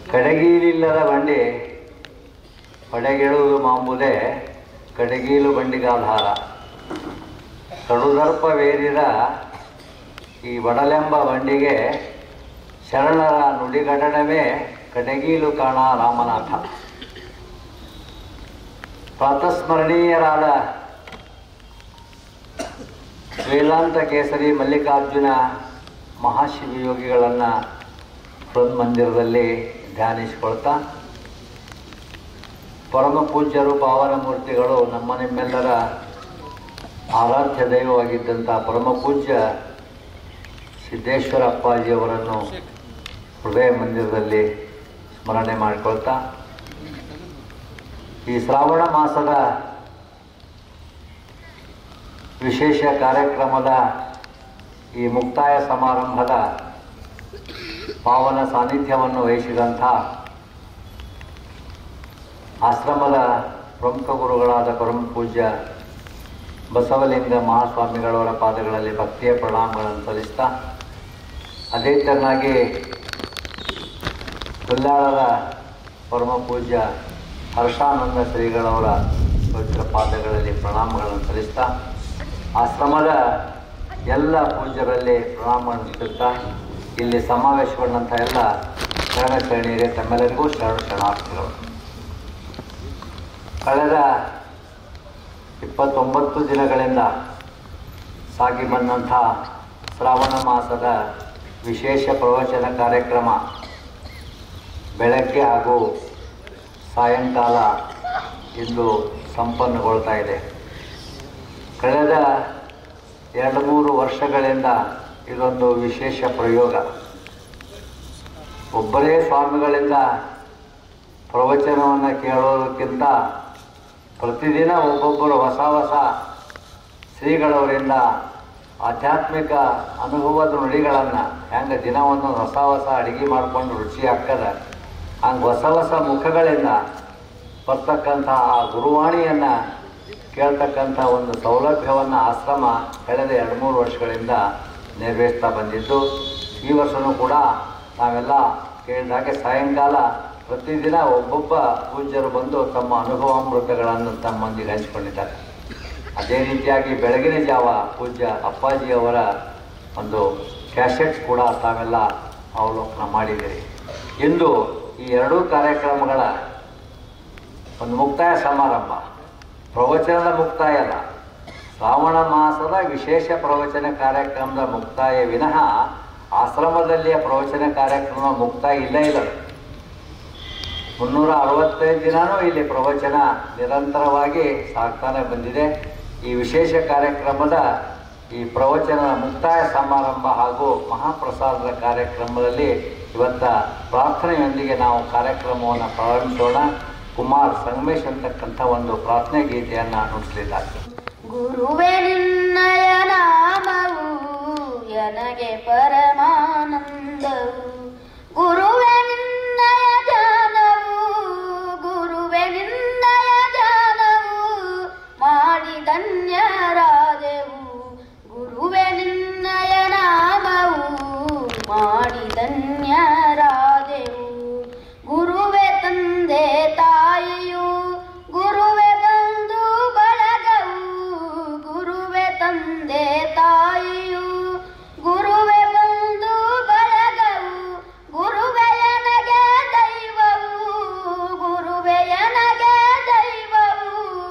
ಕಡೆಗೀಲಿಲ್ಲದ ಬಂಡಿ ಪಡೆಗೆಳುವುದು ಮಾಮೂಲೆ ಕಡೆಗೀಲು ಬಂಡಿಗಾಧಾರ ಕಡುದರ್ಪವೇರಿದ ಈ ಬಡಲೆಂಬ ಬಂಡಿಗೆ ಶರಣರ ನುಡಿಗಡಣವೇ ಕಡೆಗೀಲು ಕಾಣ ರಾಮನಾಥ ಪ್ರಾತಸ್ಮರಣೀಯರಾದ ವೇದಾಂತ ಕೇಸರಿ ಮಲ್ಲಿಕಾರ್ಜುನ ಮಹಾಶಿವಯೋಗಿಗಳನ್ನು ಮಂದಿರದಲ್ಲಿ ಧ್ಯಾನಿಸಿಕೊಳ್ತಾ ಪರಮ ಪೂಜ್ಯರು ಪಾವನ ಮೂರ್ತಿಗಳು ನಮ್ಮ ನಿಮ್ಮೆಲ್ಲರ ಆರಾಧ್ಯ ದೈವವಾಗಿದ್ದಂಥ ಪರಮ ಪೂಜ್ಯ ಸಿದ್ದೇಶ್ವರ ಅಪ್ಪಾಜಿಯವರನ್ನು ಹೃದಯ ಮಂದಿರದಲ್ಲಿ ಸ್ಮರಣೆ ಮಾಡಿಕೊಳ್ತಾ ಈ ಶ್ರಾವಣ ಮಾಸದ ವಿಶೇಷ ಕಾರ್ಯಕ್ರಮದ ಈ ಮುಕ್ತಾಯ ಸಮಾರಂಭದ ಪಾವನ ಸಾನ್ನಿಧ್ಯವನ್ನು ವಹಿಸಿದಂಥ ಆಶ್ರಮದ ಪ್ರಮುಖ ಗುರುಗಳಾದ ಪರಮ ಪೂಜ್ಯ ಬಸವಲಿಂಗ ಮಹಾಸ್ವಾಮಿಗಳವರ ಪಾದಗಳಲ್ಲಿ ಭಕ್ತಿಯ ಪ್ರಣಾಮಗಳನ್ನು ಸಲ್ಲಿಸ್ತಾ ಅದೇ ತೆರನಾಗಿ ಕುಲ್ಲಾಳದ ಪರಮ ಪೂಜ್ಯ ಹರ್ಷಾನಂದ ಶ್ರೀಗಳವರ ಪವಿತ್ರ ಪಾದಗಳಲ್ಲಿ ಪ್ರಣಾಮಗಳನ್ನು ಸಲ್ಲಿಸ್ತಾ ಆಶ್ರಮದ ಎಲ್ಲ ಪೂಜ್ಯರಲ್ಲಿ ಪ್ರಣಾಮಗಳನ್ನು ಸಲ್ಲಿಸ್ತಾ ಇಲ್ಲಿ ಸಮಾವೇಶಗೊಂಡಂಥ ಎಲ್ಲ ಶರಣ ಶರಣೀಯರೇ ತಮ್ಮೆಲ್ಲರಿಗೂ ಶರಣ ಶರಣಾರ್ಥಿಗಳು ಕಳೆದ ಇಪ್ಪತ್ತೊಂಬತ್ತು ದಿನಗಳಿಂದ ಸಾಗಿ ಬಂದಂಥ ಶ್ರಾವಣ ಮಾಸದ ವಿಶೇಷ ಪ್ರವಚನ ಕಾರ್ಯಕ್ರಮ ಬೆಳಗ್ಗೆ ಹಾಗೂ ಸಾಯಂಕಾಲ ಇಂದು ಸಂಪನ್ನಗೊಳ್ತಾ ಇದೆ ಕಳೆದ ಎರಡು ಮೂರು ವರ್ಷಗಳಿಂದ ಇದೊಂದು ವಿಶೇಷ ಪ್ರಯೋಗ ಒಬ್ಬರೇ ಸ್ವಾಮಿಗಳಿಂದ ಪ್ರವಚನವನ್ನು ಕೇಳೋದಕ್ಕಿಂತ ಪ್ರತಿದಿನ ಒಬ್ಬೊಬ್ಬರು ಹೊಸ ಹೊಸ ಶ್ರೀಗಳವರಿಂದ ಆಧ್ಯಾತ್ಮಿಕ ಅನುಭವದ ನುಡಿಗಳನ್ನು ಹೆಂಗೆ ದಿನವನ್ನು ಹೊಸ ಹೊಸ ಅಡುಗೆ ಮಾಡಿಕೊಂಡು ರುಚಿ ಹಾಕದ ಹಂಗೆ ಹೊಸ ಹೊಸ ಮುಖಗಳಿಂದ ಬರ್ತಕ್ಕಂಥ ಆ ಗುರುವಾಣಿಯನ್ನು ಕೇಳ್ತಕ್ಕಂಥ ಒಂದು ಸೌಲಭ್ಯವನ್ನು ಆಶ್ರಮ ಕಳೆದ ಎರಡು ಮೂರು ವರ್ಷಗಳಿಂದ ನೆರವೇರಿಸ್ತಾ ಬಂದಿದ್ದು ಈ ವರ್ಷವೂ ಕೂಡ ನಾವೆಲ್ಲ ಕೇಳಿದಾಗೆ ಸಾಯಂಕಾಲ ಪ್ರತಿದಿನ ಒಬ್ಬೊಬ್ಬ ಪೂಜ್ಯರು ಬಂದು ತಮ್ಮ ಅನುಭವಾಮೃತಗಳನ್ನು ತಮ್ಮೊಂದಿಗೆ ಹಂಚಿಕೊಂಡಿದ್ದಾರೆ ಅದೇ ರೀತಿಯಾಗಿ ಬೆಳಗಿನ ಜಾವ ಪೂಜ್ಯ ಅಪ್ಪಾಜಿಯವರ ಒಂದು ಕ್ಯಾಸೆಟ್ಸ್ ಕೂಡ ತಾವೆಲ್ಲ ಅವಲೋಕನ ಮಾಡಿದ್ದೀರಿ ಇಂದು ಈ ಎರಡೂ ಕಾರ್ಯಕ್ರಮಗಳ ಒಂದು ಮುಕ್ತಾಯ ಸಮಾರಂಭ ಪ್ರವಚನದ ಮುಕ್ತಾಯ ಅಲ್ಲ ಶ್ರಾವಣ ಮಾಸದ ವಿಶೇಷ ಪ್ರವಚನ ಕಾರ್ಯಕ್ರಮದ ಮುಕ್ತಾಯ ವಿನಃ ಆಶ್ರಮದಲ್ಲಿಯ ಪ್ರವಚನ ಕಾರ್ಯಕ್ರಮ ಮುಕ್ತಾಯ ಇಲ್ಲ ಇಲ್ಲ ಮುನ್ನೂರ ಅರವತ್ತೈದು ದಿನಾನೂ ಇಲ್ಲಿ ಪ್ರವಚನ ನಿರಂತರವಾಗಿ ಸಾಗ್ತಾನೆ ಬಂದಿದೆ ಈ ವಿಶೇಷ ಕಾರ್ಯಕ್ರಮದ ಈ ಪ್ರವಚನ ಮುಕ್ತಾಯ ಸಮಾರಂಭ ಹಾಗೂ ಮಹಾಪ್ರಸಾದದ ಕಾರ್ಯಕ್ರಮದಲ್ಲಿ ಇವತ್ತ ಪ್ರಾರ್ಥನೆಯೊಂದಿಗೆ ನಾವು ಕಾರ್ಯಕ್ರಮವನ್ನು ಪ್ರಾರಂಭಿಸೋಣ ಕುಮಾರ್ ಸಂಗಮೇಶ್ ಅಂತಕ್ಕಂಥ ಒಂದು ಪ್ರಾರ್ಥನೆ ಗೀತೆಯನ್ನು ನುಡಿಸಲಿದ್ದಾರೆ ಗುರುವೆ ನಿನ್ನಯ ನಾಮವು ನನಗೆ ಪರಮಾನಂದವು ಗುರುವೆ ನಿನ್ನಯ ಜ್ಞಾನವು ಗುರುವೆ ನಿನ್ನಯ ಜ್ಞಾನವು ಮಾಡಿ ಧನ್ಯರಾದೆವು ಗುರುವೆ ನಿನ್ನಯ ನಾಮವು ಮಾಡಿ ಧನ್ಯರಾದೆವು ಗುರುವೆ ತಂದೆ ತಾಯಿಯು ಗುರುವೆ ಬಂಧು ಬಳಗವು ಗುರುವೆ ತಂದೆ ತಾಯಿಯು ಗುರುವೆ ಬಂಧು ಬಳಗವು ಗುರುವೆಯನಗೆ ದೈವವು ಗುರುವೆಯನಗೆ ದೈವವು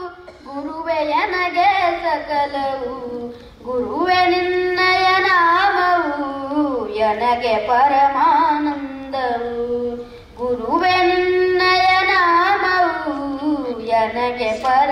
ಗುರುವೆಯನಗೆ ಸಕಲವು ಗುರುವೆ ನಿನ್ನಯ ನಾಮವು ನನಗೆ ಪರಮಾನಂದವು ಗುರುವೆ ನಿನ್ನಯ ನಾಮವು ನನಗೆ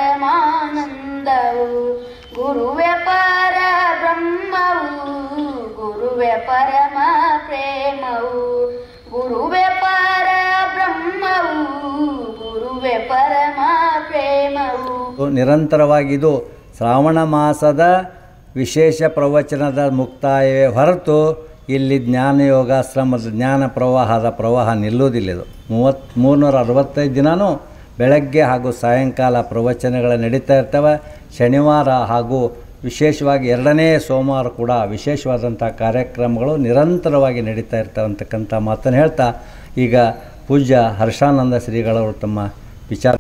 ಪರಮಾನಂದವು ಗುರುವೆ ಪರ ಬ್ರಹ್ಮವು ಗುರುವೆ ಪರಮ ಪ್ರೇಮವು ಗುರುವೆ ಪರ ಬ್ರಹ್ಮವು ಗುರುವೆ ಪರಮ ಪ್ರೇಮವು ನಿರಂತರವಾಗಿದು ಶ್ರಾವಣ ಮಾಸದ ವಿಶೇಷ ಪ್ರವಚನದ ಮುಕ್ತಾಯವೇ ಹೊರತು ಇಲ್ಲಿ ಜ್ಞಾನಯೋಗಾಶ್ರಮದ ಜ್ಞಾನ ಪ್ರವಾಹದ ಪ್ರವಾಹ ನಿಲ್ಲುವುದಿಲ್ಲ ಇದು ಮೂವತ್ತು ಮೂರ್ನೂರ ಅರವತ್ತೈದು ದಿನವೂ ಬೆಳಗ್ಗೆ ಹಾಗೂ ಸಾಯಂಕಾಲ ಪ್ರವಚನಗಳು ನಡೀತಾ ಇರ್ತವೆ ಶನಿವಾರ ಹಾಗೂ ವಿಶೇಷವಾಗಿ ಎರಡನೇ ಸೋಮವಾರ ಕೂಡ ವಿಶೇಷವಾದಂಥ ಕಾರ್ಯಕ್ರಮಗಳು ನಿರಂತರವಾಗಿ ನಡೀತಾ ಇರ್ತವೆ ಅಂತಕ್ಕಂಥ ಮಾತನ್ನು ಹೇಳ್ತಾ ಈಗ ಪೂಜ್ಯ ಹರ್ಷಾನಂದ ಶ್ರೀಗಳವರು ತಮ್ಮ ವಿಚಾರ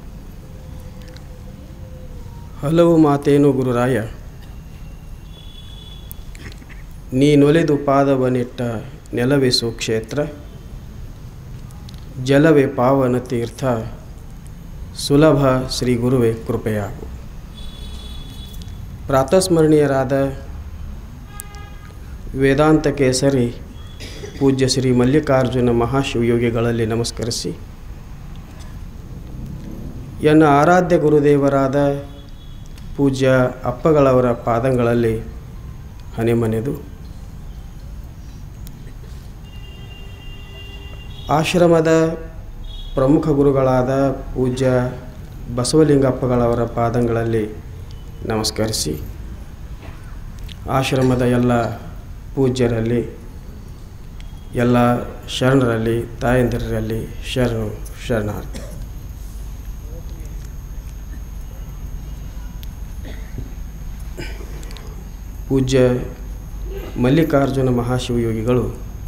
ಹಲವು ಮಾತೇನು ಗುರುರಾಯ ನೀನೊಲೆದು ಪಾದವನಿಟ್ಟ ನೆಲವೇ ಸುಕ್ಷೇತ್ರ ಜಲವೇ ಪಾವನ ತೀರ್ಥ ಸುಲಭ ಶ್ರೀ ಗುರುವೇ ಕೃಪೆಯಾಗು ಪ್ರಾತಸ್ಮರಣೀಯರಾದ ವೇದಾಂತ ಕೇಸರಿ ಪೂಜ್ಯ ಶ್ರೀ ಮಲ್ಲಿಕಾರ್ಜುನ ಮಹಾಶಿವಯೋಗಿಗಳಲ್ಲಿ ನಮಸ್ಕರಿಸಿ ಎನ್ನ ಆರಾಧ್ಯ ಗುರುದೇವರಾದ ಪೂಜ್ಯ ಅಪ್ಪಗಳವರ ಪಾದಗಳಲ್ಲಿ ಹನೆಮನೆದು ಆಶ್ರಮದ ಪ್ರಮುಖ ಗುರುಗಳಾದ ಪೂಜ್ಯ ಬಸವಲಿಂಗಪ್ಪಗಳವರ ಪಾದಗಳಲ್ಲಿ ನಮಸ್ಕರಿಸಿ ಆಶ್ರಮದ ಎಲ್ಲ ಪೂಜ್ಯರಲ್ಲಿ ಎಲ್ಲ ಶರಣರಲ್ಲಿ ತಾಯಂದಿರರಲ್ಲಿ ಶರಣು ಶರಣಾರ್ಥಿ ಪೂಜ್ಯ ಮಲ್ಲಿಕಾರ್ಜುನ ಮಹಾಶಿವಯೋಗಿಗಳು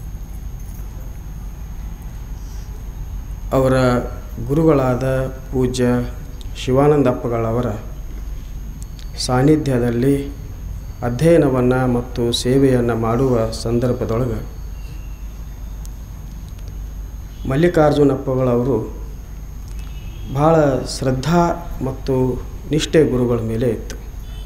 ಅವರ ಗುರುಗಳಾದ ಪೂಜ್ಯ ಶಿವಾನಂದಪ್ಪಗಳವರ ಸಾನ್ನಿಧ್ಯದಲ್ಲಿ ಅಧ್ಯಯನವನ್ನು ಮತ್ತು ಸೇವೆಯನ್ನು ಮಾಡುವ ಸಂದರ್ಭದೊಳಗೆ ಮಲ್ಲಿಕಾರ್ಜುನಪ್ಪಗಳವರು ಭಾಳ ಶ್ರದ್ಧಾ ಮತ್ತು ನಿಷ್ಠೆ ಗುರುಗಳ ಮೇಲೆ ಇತ್ತು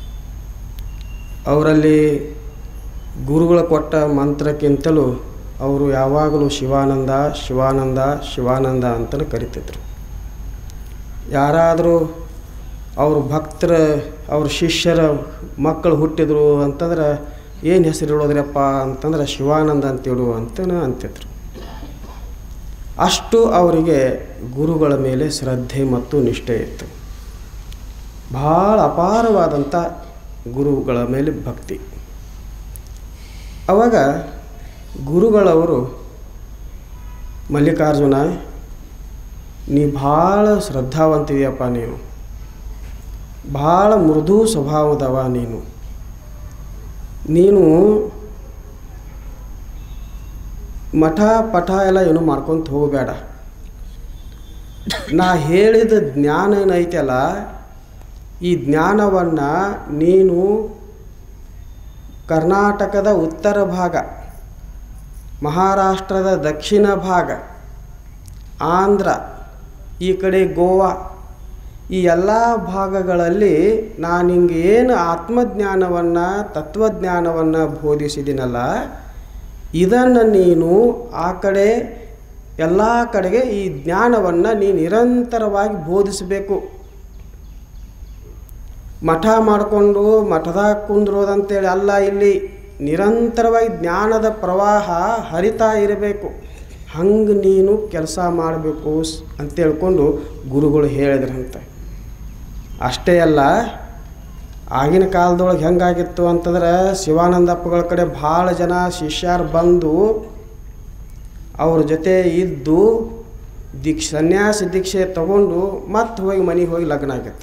ಅವರಲ್ಲಿ ಗುರುಗಳ ಕೊಟ್ಟ ಮಂತ್ರಕ್ಕಿಂತಲೂ ಅವರು ಯಾವಾಗಲೂ ಶಿವಾನಂದ ಶಿವಾನಂದ ಶಿವಾನಂದ ಅಂತಲೇ ಕರಿತಿದ್ರು ಯಾರಾದರೂ ಅವ್ರ ಭಕ್ತರ ಅವ್ರ ಶಿಷ್ಯರ ಮಕ್ಕಳು ಹುಟ್ಟಿದ್ರು ಅಂತಂದ್ರೆ ಏನು ಹೆಸರು ಇಡೋದ್ರಪ್ಪ ಅಂತಂದ್ರೆ ಶಿವಾನಂದ ಅಂತೇಳು ಅಂತಲೇ ಅಂತಿದ್ರು ಅಷ್ಟು ಅವರಿಗೆ ಗುರುಗಳ ಮೇಲೆ ಶ್ರದ್ಧೆ ಮತ್ತು ನಿಷ್ಠೆ ಇತ್ತು ಭಾಳ ಅಪಾರವಾದಂಥ ಗುರುಗಳ ಮೇಲೆ ಭಕ್ತಿ ಅವಾಗ ಗುರುಗಳವರು ಮಲ್ಲಿಕಾರ್ಜುನ ನೀ ಭಾಳ ಶ್ರದ್ಧಾವಂತಿದೆಯಪ್ಪ ನೀನು ಭಾಳ ಮೃದು ಸ್ವಭಾವದವ ನೀನು ನೀನು ಮಠ ಪಠ ಎಲ್ಲ ಏನು ಮಾಡ್ಕೊತ ಹೋಗಬೇಡ ನಾ ಹೇಳಿದ ಜ್ಞಾನ ಏನೈತಲ್ಲ ಈ ಜ್ಞಾನವನ್ನು ನೀನು ಕರ್ನಾಟಕದ ಉತ್ತರ ಭಾಗ ಮಹಾರಾಷ್ಟ್ರದ ದಕ್ಷಿಣ ಭಾಗ ಆಂಧ್ರ ಈ ಕಡೆ ಗೋವಾ ಈ ಎಲ್ಲ ಭಾಗಗಳಲ್ಲಿ ನಾನು ನಿಂಗೆ ಏನು ಆತ್ಮಜ್ಞಾನವನ್ನು ತತ್ವಜ್ಞಾನವನ್ನು ಬೋಧಿಸಿದ್ದೀನಲ್ಲ ಇದನ್ನು ನೀನು ಆ ಕಡೆ ಎಲ್ಲ ಕಡೆಗೆ ಈ ಜ್ಞಾನವನ್ನು ನೀನು ನಿರಂತರವಾಗಿ ಬೋಧಿಸಬೇಕು ಮಠ ಮಾಡಿಕೊಂಡು ಮಠದಾಗ ಕುಂದ್ರೋದಂತೇಳಿ ಅಲ್ಲ ಇಲ್ಲಿ ನಿರಂತರವಾಗಿ ಜ್ಞಾನದ ಪ್ರವಾಹ ಹರಿತಾ ಇರಬೇಕು ಹಂಗೆ ನೀನು ಕೆಲಸ ಮಾಡಬೇಕು ಅಂತ ಹೇಳ್ಕೊಂಡು ಗುರುಗಳು ಹೇಳಿದ್ರಂತೆ ಅಷ್ಟೇ ಅಲ್ಲ ಆಗಿನ ಕಾಲದೊಳಗೆ ಹೆಂಗಾಗಿತ್ತು ಅಂತಂದ್ರೆ ಶಿವಾನಂದಪ್ಪಗಳ ಕಡೆ ಭಾಳ ಜನ ಶಿಷ್ಯರು ಬಂದು ಅವ್ರ ಜೊತೆ ಇದ್ದು ದೀಕ್ಷೆ ಸನ್ಯಾಸಿ ದೀಕ್ಷೆ ತಗೊಂಡು ಮತ್ತೆ ಹೋಗಿ ಮನೆಗೆ ಹೋಗಿ ಲಗ್ನ ಆಗಿತ್ತು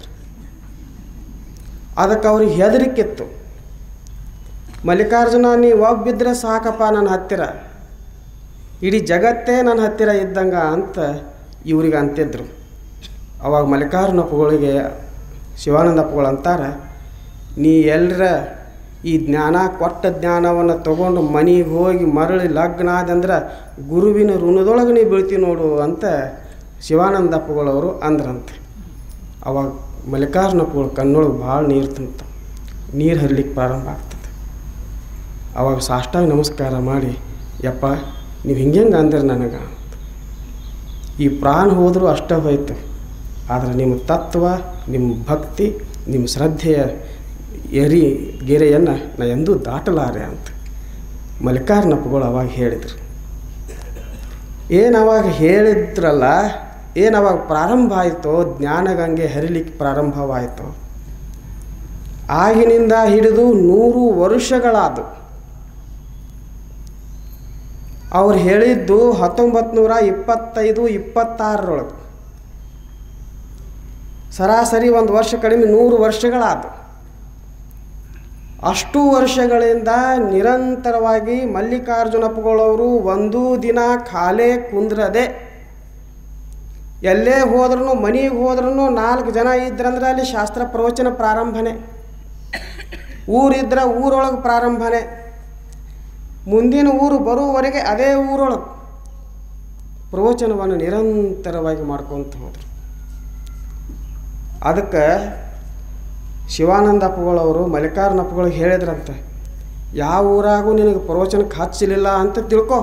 ಅದಕ್ಕೆ ಅವ್ರಿಗೆ ಹೆದರಿಕಿತ್ತು ಮಲ್ಲಿಕಾರ್ಜುನ ನೀ ಒಬ್ಬಿದ್ರೆ ಸಾಕಪ್ಪ ನನ್ನ ಹತ್ತಿರ ಇಡೀ ಜಗತ್ತೇ ನನ್ನ ಹತ್ತಿರ ಇದ್ದಂಗ ಅಂತ ಇವ್ರಿಗೆ ಅಂತಿದ್ರು ಅವಾಗ ಮಲ್ಲಿಕಾರ್ಜುನಪ್ಪಗಳಿಗೆ ಶಿವಾನಂದಪ್ಪಗಳು ಅಂತಾರೆ ನೀ ಎಲ್ಲರ ಈ ಜ್ಞಾನ ಕೊಟ್ಟ ಜ್ಞಾನವನ್ನು ತಗೊಂಡು ಮನೆಗೆ ಹೋಗಿ ಮರಳಿ ಲಗ್ನ ಆದಂದ್ರೆ ಗುರುವಿನ ಋಣದೊಳಗೆ ನೀ ಬೀಳ್ತಿ ನೋಡು ಅಂತ ಶಿವಾನಂದಪ್ಪಗಳವರು ಅಂದ್ರಂತೆ ಅವಾಗ ಮಲ್ಲಿಕಾರ್ಜುನಪ್ಪಗಳು ಕಣ್ಣೊಳಗೆ ಭಾಳ ನೀರು ತುಂಬ್ತ ನೀರು ಹರಿಲಿಕ್ಕೆ ಪ್ರಾರಂಭ ಆಗ್ತದೆ ಅವಾಗ ಸಾಷ್ಟಾಂಗ ನಮಸ್ಕಾರ ಮಾಡಿ ಯಪ್ಪ ನೀವು ಹಿಂಗೆ ಅಂದ್ರೆ ನನಗೆ ಅಂತ ಈ ಪ್ರಾಣ ಹೋದರೂ ಅಷ್ಟೇ ಹೋಯ್ತು ಆದರೆ ನಿಮ್ಮ ತತ್ವ ನಿಮ್ಮ ಭಕ್ತಿ ನಿಮ್ಮ ಶ್ರದ್ಧೆಯ ಎರಿ ಗೆರೆಯನ್ನು ನಾ ಎಂದೂ ದಾಟಲಾರೆ ಅಂತ ಮಲ್ಲಿಕಾರ್ನಪ್ಪಗಳು ಅವಾಗ ಹೇಳಿದರು ಏನು ಅವಾಗ ಹೇಳಿದ್ರಲ್ಲ ಏನು ಅವಾಗ ಪ್ರಾರಂಭ ಆಯಿತೋ ಜ್ಞಾನಗಂಗೆ ಹರಿಲಿಕ್ಕೆ ಪ್ರಾರಂಭವಾಯಿತು ಆಗಿನಿಂದ ಹಿಡಿದು ನೂರು ವರ್ಷಗಳಾದವು ಅವ್ರು ಹೇಳಿದ್ದು ಹತ್ತೊಂಬತ್ತು ನೂರ ಇಪ್ಪತ್ತೈದು ಇಪ್ಪತ್ತಾರರೊಳಗೆ ಸರಾಸರಿ ಒಂದು ವರ್ಷ ಕಡಿಮೆ ನೂರು ವರ್ಷಗಳಾದವು ಅಷ್ಟು ವರ್ಷಗಳಿಂದ ನಿರಂತರವಾಗಿ ಮಲ್ಲಿಕಾರ್ಜುನಪ್ಪಗಳವರು ಒಂದೂ ದಿನ ಖಾಲೆ ಕುಂದ್ರದೆ ಎಲ್ಲೇ ಹೋದ್ರೂ ಮನೆಗೆ ಹೋದ್ರೂ ನಾಲ್ಕು ಜನ ಇದ್ರಂದ್ರೆ ಅಲ್ಲಿ ಶಾಸ್ತ್ರ ಪ್ರವಚನ ಪ್ರಾರಂಭನೇ ಊರಿದ್ರೆ ಊರೊಳಗೆ ಪ್ರಾರಂಭನೇ ಮುಂದಿನ ಊರು ಬರುವವರೆಗೆ ಅದೇ ಊರೊಳಗೆ ಪ್ರವಚನವನ್ನು ನಿರಂತರವಾಗಿ ಮಾಡ್ಕೊತ ಹೋದರು ಅದಕ್ಕೆ ಶಿವಾನಂದಪ್ಪಗಳವರು ಮಲ್ಲಿಕಾರ್ನಪ್ಪಗಳಿಗೆ ಹೇಳಿದ್ರಂತೆ ಯಾವ ಊರಾಗೂ ನಿನಗೆ ಪ್ರವಚನಕ್ಕೆ ಹಚ್ಚಲಿಲ್ಲ ಅಂತ ತಿಳ್ಕೊ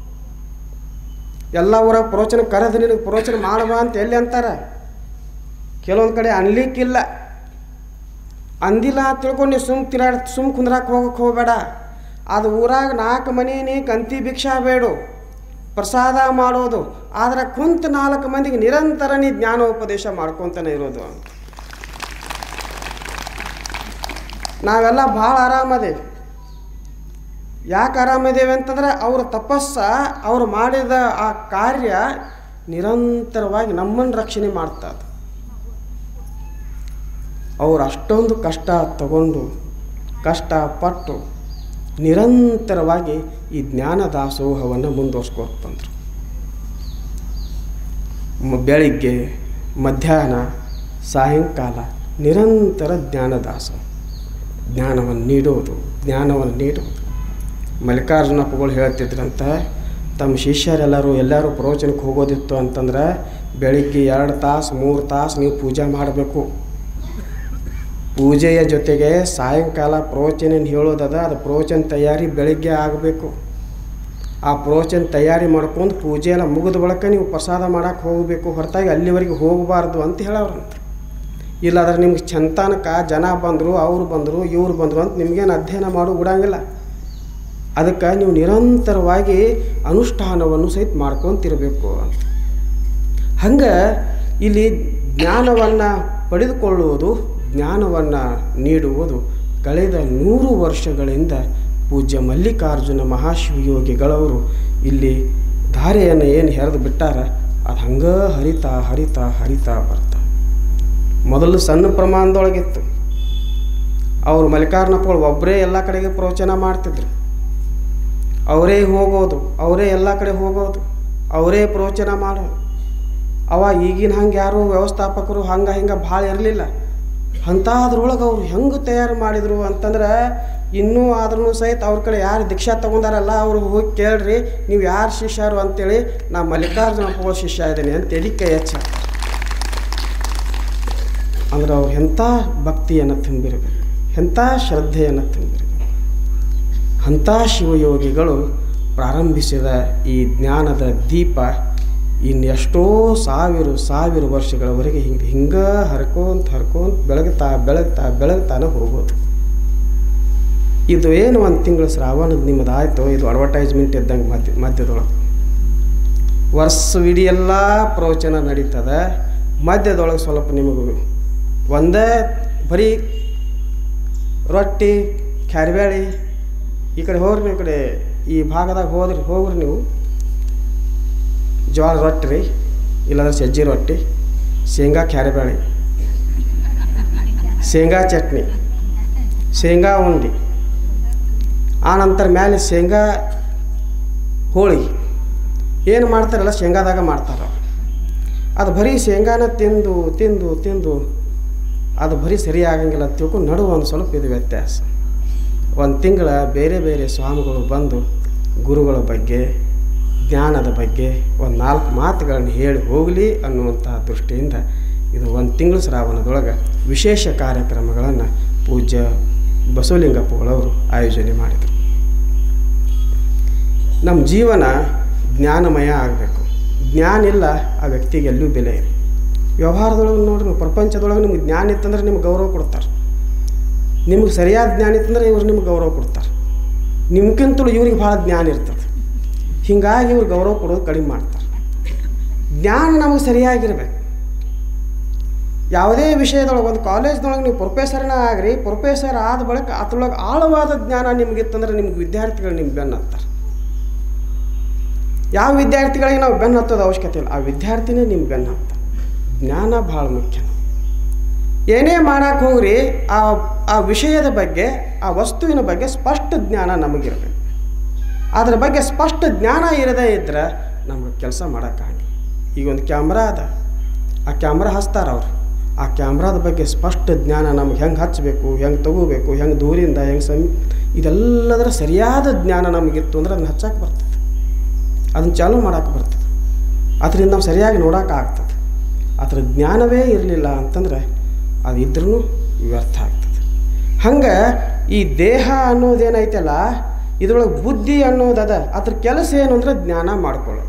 ಎಲ್ಲ ಊರಾಗ ಪ್ರವಚನ ಕರೆದು ನಿನಗೆ ಪ್ರವಚನ ಮಾಡುವ ಅಂತ ಎಲ್ಲಿ ಅಂತಾರೆ ಕೆಲವೊಂದು ಕಡೆ ಅನ್ಲಿಕ್ಕಿಲ್ಲ ಅಂದಿಲ್ಲ ಅಂತ ತಿಳ್ಕೊಂಡು ನೀವು ಸುಮ್ ತಿರಾಡ್ ಸುಮ್ ಕುಂದ್ರಾಕ್ ಹೋಗಕ್ಕೆ ಹೋಗಬೇಡ ಅದು ಊರಾಗ ನಾಲ್ಕು ಮನೆ ನೀ ಕಂತಿ ಭಿಕ್ಷಾ ಬೇಡು ಪ್ರಸಾದ ಮಾಡೋದು ಆದ್ರೆ ಕುಂತ ನಾಲ್ಕು ಮಂದಿಗೆ ನಿರಂತರ ನೀ ಜ್ಞಾನೋಪದೇಶ ಮಾಡ್ಕೊತಾನೆ ಇರೋದು ಅಂತ ನಾವೆಲ್ಲ ಭಾಳ ಆರಾಮದೇವಿ ಯಾಕೆ ಆರಾಮಿದ್ದೇವೆ ಅಂತಂದ್ರೆ ಅವ್ರ ತಪಸ್ಸ ಅವ್ರು ಮಾಡಿದ ಆ ಕಾರ್ಯ ನಿರಂತರವಾಗಿ ನಮ್ಮನ್ನು ರಕ್ಷಣೆ ಮಾಡ್ತದೆ ಅವ್ರು ಅಷ್ಟೊಂದು ಕಷ್ಟ ತಗೊಂಡು ಕಷ್ಟಪಟ್ಟು ನಿರಂತರವಾಗಿ ಈ ಜ್ಞಾನ ದಾಸೋಹವನ್ನು ಮುಂದುವರ್ಸ್ಕೊತ ಬಂದರು ಮ- ಬೆಳಿಗ್ಗೆ ಮಧ್ಯಾಹ್ನ ಸಾಯಂಕಾಲ ನಿರಂತರ ಜ್ಞಾನ ದಾಸೋಹ ಜ್ಞಾನವನ್ನು ನೀಡೋದು ಜ್ಞಾನವನ್ನು ನೀಡೋದು ಮಲ್ಲಿಕಾರ್ಜುನಪ್ಪಗಳು ಹೇಳ್ತಿದ್ರಂತ ತಮ್ಮ ಶಿಷ್ಯರೆಲ್ಲರೂ ಎಲ್ಲರೂ ಪ್ರವಚನಕ್ಕೆ ಹೋಗೋದಿತ್ತು ಅಂತಂದ್ರೆ ಬೆಳಿಗ್ಗೆ ಎರಡು ತಾಸು ಮೂರು ತಾಸು ನೀವು ಪೂಜೆ ಮಾಡಬೇಕು ಪೂಜೆಯ ಜೊತೆಗೆ ಸಾಯಂಕಾಲ ಪ್ರವಚನ ಹೇಳೋದದ ಅದು ಪ್ರವಚನ ತಯಾರಿ ಬೆಳಿಗ್ಗೆ ಆಗಬೇಕು ಆ ಪ್ರವಚನ ತಯಾರಿ ಮಾಡ್ಕೊಂಡು ಪೂಜೆ ಎಲ್ಲ ಮುಗಿದ ಬಳಿಕ ನೀವು ಪ್ರಸಾದ ಮಾಡೋಕ್ಕೆ ಹೋಗಬೇಕು ಹೊರತಾಗಿ ಅಲ್ಲಿವರೆಗೆ ಹೋಗಬಾರ್ದು ಅಂತ ಹೇಳೋರಂತ ಇಲ್ಲಾದ್ರೆ ನಿಮ್ಗೆ ಚಂತಾನಕ ಜನ ಬಂದರು ಅವ್ರು ಬಂದರು ಇವ್ರು ಬಂದರು ಅಂತ ನಿಮಗೇನು ಅಧ್ಯಯನ ಮಾಡೋ ಬಿಡಂಗಿಲ್ಲ ಅದಕ್ಕೆ ನೀವು ನಿರಂತರವಾಗಿ ಅನುಷ್ಠಾನವನ್ನು ಸಹಿತ ಮಾಡ್ಕೊತಿರ್ಬೇಕು ಅಂತ ಹಂಗೆ ಇಲ್ಲಿ ಜ್ಞಾನವನ್ನು ಪಡೆದುಕೊಳ್ಳುವುದು ಜ್ಞಾನವನ್ನು ನೀಡುವುದು ಕಳೆದ ನೂರು ವರ್ಷಗಳಿಂದ ಪೂಜ್ಯ ಮಲ್ಲಿಕಾರ್ಜುನ ಮಹಾಶಿವಯೋಗಿಗಳವರು ಇಲ್ಲಿ ಧಾರೆಯನ್ನು ಏನು ಹೆರೆದು ಬಿಟ್ಟಾರ ಅದು ಹಂಗೆ ಹರಿತಾ ಹರಿತಾ ಹರಿತಾ ಬರ್ತಾ ಮೊದಲು ಸಣ್ಣ ಪ್ರಮಾಣದೊಳಗಿತ್ತು ಅವರು ಮಲ್ಲಿಕಾರ್ನಪ್ಪಗಳು ಒಬ್ಬರೇ ಎಲ್ಲ ಕಡೆಗೆ ಪ್ರವಚನ ಮಾಡ್ತಿದ್ರು ಅವರೇ ಹೋಗೋದು ಅವರೇ ಎಲ್ಲ ಕಡೆ ಹೋಗೋದು ಅವರೇ ಪ್ರವಚನ ಮಾಡೋದು ಅವ ಈಗಿನ ಹಂಗೆ ಯಾರು ವ್ಯವಸ್ಥಾಪಕರು ಹಂಗೆ ಹಿಂಗೆ ಭಾಳ ಇರಲಿಲ್ಲ ಅಂಥದ್ರೊಳಗೆ ಅವ್ರು ಹೆಂಗೆ ತಯಾರು ಮಾಡಿದರು ಅಂತಂದ್ರೆ ಇನ್ನೂ ಆದ್ರೂ ಸಹಿತ ಅವ್ರ ಕಡೆ ಯಾರು ದೀಕ್ಷಾ ತೊಗೊಂಡಾರಲ್ಲ ಅವ್ರು ಹೋಗಿ ಕೇಳ್ರಿ ನೀವು ಯಾರು ಶಿಷ್ಯರು ಅಂತೇಳಿ ನಾ ಮಲ್ಲಿಕಾರ್ಜುನಪ್ಪಗಳ ಶಿಷ್ಯ ಇದ್ದೀನಿ ಅಂತ ಎದಿಕ್ಕೆ ಹೆಚ್ಚ ಅಂದ್ರೆ ಅವ್ರು ಎಂಥ ಭಕ್ತಿಯನ್ನು ತುಂಬಿರಬೇಕು ಎಂಥ ಶ್ರದ್ಧೆಯನ್ನು ತುಂಬಿರಬೇಕು ಅಂಥ ಶಿವಯೋಗಿಗಳು ಪ್ರಾರಂಭಿಸಿದ ಈ ಜ್ಞಾನದ ದೀಪ ಇನ್ನೆಷ್ಟೋ ಸಾವಿರ ಸಾವಿರ ವರ್ಷಗಳವರೆಗೆ ಹಿಂಗೆ ಹಿಂಗೆ ಹರ್ಕೊಂತ ಹರ್ಕೊಂತ ಬೆಳಗ್ತಾ ಬೆಳಗ್ತಾ ಬೆಳಗ್ತಾನೆ ಹೋಗೋದು ಇದು ಏನು ಒಂದು ತಿಂಗಳು ಶ್ರಾವಣದ ನಿಮ್ಮದು ಆಯಿತು ಇದು ಅಡ್ವರ್ಟೈಸ್ಮೆಂಟ್ ಇದ್ದಂಗೆ ಮಧ್ಯ ಮಧ್ಯದೊಳಗೆ ವರ್ಷವಿಡೀ ಎಲ್ಲ ಪ್ರವಚನ ನಡೀತದೆ ಮಧ್ಯದೊಳಗೆ ಸ್ವಲ್ಪ ನಿಮಗೆ ಒಂದೇ ಬರೀ ರೊಟ್ಟಿ ಕ್ಯಾರಿಬ್ಯಾಳಿ ಈ ಕಡೆ ಹೋಗ್ರಿ ನೀವು ಈ ಕಡೆ ಈ ಭಾಗದಾಗ ಹೋದ್ರಿ ಹೋಗ್ರಿ ನೀವು ಜೋಳ ರೊಟ್ಟಿ ರೀ ಇಲ್ಲಾಂದ್ರೆ ಸಜ್ಜಿ ರೊಟ್ಟಿ ಶೇಂಗಾ ಕ್ಯಾರಿಬ್ಯಾಳಿ ಶೇಂಗಾ ಚಟ್ನಿ ಶೇಂಗಾ ಉಂಡಿ ಆನಂತರ ಮೇಲೆ ಶೇಂಗಾ ಹೋಳಿಗೆ ಏನು ಮಾಡ್ತಾರಲ್ಲ ಶೇಂಗಾದಾಗ ಮಾಡ್ತಾರೆ ಅವ್ರು. ಅದು ಬರೀ ಶೇಂಗಾನ ತಿಂದು ತಿಂದು ತಿಂದು ಅದು ಬರೀ ಸರಿ ಆಗಂಗಿಲ್ಲ ಅಂತ ತಿಳ್ಕೊಂಡು ನಡು ಒಂದು ಸ್ವಲ್ಪ ಇದು ವ್ಯತ್ಯಾಸ ಒಂದು ತಿಂಗಳ ಬೇರೆ ಬೇರೆ ಸ್ವಾಮಿಗಳು ಬಂದು ಗುರುಗಳ ಬಗ್ಗೆ ಜ್ಞಾನದ ಬಗ್ಗೆ ಒಂದು ನಾಲ್ಕು ಮಾತುಗಳನ್ನು ಹೇಳಿ ಹೋಗಲಿ ಅನ್ನುವಂಥ ದೃಷ್ಟಿಯಿಂದ ಇದು ಒಂದು ತಿಂಗಳು ಶ್ರಾವಣದೊಳಗೆ ವಿಶೇಷ ಕಾರ್ಯಕ್ರಮಗಳನ್ನು ಪೂಜ್ಯ ಬಸವಲಿಂಗಪ್ಪಗಳವರು ಆಯೋಜನೆ ಮಾಡಿದರು ನಮ್ಮ ಜೀವನ ಜ್ಞಾನಮಯ ಆಗಬೇಕು ಜ್ಞಾನ ಇಲ್ಲ ಆ ವ್ಯಕ್ತಿಗೆ ಎಲ್ಲೂ ಬೆಲೆ ಇಲ್ಲ ವ್ಯವಹಾರದೊಳಗೆ ನೋಡ್ರಿ ನೀವು ಪ್ರಪಂಚದೊಳಗೆ ನಿಮ್ಗೆ ಜ್ಞಾನ ಇತ್ತಂದ್ರೆ ನಿಮ್ಗೆ ಗೌರವ ಕೊಡ್ತಾರೆ ನಿಮ್ಗೆ ಸರಿಯಾದ ಜ್ಞಾನ ಇತ್ತಂದ್ರೆ ಇವ್ರು ನಿಮ್ಗೆ ಗೌರವ ಕೊಡ್ತಾರೆ ನಿಮ್ಗಿಂತಲೂ ಇವ್ರಿಗೆ ಭಾಳ ಜ್ಞಾನ ಇರ್ತದೆ ಹೀಗಾಗಿ ಇವ್ರು ಗೌರವ ಕೊಡೋದು ಕಡಿಮೆ ಮಾಡ್ತಾರೆ ಜ್ಞಾನ ನಮಗೆ ಸರಿಯಾಗಿರ್ಬೇಕು ಯಾವುದೇ ವಿಷಯದೊಳಗೆ ಒಂದು ಕಾಲೇಜ್ದೊಳಗೆ ನೀವು ಪ್ರೊಫೆಸರ್ನ ಆಗ್ರಿ ಪ್ರೊಫೆಸರ್ ಆದ ಬಳಿಕ ಅದ್ರೊಳಗೆ ಆಳವಾದ ಜ್ಞಾನ ನಿಮ್ಗಿತ್ತಂದ್ರೆ ನಿಮ್ಗೆ ವಿದ್ಯಾರ್ಥಿಗಳು ನಿಮ್ಗೆ ಬೆನ್ನು ಹತ್ತಾರೆ ಯಾವ ವಿದ್ಯಾರ್ಥಿಗಳಿಗೆ ನಾವು ಬೆನ್ನು ಹತ್ತೋದು ಅವಶ್ಯಕತೆ ಇಲ್ಲ ಆ ವಿದ್ಯಾರ್ಥಿನೇ ನಿಮ್ಗೆ ಬೆನ್ನು ಹತ್ತಾರೆ ಜ್ಞಾನ ಭಾಳ ಮುಖ್ಯ ಏನೇ ಮಾಡಕ್ಕೆ ಹೋಗ್ರಿ ಆ ಆ ವಿಷಯದ ಬಗ್ಗೆ ಆ ವಸ್ತುವಿನ ಬಗ್ಗೆ ಸ್ಪಷ್ಟ ಜ್ಞಾನ ನಮಗಿರಬೇಕು ಅದ್ರ ಬಗ್ಗೆ ಸ್ಪಷ್ಟ ಜ್ಞಾನ ಇರದೇ ಇದ್ದರೆ ನಮ್ಗೆ ಕೆಲಸ ಮಾಡೋಕ್ಕಾಗಲ್ಲ ಈಗ ಒಂದು ಕ್ಯಾಮ್ರಾ ಅದ ಆ ಕ್ಯಾಮ್ರಾ ಹಚ್ತಾರ ಅವ್ರು ಆ ಕ್ಯಾಮ್ರಾದ ಬಗ್ಗೆ ಸ್ಪಷ್ಟ ಜ್ಞಾನ ನಮ್ಗೆ ಹೆಂಗೆ ಹಚ್ಚಬೇಕು ಹೆಂಗೆ ತಗೋಬೇಕು ಹೆಂಗೆ ದೂರಿಂದ ಹೆಂಗೆ ಸಮೀ ಇದೆಲ್ಲದರ ಸರಿಯಾದ ಜ್ಞಾನ ನಮಗಿತ್ತು ಅಂದ್ರೆ ಅದನ್ನ ಹಚ್ಚಕ್ಕೆ ಬರ್ತದೆ ಅದನ್ನು ಚಾಲೂ ಮಾಡೋಕೆ ಬರ್ತದೆ ಅದರಿಂದ ನಾವು ಸರಿಯಾಗಿ ನೋಡೋಕೆ ಆಗ್ತದೆ ಅದ್ರ ಜ್ಞಾನವೇ ಇರಲಿಲ್ಲ ಅಂತಂದ್ರೆ ಅದು ಇದ್ರೂ ವ್ಯರ್ಥ ಆಗ್ತದೆ ಹಂಗೆ ಈ ದೇಹ ಅನ್ನೋದೇನೈತಲ್ಲ ಇದ್ರೊಳಗೆ ಬುದ್ಧಿ ಅನ್ನೋದದ ಅದ್ರ ಕೆಲಸ ಏನು ಅಂದ್ರೆ ಜ್ಞಾನ ಮಾಡ್ಕೊಳ್ಳೋದು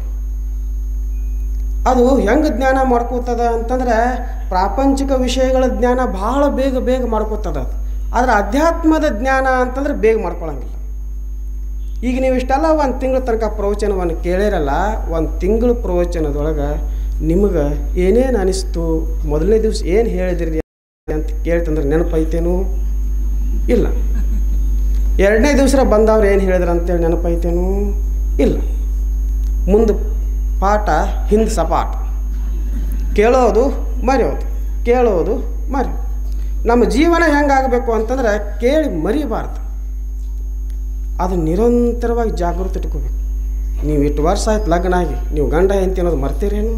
ಅದು ಹೆಂಗೆ ಜ್ಞಾನ ಮಾಡ್ಕೋತದ ಅಂತಂದ್ರೆ ಪ್ರಾಪಂಚಿಕ ವಿಷಯಗಳ ಜ್ಞಾನ ಭಾಳ ಬೇಗ ಬೇಗ ಮಾಡ್ಕೋತದ ಅದು ಆದರೆ ಅಧ್ಯಾತ್ಮದ ಜ್ಞಾನ ಅಂತಂದ್ರೆ ಬೇಗ ಮಾಡ್ಕೊಳಂಗಿಲ್ಲ ಈಗ ನೀವು ಇಷ್ಟೆಲ್ಲ ಒಂದು ತಿಂಗಳ ತನಕ ಪ್ರವಚನವನ್ನು ಕೇಳಿರಲ್ಲ ಒಂದು ತಿಂಗಳ ಪ್ರವಚನದೊಳಗೆ ನಿಮಗೆ ಏನೇನು ಅನಿಸ್ತು ಮೊದಲನೇ ದಿವಸ ಏನು ಹೇಳಿದಿರಿ ಅಂತ ಕೇಳ್ತಂದ್ರೆ ನೆನಪೈತೇನು ಇಲ್ಲ ಎರಡನೇ ದಿವಸ ಬಂದವ್ರು ಏನು ಹೇಳಿದ್ರು ಅಂತೇಳಿ ನೆನಪೈತೇನು ಇಲ್ಲ ಮುಂದೆ ಪಾಠ ಹಿಂದೆ ಸಪಾಟ ಕೇಳೋದು ಮರೆಯೋದು ಕೇಳೋದು ಮರೆಯೋದು ನಮ್ಮ ಜೀವನ ಹೆಂಗಾಗಬೇಕು ಅಂತಂದ್ರೆ ಕೇಳಿ ಮರಿಬಾರ್ದು ಅದು ನಿರಂತರವಾಗಿ ಜಾಗೃತಿ ಇಟ್ಕೋಬೇಕು ನೀವು ಇಷ್ಟು ವರ್ಷ ಆಯ್ತು ಲಗ್ನ ಆಗಿ ನೀವು ಗಂಡ ಹೆಂಡತಿ ಅನ್ನೋದು ಮರ್ತೀರೇನು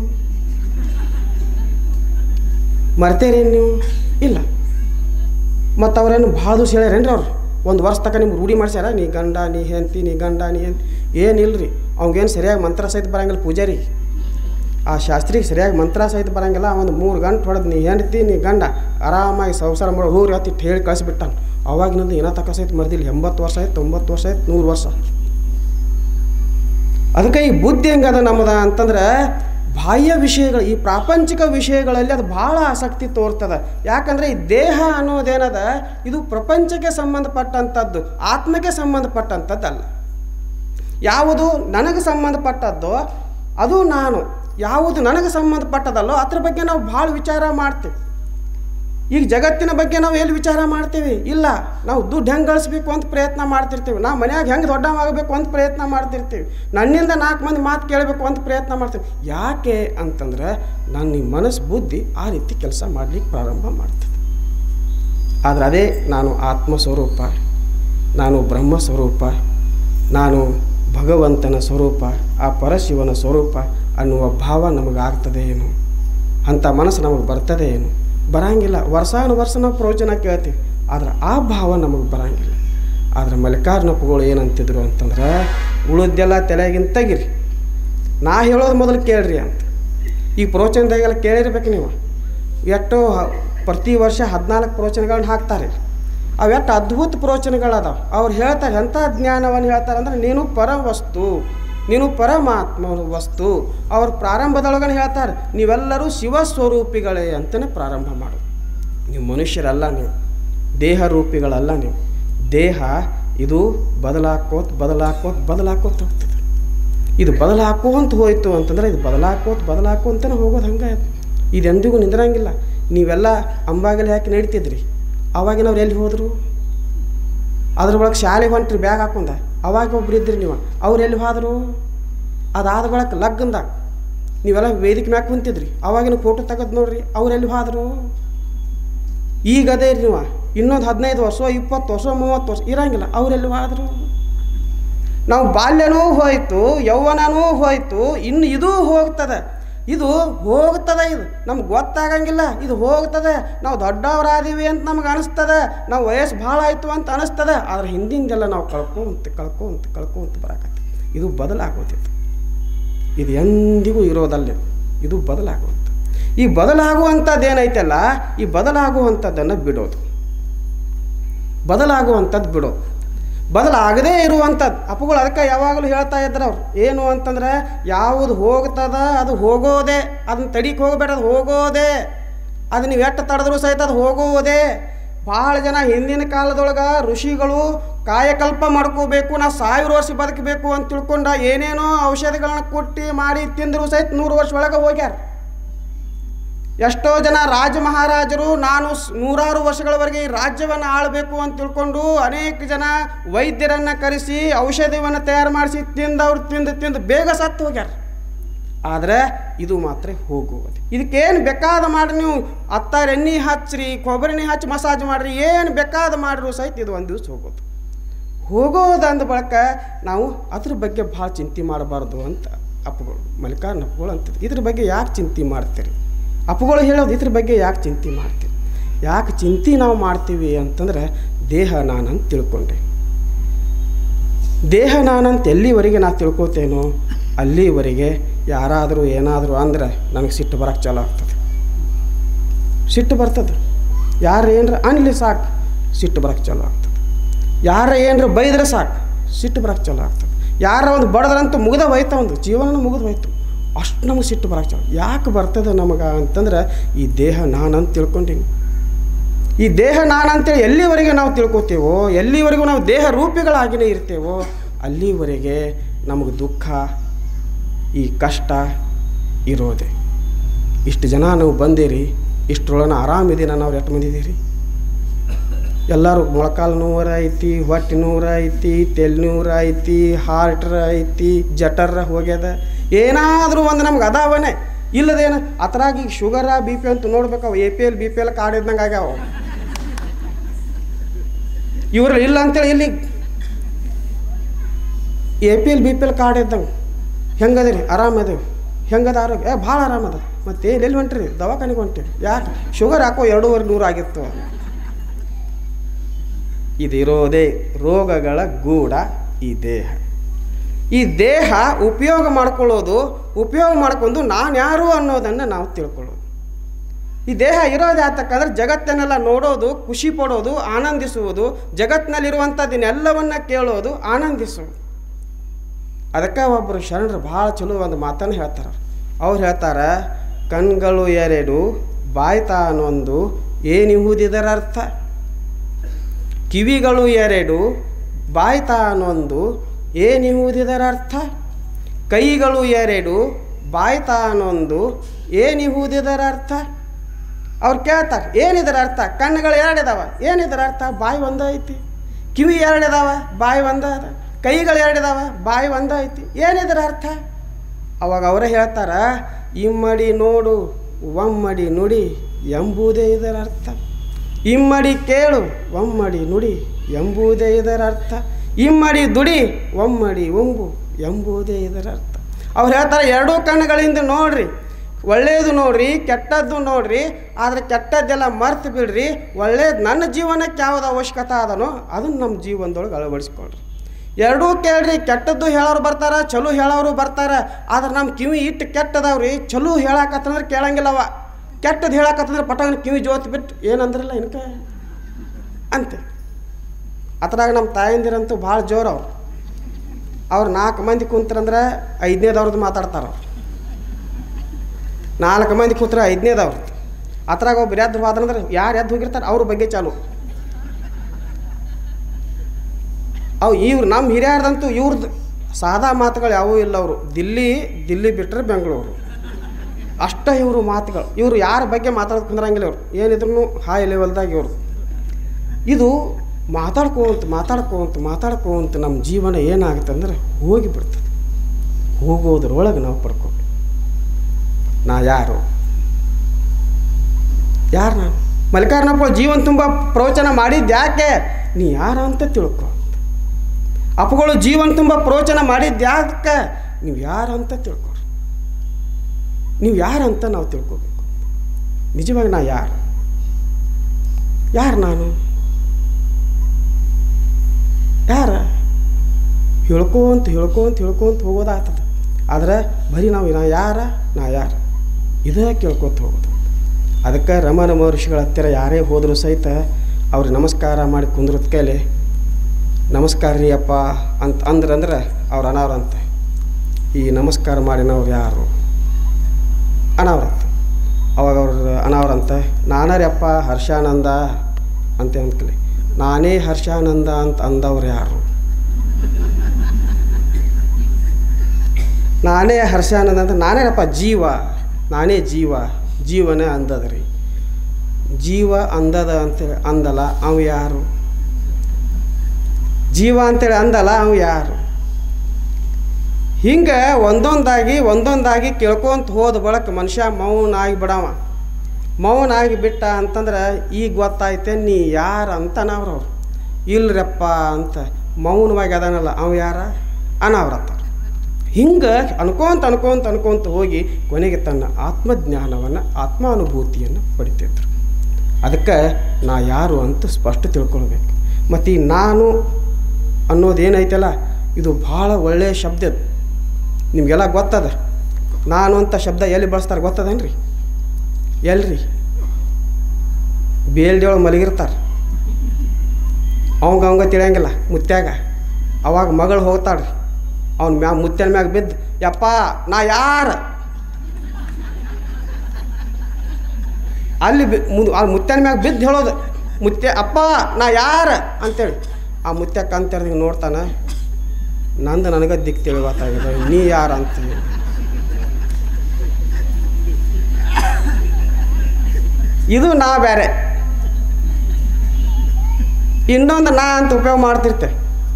ಮರ್ತೀರೇನು ನೀವು ಇಲ್ಲ ಮತ್ತು ಅವ್ರೇನು ಭಾಳ ದಿವಸ ಹೇಳ್ಯಾರೇನ್ರಿ ಅವ್ರು ಒಂದು ವರ್ಷ ತನಕ ನಿಮ್ಗೆ ರೂಢಿ ಮಾಡ್ಸ್ಯಾರ ನೀ ಗಂಡ ನೀ ಹೆಂಡತಿ ನೀ ಗಂಡ ನೀ ಹೆಂಡತಿ ಏನಿಲ್ಲ ರೀ ಅವ್ಗೇನು ಸರಿಯಾಗಿ ಮಂತ್ರ ಸಹಿತ ಬರಂಗಿಲ್ಲ ಪೂಜಾರಿ ಆ ಶಾಸ್ತ್ರಿಗೆ ಸರಿಯಾಗಿ ಮಂತ್ರ ಸಹಿತ ಬರಂಗಿಲ್ಲ ಒಂದು ಮೂರು ಗಂಟೆ ಹೊಡೆದು ನೀ ಹೆಂಡತಿ ನೀ ಗಂಡ ಆರಾಮಾಗಿ ಸಂಸಾರ ಮಾಡೋ ಹೋಗ್ರಿ ಅತಿ ಹೇಳಿ ಕಳಿಸ್ಬಿಟ್ಟಾನ ಅವಾಗಿನದು ಏನೋ ತಕ ಸಹಿತ ಮರ್ದಿಲ್ಲ ಎಂಬತ್ತು ವರ್ಷ ಆಯ್ತು ತೊಂಬತ್ತು ವರ್ಷ ಆಯ್ತು ನೂರು ವರ್ಷ ಅದಕ್ಕೆ ಈ ಬುದ್ಧಿ ಹೆಂಗದ ನಮ್ಮದ ಅಂತಂದ್ರೆ ಬಾಹ್ಯ ವಿಷಯಗಳು ಈ ಪ್ರಾಪಂಚಿಕ ವಿಷಯಗಳಲ್ಲಿ ಅದು ಭಾಳ ಆಸಕ್ತಿ ತೋರ್ತದ ಯಾಕಂದರೆ ಈ ದೇಹ ಅನ್ನೋದೇನದ ಇದು ಪ್ರಪಂಚಕ್ಕೆ ಸಂಬಂಧಪಟ್ಟಂಥದ್ದು ಆತ್ಮಕ್ಕೆ ಸಂಬಂಧಪಟ್ಟಂಥದ್ದಲ್ಲ ಯಾವುದು ನನಗೆ ಸಂಬಂಧಪಟ್ಟದ್ದೋ ಅದು ನಾನು ಯಾವುದು ನನಗೆ ಸಂಬಂಧಪಟ್ಟದಲ್ಲೋ ಅದ್ರ ಬಗ್ಗೆ ನಾವು ಭಾಳ ವಿಚಾರ ಮಾಡ್ತೀವಿ ಈಗ ಜಗತ್ತಿನ ಬಗ್ಗೆ ನಾವು ಎಲ್ಲಿ ವಿಚಾರ ಮಾಡ್ತೀವಿ ಇಲ್ಲ ನಾವು ದುಡ್ಡು ಹೆಂಗೆ ಗಳಿಸ್ಬೇಕು ಅಂತ ಪ್ರಯತ್ನ ಮಾಡ್ತಿರ್ತೀವಿ ನಾವು ಮನ್ಯಾಗ ಹೆಂಗೆ ದೊಡ್ಡವಾಗಬೇಕು ಅಂತ ಪ್ರಯತ್ನ ಮಾಡ್ತಿರ್ತೀವಿ ನನ್ನಿಂದ ನಾಲ್ಕು ಮಂದಿ ಮಾತು ಕೇಳಬೇಕು ಅಂತ ಪ್ರಯತ್ನ ಮಾಡ್ತೀವಿ ಯಾಕೆ ಅಂತಂದ್ರೆ ನನ್ನ ಈ ಮನಸ್ಸು ಬುದ್ಧಿ ಆ ರೀತಿ ಕೆಲಸ ಮಾಡಲಿಕ್ಕೆ ಪ್ರಾರಂಭ ಮಾಡ್ತದೆ ಆದರೆ ಅದೇ ನಾನು ಆತ್ಮ ಸ್ವರೂಪ ನಾನು ಬ್ರಹ್ಮ ಸ್ವರೂಪ ನಾನು ಭಗವಂತನ ಸ್ವರೂಪ ಆ ಪರಶಿವನ ಸ್ವರೂಪ ಅನ್ನುವ ಭಾವ ನಮಗಾಗ್ತದೆ ಏನು ಅಂಥ ಮನಸ್ಸು ನಮಗೆ ಬರ್ತದೆ ಏನು ಬರಂಗಿಲ್ಲ ವರ್ಷಾನು ವರ್ಷ ನಾವು ಪ್ರವಚನ ಕೇಳ್ತೀವಿ ಆದ್ರೆ ಆ ಭಾವ ನಮಗೆ ಬರಂಗಿಲ್ಲ ಆದರೆ ಮಲ್ಲಿಕಾರ್ಜುನಪ್ಪಗಳು ಏನಂತಿದ್ರು ಅಂತಂದ್ರೆ ಉಳಿದೆಲ್ಲ ತಲೆಗಿಂತ ತೆಗಿರಿ ನಾ ಹೇಳೋದು ಮೊದಲು ಕೇಳ್ರಿ ಅಂತ ಈ ಪ್ರವಚನದಾಗೆಲ್ಲ ಕೇಳಿರ್ಬೇಕು ನೀವು ಎಷ್ಟೋ ಹ- ಪ್ರತಿ ವರ್ಷ ಹದಿನಾಲ್ಕು ಪ್ರವಚನಗಳನ್ನ ಹಾಕ್ತಾರೆ ಅವೆಷ್ಟು ಅದ್ಭುತ ಪ್ರವಚನಗಳದಾವ ಅವ್ರು ಹೇಳ್ತಾರೆ ಎಂಥ ಜ್ಞಾನವನ್ನು ಹೇಳ್ತಾರೆ ಅಂದ್ರೆ ನೀನು ಪರವಸ್ತು ನೀನು ಪರಮಾತ್ಮ ವಸ್ತು ಅವ್ರ ಪ್ರಾರಂಭದೊಳಗನೆ ಹೇಳ್ತಾರೆ ನೀವೆಲ್ಲರೂ ಶಿವಸ್ವರೂಪಿಗಳೇ ಅಂತಲೇ ಪ್ರಾರಂಭ ಮಾಡು ನೀವು ಮನುಷ್ಯರಲ್ಲ ನೀವು ದೇಹ ರೂಪಿಗಳಲ್ಲ ನೀವು ದೇಹ ಇದು ಬದಲಾಕೋತ್ ಬದಲಾಕೋತ್ ಬದಲಾಕೋತ್ ಹೋಗ್ತದೆ ಇದು ಬದಲಾಕೋಂತ ಹೋಯ್ತು ಅಂತಂದ್ರೆ ಇದು ಬದಲಾಕೋತ್ ಬದಲಾಕೋಂತನೇ ಹೋಗೋದು ಹಂಗೆ ಇದು ಎಂದಿಗೂ ನಿಂದ್ರಂಗಿಲ್ಲ ನೀವೆಲ್ಲ ಅಂಬಾಗಲಿ ಹಾಕಿ ನಡಿತಿದ್ರಿ ಅವಾಗಿನವ್ರು ಎಲ್ಲಿ ಹೋದರು ಅದ್ರ ಒಳಗೆ ಶಾಲೆಗೆ ಹೊಂಟ್ರಿ ಬ್ಯಾಗ್ ಹಾಕೊಂಡ ಅವಾಗ ಒಬ್ರು ಇದ್ರಿ ನೀವು ಅವ್ರು ಎಲ್ಲಿ ಹೋದರು ಅದಾದ ಬಳಕ ಲಗ್ನದಾಗ ನೀವೆಲ್ಲ ವೇದಿಕೆ ಮ್ಯಾಗ ಕುಂತಿದ್ರಿ ಅವಾಗಿನ ಫೋಟೋ ತೆಗೆದು ನೋಡ್ರಿ ಅವ್ರು ಎಲ್ಲಿ ಹೋದರು ಈಗ ಅದೇ ರೀ ನೀವು ಇನ್ನೊಂದು ಹದಿನೈದು ವರ್ಷ ಇಪ್ಪತ್ತು ವರ್ಷ ಮೂವತ್ತು ವರ್ಷ ಇರಂಗಿಲ್ಲ ಅವರೆಲ್ಲಿ ಹೋದರು ನಾವು ಬಾಲ್ಯನೂ ಹೋಯ್ತು ಯೌವನನೂ ಹೋಯ್ತು ಇನ್ನು ಇದೂ ಹೋಗ್ತದೆ ಇದು ಹೋಗ್ತದೆ ಇದು ನಮ್ಗೆ ಗೊತ್ತಾಗಂಗಿಲ್ಲ ಇದು ಹೋಗ್ತದೆ ನಾವು ದೊಡ್ಡವರಾದೀವಿ ಅಂತ ನಮ್ಗೆ ಅನಿಸ್ತದೆ ನಾವು ವಯಸ್ಸು ಭಾಳ ಆಯಿತು ಅಂತ ಅನಿಸ್ತದೆ ಆದ್ರೆ ಹಿಂದಿಂದೆಲ್ಲ ನಾವು ಕಳ್ಕೊಂತ ಕಳ್ಕೊಂತ ಕಳ್ಕೊಂತ ಬರಾಕತ್ತಿ ಇದು ಬದಲಾಗೋದಿತ್ತು ಇದು ಎಂದಿಗೂ ಇರೋದಲ್ಲ ಇದು ಬದಲಾಗುವಂಥ ಈ ಬದಲಾಗುವಂಥದ್ದು ಏನೈತಲ್ಲ ಈ ಬದಲಾಗುವಂಥದ್ದನ್ನು ಬಿಡೋದು ಬದಲಾಗುವಂಥದ್ದು ಬಿಡೋದು ಬದಲಾಗದೇ ಇರುವಂಥದ್ದು ಅಪ್ಪಗಳು ಅದಕ್ಕೆ ಯಾವಾಗಲೂ ಹೇಳ್ತಾ ಇದ್ರು ಅವ್ರು ಏನು ಅಂತಂದ್ರೆ ಯಾವುದು ಹೋಗ್ತದ ಅದು ಹೋಗೋದೇ ಅದನ್ನ ತಡಿಕ್ ಹೋಗಬೇಡ ಅದು ಹೋಗೋದೇ ಅದು ನೀವು ಎಷ್ಟು ತಡೆದ್ರೂ ಸಹಿತ ಅದು ಹೋಗೋದೇ ಭಾಳ ಜನ ಹಿಂದಿನ ಕಾಲದೊಳಗೆ ಋಷಿಗಳು ಕಾಯಕಲ್ಪ ಮಾಡ್ಕೋಬೇಕು ನಾವು ಸಾವಿರ ವರ್ಷ ಬದುಕಬೇಕು ಅಂತ ತಿಳ್ಕೊಂಡ ಏನೇನೋ ಔಷಧಿಗಳನ್ನ ಕೊಟ್ಟು ಮಾಡಿ ತಿಂದರೂ ಸಹಿತ ನೂರು ವರ್ಷ ಒಳಗೆ ಹೋಗ್ಯಾರ ಎಷ್ಟೋ ಜನ ರಾಜ ಮಹಾರಾಜರು ನಾನು ಸ್- ನೂರಾರು ವರ್ಷಗಳವರೆಗೆ ಈ ರಾಜ್ಯವನ್ನು ಆಳಬೇಕು ಅಂತ ತಿಳ್ಕೊಂಡು ಅನೇಕ ಜನ ವೈದ್ಯರನ್ನು ಕರೆಸಿ ಔಷಧಿಯನ್ನು ತಯಾರು ಮಾಡಿಸಿ ತಿಂದವ್ರು ತಿಂದು ತಿಂದು ಬೇಗ ಸತ್ತು ಹೋಗ್ಯಾರ ಆದರೆ ಇದು ಮಾತ್ರ ಹೋಗುವುದು ಇದಕ್ಕೇನು ಬೇಕಾದ ಮಾಡ್ರಿ ನೀವು ಅತ್ತಾರ ಎಣ್ಣೆ ಹಚ್ಚ್ರಿ ಕೊಬ್ಬರಿನಿ ಹಚ್ಚಿ ಮಸಾಜ್ ಮಾಡಿರಿ ಏನು ಬೇಕಾದ ಮಾಡ್ರು ಸಹಿತ ಇದು ಒಂದು ದಿವ್ಸ ಹೋಗೋದು ಹೋಗೋದು ಅಂದ ಬಳಿಕ ನಾವು ಅದ್ರ ಬಗ್ಗೆ ಭಾಳ ಚಿಂತೆ ಮಾಡಬಾರ್ದು ಅಂತ ಅಪ್ಪುಗಳು ಮಲ್ಲಿಕಾರ್ಜುನ ಅಪ್ಪುಗಳು ಅಂತದ್ದು ಇದ್ರ ಬಗ್ಗೆ ಯಾಕೆ ಚಿಂತೆ ಮಾಡ್ತೀರಿ ಅಪ್ಪುಗಳು ಹೇಳೋದು ಇದ್ರ ಬಗ್ಗೆ ಯಾಕೆ ಚಿಂತೆ ಮಾಡ್ತೀರಿ ಯಾಕೆ ಚಿಂತೆ ನಾವು ಮಾಡ್ತೀವಿ ಅಂತಂದ್ರೆ ದೇಹ ನಾನಂತ ತಿಳ್ಕೊಂಡೆ ದೇಹ ನಾನಂತ ಎಲ್ಲಿವರೆಗೆ ನಾ ತಿಳ್ಕೊತೇನೋ ಅಲ್ಲಿವರೆಗೆ ಯಾರಾದರೂ ಏನಾದರೂ ಅಂದ್ರೆ ನನಗೆ ಸಿಟ್ಟು ಬರೋಕ್ಕೆ ಚಾಲು ಆಗ್ತದೆ ಸಿಟ್ಟು ಬರ್ತದೆ ಯಾರು ಏನರ ಅನ್ಲಿ ಸಾಕು ಸಿಟ್ಟು ಬರೋಕ್ಕೆ ಚಾಲು ಆಗ್ತದೆ ಯಾರ ಏನರ ಬೈದ್ರೆ ಸಾಕು ಸಿಟ್ಟು ಬರೋಕ್ಕೆ ಚಾಲು ಆಗ್ತದೆ ಯಾರ ಒಂದು ಬಡದ್ರಂತೂ ಮುಗ್ದ ಹೋಯ್ತು ಒಂದು ಜೀವನ ಮುಗಿದು ಹೋಯ್ತು ಅಷ್ಟು ನಮಗೆ ಸಿಟ್ಟು ಬರೋಕ್ಕೆ ಚಾಲು ಯಾಕೆ ಬರ್ತದೆ ನಮಗೆ ಅಂತಂದ್ರೆ ಈ ದೇಹ ನಾನಂತ ತಿಳ್ಕೊಂಡೀನಿ ಈ ದೇಹ ನಾನಂತೇಳಿ ಎಲ್ಲಿವರೆಗೆ ನಾವು ತಿಳ್ಕೊತೀವೋ ಎಲ್ಲಿವರೆಗೂ ನಾವು ದೇಹ ರೂಪಿಗಳಾಗಿಯೇ ಇರ್ತೇವೋ ಅಲ್ಲಿವರೆಗೆ ನಮಗೆ ದುಃಖ ಈ ಕಷ್ಟ ಇರೋದೆ ಇಷ್ಟು ಜನ ನಾವು ಬಂದಿರಿ ಇಷ್ಟರೊಳನ ಆರಾಮಿದ್ದೀನ ನಾವು ಎಷ್ಟು ಬಂದಿದ್ದೀರಿ ಎಲ್ಲರೂ ಮೊಳಕಾಲು ನೋವರ ಐತಿ ಹೊಟ್ಟೆ ನೋವ್ರ ಐತಿ ತೆಲ್ ನೋವ್ರ ಐತಿ ಹಾರ್ಟ್ರ ಐತಿ ಜಠರ ಹೋಗ್ಯದ ಏನಾದರೂ ಒಂದು ನಮ್ಗೆ ಅದಾವನೆ ಇಲ್ಲದೇನು ಅದ್ರಾಗ ಈಗ ಶುಗರ ಬಿ ಪಿ ಅಂತ ನೋಡ್ಬೇಕು A P L B P L card ಇದ್ದಂಗೆ ಆಗ್ಯಾವ ಇವ್ರು ಇಲ್ಲ ಅಂತೇಳಿ ಇಲ್ಲಿ A P L B P L card ಇದ್ದಂಗೆ ಹೆಂಗದ್ರಿ ಆರಾಮದೇವಿ ಹೆಂಗದ ಆರೋಗ್ಯ ಏ ಭಾಳ ಆರಾಮದ ಮತ್ತೆ ಎಲ್ಲಿ ಹೊಂಟ್ರಿ ದವಾಖಾನೆಗೆ ಹೊಂಟಿರಿ ಯಾಕೆ ಶುಗರ್ ಹಾಕೋ ಎರಡೂವರೆ ನೂರು ಆಗಿತ್ತು ಇದಿರೋದೇ ರೋಗಗಳ ಗೂಢ ಈ ದೇಹ ಈ ದೇಹ ಉಪಯೋಗ ಮಾಡ್ಕೊಳ್ಳೋದು ಉಪಯೋಗ ಮಾಡ್ಕೊಂಡು ನಾನು ಯಾರು ಅನ್ನೋದನ್ನು ನಾವು ತಿಳ್ಕೊಳ್ಳೋದು ಈ ದೇಹ ಇರೋದು ಯಾತಕ್ಕಂದ್ರೆ ಜಗತ್ತನ್ನೆಲ್ಲ ನೋಡೋದು ಖುಷಿ ಪಡೋದು ಆನಂದಿಸುವುದು ಜಗತ್ತಿನಲ್ಲಿರುವಂಥದ್ದನ್ನೆಲ್ಲವನ್ನ ಕೇಳೋದು ಆನಂದಿಸುವುದು ಅದಕ್ಕೆ ಒಬ್ಬರು ಶರಣರು ಭಾಳ ಚಲೋ ಒಂದು ಮಾತನ್ನು ಹೇಳ್ತಾರೆ ಅವ್ರು ಹೇಳ್ತಾರೆ ಕಣ್ಗಳು ಎರಡು ಬಾಯ್ತಾನೊಂದು ಏನಿಹುದಿದರ ಅರ್ಥ ಕಿವಿಗಳು ಎರಡು ಬಾಯ್ತಾನೊಂದು ಏನಿಹುದಿದರ ಅರ್ಥ ಕೈಗಳು ಎರಡು ಬಾಯ್ತಾನೊಂದು ಏನಿಹುದಿದರ ಅರ್ಥ ಅವ್ರು ಕೇಳ್ತಾರೆ ಏನಿದರ ಅರ್ಥ ಕಣ್ಣುಗಳು ಎರಡಿದಾವ ಏನಿದರ ಅರ್ಥ ಬಾಯಿ ಒಂದ ಐತಿ ಕಿವಿ ಎರಡಿದಾವ ಬಾಯಿ ಒಂದ ಅದ ಕೈಗಳು ಎರಡಿದಾವ ಬಾಯಿ ಒಂದ ಐತಿ ಏನಿದರ ಅರ್ಥ ಅವಾಗ ಅವರೇ ಹೇಳ್ತಾರ ಇಮ್ಮಡಿ ನೋಡು ಒಮ್ಮಡಿ ನುಡಿ ಎಂಬುದೇ ಇದರ ಅರ್ಥ ಇಮ್ಮಡಿ ಕೇಳು ಒಮ್ಮಡಿ ನುಡಿ ಎಂಬುದೇ ಇದರ ಅರ್ಥ ಇಮ್ಮಡಿ ದುಡಿ ಒಮ್ಮಡಿ ಉಂಬು ಎಂಬುದೇ ಇದರ ಅರ್ಥ ಅವ್ರು ಹೇಳ್ತಾರೆ ಎರಡೂ ಕಣ್ಣುಗಳಿಂದ ನೋಡ್ರಿ ಒಳ್ಳೆಯದು ನೋಡ್ರಿ ಕೆಟ್ಟದ್ದು ನೋಡ್ರಿ ಆದರೆ ಕೆಟ್ಟದ್ದೆಲ್ಲ ಮರ್ತು ಬಿಡ್ರಿ ಒಳ್ಳೇದು ನನ್ನ ಜೀವನಕ್ಕೆ ಯಾವ್ದು ಅವಶ್ಯಕತೆ ಅದನೋ ಅದನ್ನು ನಮ್ಮ ಜೀವನದೊಳಗೆ ಅಳವಡಿಸ್ಕೊಳ್ರಿ ಎರಡೂ ಕೇಳ್ರಿ ಕೆಟ್ಟದ್ದು ಹೇಳೋರು ಬರ್ತಾರ ಚಲೋ ಹೇಳೋರು ಬರ್ತಾರ ಆದ್ರೆ ನಮ್ಮ ಕಿವಿ ಇಟ್ಟು ಕೆಟ್ಟದವ್ರಿ ಚಲೋ ಹೇಳಕತ್ತಂದ್ರೆ ಕೇಳಂಗಿಲ್ಲವ ಕೆಟ್ಟದ್ದು ಹೇಳಕತ್ತಂದ್ರೆ ಪಟಂಗ ಕಿವಿ ಜೋತ್ ಬಿಟ್ಟು ಏನಂದ್ರಲ್ಲ ಇನ್ಕ ಅಂತೆ ಅದ್ರಾಗ ನಮ್ಮ ತಾಯಂದಿರಂತೂ ಭಾಳ ಜೋರು ಅವ್ರು ಅವ್ರು ನಾಲ್ಕು ಮಂದಿ ಕುಂತ್ರಂದ್ರೆ ಐದನೇದವ್ರದ್ದು ಮಾತಾಡ್ತಾರ ಅವ್ರು ನಾಲ್ಕು ಮಂದಿ ಕೂತ್ರೆ ಐದನೇದವ್ರದ್ದು ಅದ್ರಾಗ ಒಬ್ರು ಎದ್ದು ಹೋದ್ರಂದ್ರೆ ಯಾರು ಎದ್ದು ಹೋಗಿರ್ತಾರೆ ಅವ್ರ ಬಗ್ಗೆ ಚಾಲು ಅವು ಇವ್ರು ನಮ್ಮ ಹಿರಿಯರ್ದಂತೂ ಇವ್ರದ್ದು ಸಾದಾ ಮಾತುಗಳು ಯಾವೂ ಇಲ್ಲ ಅವರು ದಿಲ್ಲಿ ದಿಲ್ಲಿ ಬಿಟ್ಟರೆ ಬೆಂಗಳೂರು ಅಷ್ಟ ಇವರು ಮಾತುಗಳು ಇವರು ಯಾರ ಬಗ್ಗೆ ಮಾತಾಡೋದು ಕುಂದ್ರಂಗಿಲ್ಲ ಇವರು ಏನಿದ್ರು ಹೈ ಲೆವೆಲ್ದಾಗ ಇವರು ಇದು ಮಾತಾಡ್ಕೋಂತ ಮಾತಾಡ್ಕೋಂತ ಮಾತಾಡ್ಕೋಂತ ನಮ್ಮ ಜೀವನ ಏನಾಗುತ್ತೆ ಅಂದ್ರೆ ಹೋಗಿಬಿಡ್ತದೆ ಹೋಗೋದ್ರೊಳಗೆ ನಾವು ಪಡ್ಕೊಂಡು ನಾ ಯಾರು ಯಾರು ನಾನು ಮಲ್ಲಿಕಾರ್ನಪ್ಪ ಜೀವನ ತುಂಬ ಪ್ರವಚನ ಮಾಡಿದ್ದು ಯಾಕೆ ನೀ ಯಾರು ಅಂತ ತಿಳ್ಕೊ ಅಪ್ಪಗಳು ಜೀವನ ತುಂಬ ಪ್ರವಚನ ಮಾಡಿದ್ದು ಯಾಕೆ ನೀವು ಯಾರು ಅಂತ ತಿಳ್ಕೊರಿ ನೀವು ಯಾರಂತ ನಾವು ತಿಳ್ಕೊಬೇಕು ನಿಜವಾಗಿ ನಾ ಯಾರು ಯಾರು ನಾನು ಯಾರ ಹೇಳ್ಕೊಂತ ಹೇಳ್ಕೊಂತ ಹೇಳ್ಕೊಂತ ಹೋಗೋದಾಗ್ತದೆ ಆದ್ರೆ ಬರೀ ನಾವು ನಾ ಯಾರ ನಾ ಯಾರು ಇದೇ ಕೇಳ್ಕೊತ ಹೋಗೋದು ಅದಕ್ಕೆ ರಮಣ ಮಹರ್ಷಿಗಳ ಹತ್ತಿರ ಯಾರೇ ಹೋದರೂ ಸಹಿತ ಅವ್ರಿಗೆ ನಮಸ್ಕಾರ ಮಾಡಿ ಕುಂದ್ರದ ಕೈಲಿ ನಮಸ್ಕಾರ ರೀ ಅಪ್ಪ ಅಂತ ಅಂದ್ರಂದ್ರೆ ಅವ್ರು ಅನಾವ್ರಂತೆ ಈ ನಮಸ್ಕಾರ ಮಾಡಿನವ್ರು ಯಾರು ಅನಾವ್ರಂತ ಅವಾಗ ಅವ್ರು ಅನಾವ್ರಂತ ನಾನರೇ ಅಪ್ಪ ಹರ್ಷಾನಂದ ಅಂತ ಅಂದ್ಕಲಿ ನಾನೇ ಹರ್ಷಾನಂದ ಅಂತ ಅಂದವ್ರು ಯಾರು ನಾನೇ ಹರ್ಷಾನಂದ ಅಂತ ನಾನೇನಪ್ಪ ಜೀವ ನಾನೇ ಜೀವ ಜೀವನೇ ಅಂದದ ರೀ ಜೀವ ಅಂದದ ಅಂತೇಳಿ ಅಂದಲ್ಲ ಅವ ಯಾರು ಜೀವ ಅಂತೇಳಿ ಅಂದಲ್ಲ ಅವ ಯಾರು ಹಿಂಗೆ ಒಂದೊಂದಾಗಿ ಒಂದೊಂದಾಗಿ ಕೇಳ್ಕೊಂತ ಹೋದ ಬಳಕ ಮನುಷ್ಯ ಮೌನ ಆಗಿ ಬಿಡವ ಮೌನ ಆಗಿ ಬಿಟ್ಟ ಅಂತಂದ್ರೆ ಈಗ ಗೊತ್ತಾಯ್ತೆ ನೀ ಯಾರು ಅಂತನವ್ರವ್ರು ಇಲ್ರಪ್ಪ ಅಂತ ಮೌನವಾಗಿ ಅದಾನಲ್ಲ ಅವ ಯಾರ ಅನಾವ್ರತ್ತವ್ರು ಹಿಂಗೆ ಅನ್ಕೊಂತ ಅನ್ಕೊಂತ ಅನ್ಕೊಂತ ಹೋಗಿ ಕೊನೆಗೆ ತನ್ನ ಆತ್ಮಜ್ಞಾನವನ್ನು ಆತ್ಮಾನುಭೂತಿಯನ್ನು ಪಡಿತಿದ್ರು ಅದಕ್ಕೆ ನಾ ಯಾರು ಅಂತ ಸ್ಪಷ್ಟ ತಿಳ್ಕೊಳ್ಬೇಕು ಮತ್ತು ಈ ನಾನು ಅನ್ನೋದೇನೈತಲ್ಲ ಇದು ಭಾಳ ಒಳ್ಳೆಯ ಶಬ್ದ ಅದು. ನಿಮಗೆಲ್ಲ ಗೊತ್ತದ ನಾನು ಅಂತ ಶಬ್ದ ಎಲ್ಲಿ ಬಳಸ್ತಾರೆ ಗೊತ್ತದೇನ್ರಿ ಎಲ್ರಿ ಬೇಲ್ಡಿಯೊಳಗೆ ಮಲಗಿರ್ತಾರೆ ಅವಂಗ ಅವಂಗ ತಿಳಿಯಂಗಿಲ್ಲ ಮುತ್ಯಾಗ ಅವಾಗ ಮಗಳು ಹೋಗ್ತಾಳ್ರಿ ಅವ್ನ ಮ್ಯಾಗ ಮುತ್ಯನ ಮ್ಯಾಗ ಬಿದ್ದು ಯಪ್ಪ ನಾ ಯಾರ ಅಲ್ಲಿ ಬಿ ಮುದ್ ಆ ಮುತ್ಯನ ಮ್ಯಾಗ ಬಿದ್ದು ಹೇಳೋದು ಮುತ್ಯ ಅಪ್ಪ ನಾ ಯಾರ ಅಂತೇಳಿ ಆ ಮುತ್ಯ ಕಂತ ನೋಡ್ತಾನ ನಂದು ನನಗೆ ದಿಕ್ ತಿಳಿವತ್ತಾಗಿದೆ ನೀ ಯಾರ ಅಂತೀವಿ ಇದು ನಾ ಬೇರೆ ಇನ್ನೊಂದು ನಾ ಅಂತ ಉಪಯೋಗ ಮಾಡ್ತಿರ್ತೆ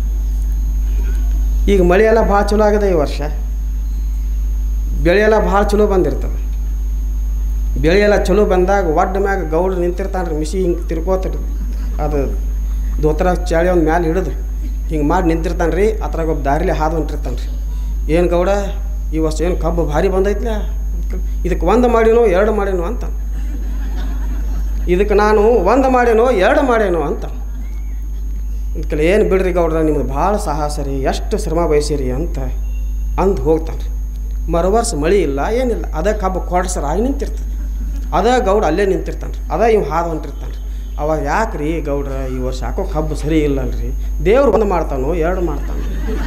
ಈಗ ಮಳೆ ಎಲ್ಲ ಭಾಳ ಚಲೋ ಆಗಿದೆ ಈ ವರ್ಷ ಬೆಳೆ ಎಲ್ಲ ಭಾಳ ಚಲೋ ಬಂದಿರ್ತದೆ ಬೆಳೆ ಎಲ್ಲ ಚಲೋ ಬಂದಾಗ ಒಡ್ಡ ಮ್ಯಾಗ ಗೌಡ್ರು ನಿಂತಿರ್ತಾನೆ ರೀ ಮಿಸಿ ಹಿಂಗೆ ತಿರ್ಕೋತ ಅದು ದೋತ್ರ ಚಾಳಿ ಒಂದು ಮ್ಯಾಲೆ ಹಿಡಿದು ಹಿಂಗೆ ಮಾಡಿ ನಿಂತಿರ್ತಾನೆ ರೀ ಅದ್ರಾಗ ಒಬ್ಬ ದಾರಿಲಿ ಹಾದು ಹೊಂಟಿರ್ತಾನೆ ರೀ ಏನು ಗೌಡ ಈ ವರ್ಷ ಏನು ಕಬ್ಬು ಭಾರಿ ಬಂದೈತ್ಲ ಇದಕ್ಕೆ ಒಂದು ಮಾಡೀನೋ ಎರಡು ಮಾಡೀನೋ ಅಂತ ಇದಕ್ಕೆ ನಾನು ಒಂದು ಮಾಡೇನೋ ಎರಡು ಮಾಡೇನೋ ಅಂತ ಇದಕ್ಕೆಲ್ಲ ಏನು ಬಿಡ್ರಿ ಗೌಡ್ರ ನಿಮ್ದು ಭಾಳ ಸಾಹಸ ರೀ ಎಷ್ಟು ಶ್ರಮ ಬಯಸಿರಿ ಅಂತ ಅಂದು ಹೋಗ್ತಾನೆ ರೀ ಮರುವರ್ಷ ಮಳೆ ಇಲ್ಲ ಏನಿಲ್ಲ ಅದ ಕಬ್ಬು ಕೊಡ್ಸರ ಆಗಿ ನಿಂತಿರ್ತದೆ ಅದ ಗೌಡ ಅಲ್ಲೇ ನಿಂತಿರ್ತಾನೆ ರೀ ಅದ ಇವ್ ಹಾದು ಹೊಂಟಿರ್ತಾನೆ ರೀ ಅವಾಗ ಯಾಕೆ ರೀ ಗೌಡ್ರ ಈ ವರ್ಷ ಯಾಕೋ ಕಬ್ಬು ಸರಿ ಇಲ್ಲಲ್ರಿ ದೇವ್ರು ಒಂದು ಮಾಡ್ತಾನೋ ಎರಡು ಮಾಡ್ತಾನೋ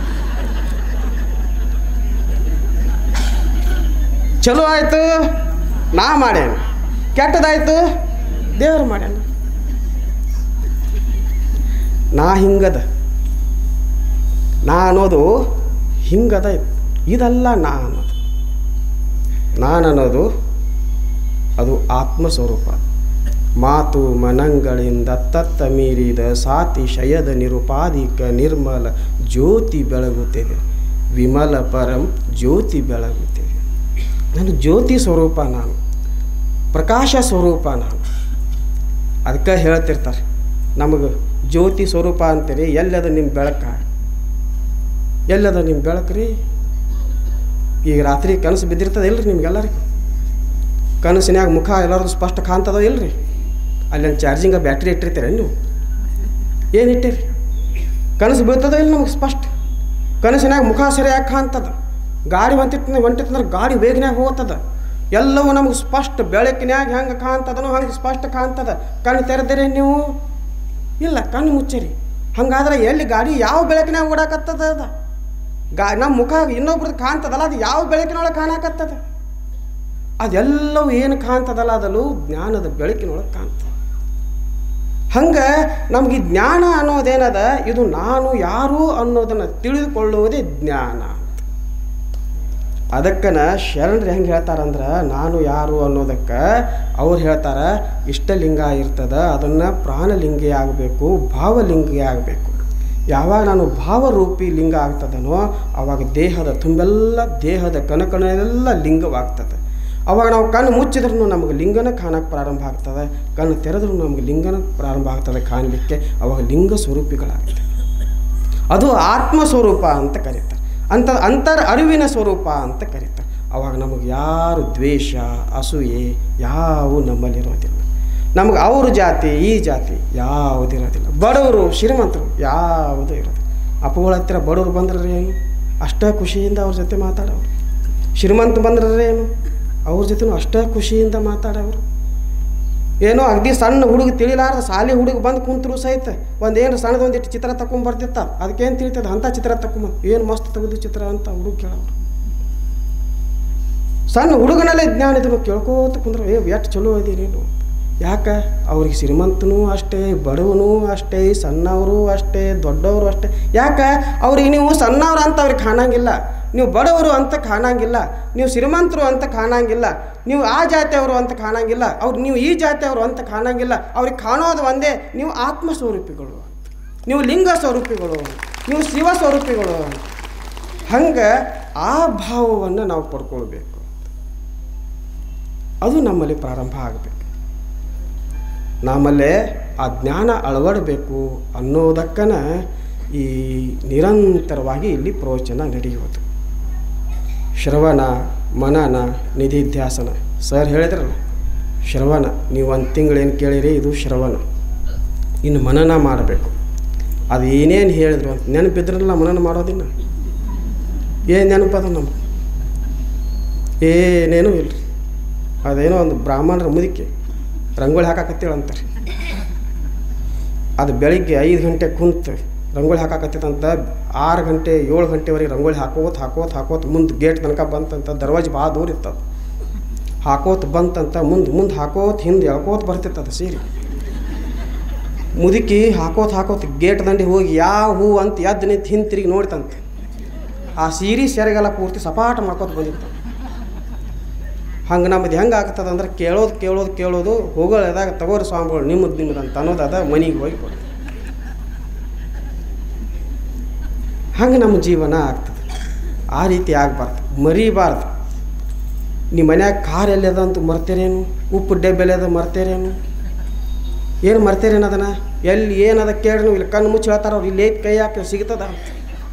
ಚಲೋ ಆಯಿತು ನಾ ಮಾಡ್ಯಾನ ಕೆಟ್ಟದಾಯ್ತು ದೇವ್ರು ಮಾಡ್ಯಾನ ನಾ ಹಿಂಗದ ನಾ ಅನ್ನೋದು ಹಿಂಗದ ಇದಲ್ಲ ನಾ ಅನ್ನೋದು ನಾನು ಅನ್ನೋದು ಅದು ಆತ್ಮಸ್ವರೂಪ ಮಾತು ಮನಂಗಳಿಂದ ತತ್ತ ಮೀರಿದ ಸಾತಿಶಯದ ನಿರುಪಾದಿಕ ನಿರ್ಮಲ ಜ್ಯೋತಿ ಬೆಳಗುತ್ತಿದೆ ವಿಮಲ ಪರಂ ಜ್ಯೋತಿ ಬೆಳಗುತ್ತಿದೆ ನಾನು ಜ್ಯೋತಿ ಸ್ವರೂಪ ನಾನು ಪ್ರಕಾಶ ಸ್ವರೂಪ ನಾನು ಅದಕ್ಕೆ ಹೇಳ್ತಿರ್ತಾರೆ ನಮಗೆ ಜ್ಯೋತಿ ಸ್ವರೂಪ ಅಂತೀರಿ ಎಲ್ಲದ ನಿಮ್ಮ ಬೆಳಕ ಎಲ್ಲದ ನಿಮ್ಮ ಬೆಳಕು ರೀ ಈಗ ರಾತ್ರಿ ಕನಸು ಬಿದ್ದಿರ್ತದೆ ಇಲ್ರಿ ನಿಮ್ಗೆಲ್ಲರಿಗೂ ಕನಸಿನ್ಯಾಗ ಮುಖ ಎಲ್ಲರದು ಸ್ಪಷ್ಟ ಕಾಣ್ತದೋ ಇಲ್ರಿ ಅಲ್ಲೊಂದು ಚಾರ್ಜಿಂಗ ಬ್ಯಾಟ್ರಿ ಇಟ್ಟಿರ್ತೀರ ನೀವು ಏನು ಇಟ್ಟಿರಿ ಕನಸು ಬೀಳ್ತದೋ ಇಲ್ಲ ನಮಗೆ ಸ್ಪಷ್ಟ ಕನಸಿನ್ಯಾಗ ಮುಖ ಸರಿಯಾಗಿ ಕಾಣ್ತದ ಗಾಡಿ ಹೊಂಟಿತ್ತ ಹೊಂಟಿತ್ತಂದ್ರೆ ಗಾಡಿ ವೇಗನ್ಯಾಗ ಹೋಗ್ತದ ಎಲ್ಲವೂ ನಮಗೆ ಸ್ಪಷ್ಟ ಬೆಳಕಿನ್ಯಾಗ ಹೆಂಗೆ ಕಾಣ್ತದನೋ ಹಂಗೆ ಸ್ಪಷ್ಟ ಕಾಣ್ತದ ಕಣ್ಣು ತೆರೆದಿರಿ ನೀವು ಇಲ್ಲ ಕಣ್ಣು ಮುಚ್ಚರಿ ಹಂಗಾದ್ರೆ ಎಲ್ಲಿ ಗಾಡಿ ಯಾವ ಬೆಳಕಿನಾಗ ಓಡಾಕತ್ತದ ಅದ ಗಾ ನಮ್ಮ ಮುಖ ಇನ್ನೊಬ್ರದ್ದು ಕಾಣ್ತದಲ್ಲ ಅದು ಯಾವ ಬೆಳಕಿನೊಳಗೆ ಕಾಣಕತ್ತದ ಅದೆಲ್ಲವೂ ಏನು ಕಾಣ್ತದಲ್ಲ ಅದಲ್ಲೂ ಜ್ಞಾನದ ಬೆಳಕಿನೊಳಗೆ ಕಾಣ್ತದೆ ಹಂಗೆ ನಮಗೆ ಈ ಜ್ಞಾನ ಅನ್ನೋದೇನದ ಇದು ನಾನು ಯಾರು ಅನ್ನೋದನ್ನು ತಿಳಿದುಕೊಳ್ಳುವುದೇ ಜ್ಞಾನ ಅದಕ್ಕನ ಶರಣರು ಹೆಂಗೆ ಹೇಳ್ತಾರಂದ್ರೆ ನಾನು ಯಾರು ಅನ್ನೋದಕ್ಕೆ ಅವ್ರು ಹೇಳ್ತಾರೆ ಇಷ್ಟಲಿಂಗ ಇರ್ತದ ಅದನ್ನು ಪ್ರಾಣಲಿಂಗಿ ಆಗಬೇಕು ಭಾವಲಿಂಗಿ ಆಗಬೇಕು ಯಾವಾಗ ನಾನು ಭಾವರೂಪಿ ಲಿಂಗ ಆಗ್ತದನೋ ಆವಾಗ ದೇಹದ ತುಂಬೆಲ್ಲ ದೇಹದ ಕಣಕಣೆಲ್ಲ ಲಿಂಗವಾಗ್ತದೆ ಅವಾಗ ನಾವು ಕಣ್ಣು ಮುಚ್ಚಿದ್ರೂ ನಮಗೆ ಲಿಂಗನ ಕಾಣಕ್ಕೆ ಪ್ರಾರಂಭ ಆಗ್ತದೆ ಕಣ್ಣು ತೆರೆದ್ರೂ ನಮಗೆ ಲಿಂಗನ ಪ್ರಾರಂಭ ಆಗ್ತದೆ ಕಾಣಲಿಕ್ಕೆ ಅವಾಗ ಲಿಂಗ ಸ್ವರೂಪಿಗಳಾಗ್ತದೆ ಅದು ಆತ್ಮ ಸ್ವರೂಪ ಅಂತ ಕರೀತಾರೆ ಅಂತ ಅಂತರ್ ಅರಿವಿನ ಸ್ವರೂಪ ಅಂತ ಕರೀತಾರೆ ಅವಾಗ ನಮಗೆ ಯಾರು ದ್ವೇಷ ಅಸೂಯೆ ಯಾವು ನಮ್ಮಲ್ಲಿರೋದಿಲ್ಲ ನಮಗೆ ಅವ್ರ ಜಾತಿ ಈ ಜಾತಿ ಯಾವುದಿರೋದಿಲ್ಲ ಬಡವರು ಶ್ರೀಮಂತರು ಯಾವುದೂ ಇರೋದಿಲ್ಲ ಅಪ್ಪಗಳ ಹತ್ತಿರ ಬಡವರು ಬಂದ್ರೆ ಏನು ಅಷ್ಟೇ ಖುಷಿಯಿಂದ ಅವ್ರ ಜೊತೆ ಮಾತಾಡೋರು ಶ್ರೀಮಂತ ಬಂದ್ರೆ ಏನು ಅವ್ರ ಜೊತೆನೂ ಅಷ್ಟೇ ಖುಷಿಯಿಂದ ಮಾತಾಡೋರು ಏನೋ ಅಗದಿ ಸಣ್ಣ ಹುಡುಗ ತಿಳಿಲಾರ್ದ ಸಾಲಿ ಹುಡುಗ ಬಂದು ಕುಂತರು ಸಹಿತ ಒಂದೇನು ಸಣ್ಣದ ಒಂದಿಟ್ಟು ಚಿತ್ರ ತಗೊಂಡ್ ಬರ್ತಿತ್ತ ಅದಕ್ಕೇನು ತಿಳಿತದ ಅಂಥ ಚಿತ್ರ ತಗೊಂಬಂದು ಏನು ಮಸ್ತ್ ತೆಗೆದು ಚಿತ್ರ ಅಂತ ಹುಡುಗ ಕೇಳೋರು ಸಣ್ಣ ಹುಡುಗನಲ್ಲೇ ಜ್ಞಾನ ಇದನ್ನು ಕೇಳ್ಕೋತ ಕುಂದ್ರೆ ಏ ಎಷ್ಟು ಚಲೋ ಅದಿ ನೀನು ಯಾಕೆ ಅವ್ರಿಗೆ ಶ್ರೀಮಂತನೂ ಅಷ್ಟೇ ಬಡವನು ಅಷ್ಟೇ ಸಣ್ಣವರು ಅಷ್ಟೇ ದೊಡ್ಡವರು ಅಷ್ಟೇ ಯಾಕೆ ಅವ್ರಿಗೆ ನೀವು ಸಣ್ಣವ್ರು ಅಂತ ಅವ್ರಿಗೆ ಕಾಣಂಗಿಲ್ಲ ನೀವು ಬಡವರು ಅಂತ ಕಾಣಂಗಿಲ್ಲ ನೀವು ಶ್ರೀಮಂತರು ಅಂತ ಕಾಣಂಗಿಲ್ಲ ನೀವು ಆ ಜಾತಿಯವರು ಅಂತ ಕಾಣಂಗಿಲ್ಲ ಅವ್ರು ನೀವು ಈ ಜಾತಿಯವರು ಅಂತ ಕಾಣಂಗಿಲ್ಲ ಅವ್ರಿಗೆ ಕಾಣೋದು ಒಂದೇ ನೀವು ಆತ್ಮ ಸ್ವರೂಪಿಗಳು ನೀವು ಲಿಂಗ ಸ್ವರೂಪಿಗಳು ನೀವು ಶಿವ ಸ್ವರೂಪಿಗಳು ಹಂಗೆ ಆ ಭಾವವನ್ನು ನಾವು ಪಡ್ಕೊಳ್ಬೇಕು ಅದು ನಮ್ಮಲ್ಲಿ ಪ್ರಾರಂಭ ಆಗಬೇಕು ನಮ್ಮಲ್ಲೇ ಆ ಜ್ಞಾನ ಅಳವಡಬೇಕು ಅನ್ನೋದಕ್ಕನ ಈ ನಿರಂತರವಾಗಿ ಇಲ್ಲಿ ಪ್ರವಚನ ನಡೆಯುವುದು ಶ್ರವಣ ಮನನ ನಿಧಿಧ್ಯಾಸನ ಸರ್ ಹೇಳಿದ್ರಲ್ಲ ಶ್ರವಣ ನೀವು ಒಂದು ತಿಂಗಳೇನು ಕೇಳಿರಿ ಇದು ಶ್ರವಣ ಇನ್ನು ಮನನ ಮಾಡಬೇಕು ಅದು ಏನೇನು ಹೇಳಿದ್ರು ಅಂತ ನೆನಪಿದ್ರಲ್ಲ ಮನನ ಮಾಡೋದಿನ್ನ ಏನು ನೆನಪದ ನಮ್ಗೆ ಏನೇನೂ ಇಲ್ಲ ಅದೇನೋ ಒಂದು ಬ್ರಾಹ್ಮಣರ ಮುದುಕಿ ರಂಗೋಲಿ ಹಾಕಾಕತ್ತೇಳ ಅಂತಾರೆ ಅದು ಬೆಳಿಗ್ಗೆ ಐದು ಗಂಟೆ ಕುಂತು ರಂಗೋಲಿ ಹಾಕಾಕತ್ತೈತಂತ ಆರು ಗಂಟೆ ಏಳು ಗಂಟೆವರೆಗೆ ರಂಗೋಲಿ ಹಾಕೋತ್ ಹಾಕೋತ್ ಹಾಕೋತ್ ಮುಂದೆ ಗೇಟ್ ತನಕ ಬಂತಂತ ದರ್ವಾಜೆ ಭಾಳ ದೂರ ಇತ್ತದ ಹಾಕೋತ್ ಬಂತಂತ ಮುಂದೆ ಮುಂದೆ ಹಾಕೋತ್ ಹಿಂದೆ ಎಳ್ಕೋತ್ ಬರ್ತಿತ್ತದ ಸೀರೆ ಮುದುಕಿ ಹಾಕೋತ್ ಹಾಕೋತ್ ಗೇಟ್ ದಂಡಿ ಹೋಗಿ ಯಾವ ಹೂ ಅಂತ ಎದ್ದು ನಿಂತು ಹಿಂದೆ ತಿರುಗಿ ನೋಡ್ತಂತೆ ಆ ಸೀರೆ ಸೆರಗೆಲ್ಲ ಪೂರ್ತಿ ಸಪಾಟ ಮಾಡ್ಕೋತ ಬಂದಿತ್ತು ಹಂಗೆ ನಮ್ಮದು ಹೆಂಗೆ ಆಗ್ತದ ಅಂದ್ರೆ ಕೇಳೋದು ಕೇಳೋದು ಕೇಳೋದು ಹೋಗೋದಾಗ ತಗೋರಿ ಸ್ವಾಮಿಗಳು ನಿಮ್ಮದು ನಿಮ್ಮದು ಅಂತ ಅನ್ನೋದು ಅದ ಮನೆಗೆ ಹೋಗಿ ಕೊಡು ಹಂಗೆ ನಮ್ಮ ಜೀವನ ಆಗ್ತದೆ ಆ ರೀತಿ ಆಗಬಾರ್ದು ಮರಿಬಾರ್ದು ನಿಮ್ಮ ಮನ್ಯಾಗ ಕಾರ್ ಎಲ್ಲಿ ಅದ ಅಂತ ಮರ್ತೇರೇನು ಉಪ್ಪು ಡಬ್ಬೆ ಎಲ್ಲಿ ಅದ ಮರ್ತೇರೇನು ಏನು ಮರ್ತೇರೇನು ಅದನ್ನ ಎಲ್ಲಿ ಏನದ ಕೇಳಿ ನೀವು ಇಲ್ಲಿ ಕಣ್ಣು ಮುಚ್ಚಿ ಹೇಳ್ತಾರ ಅವ್ರು ಇಲ್ಲಿ ಐತ್ ಕೈ ಹಾಕಿ ಸಿಗ್ತದ ಅಂತ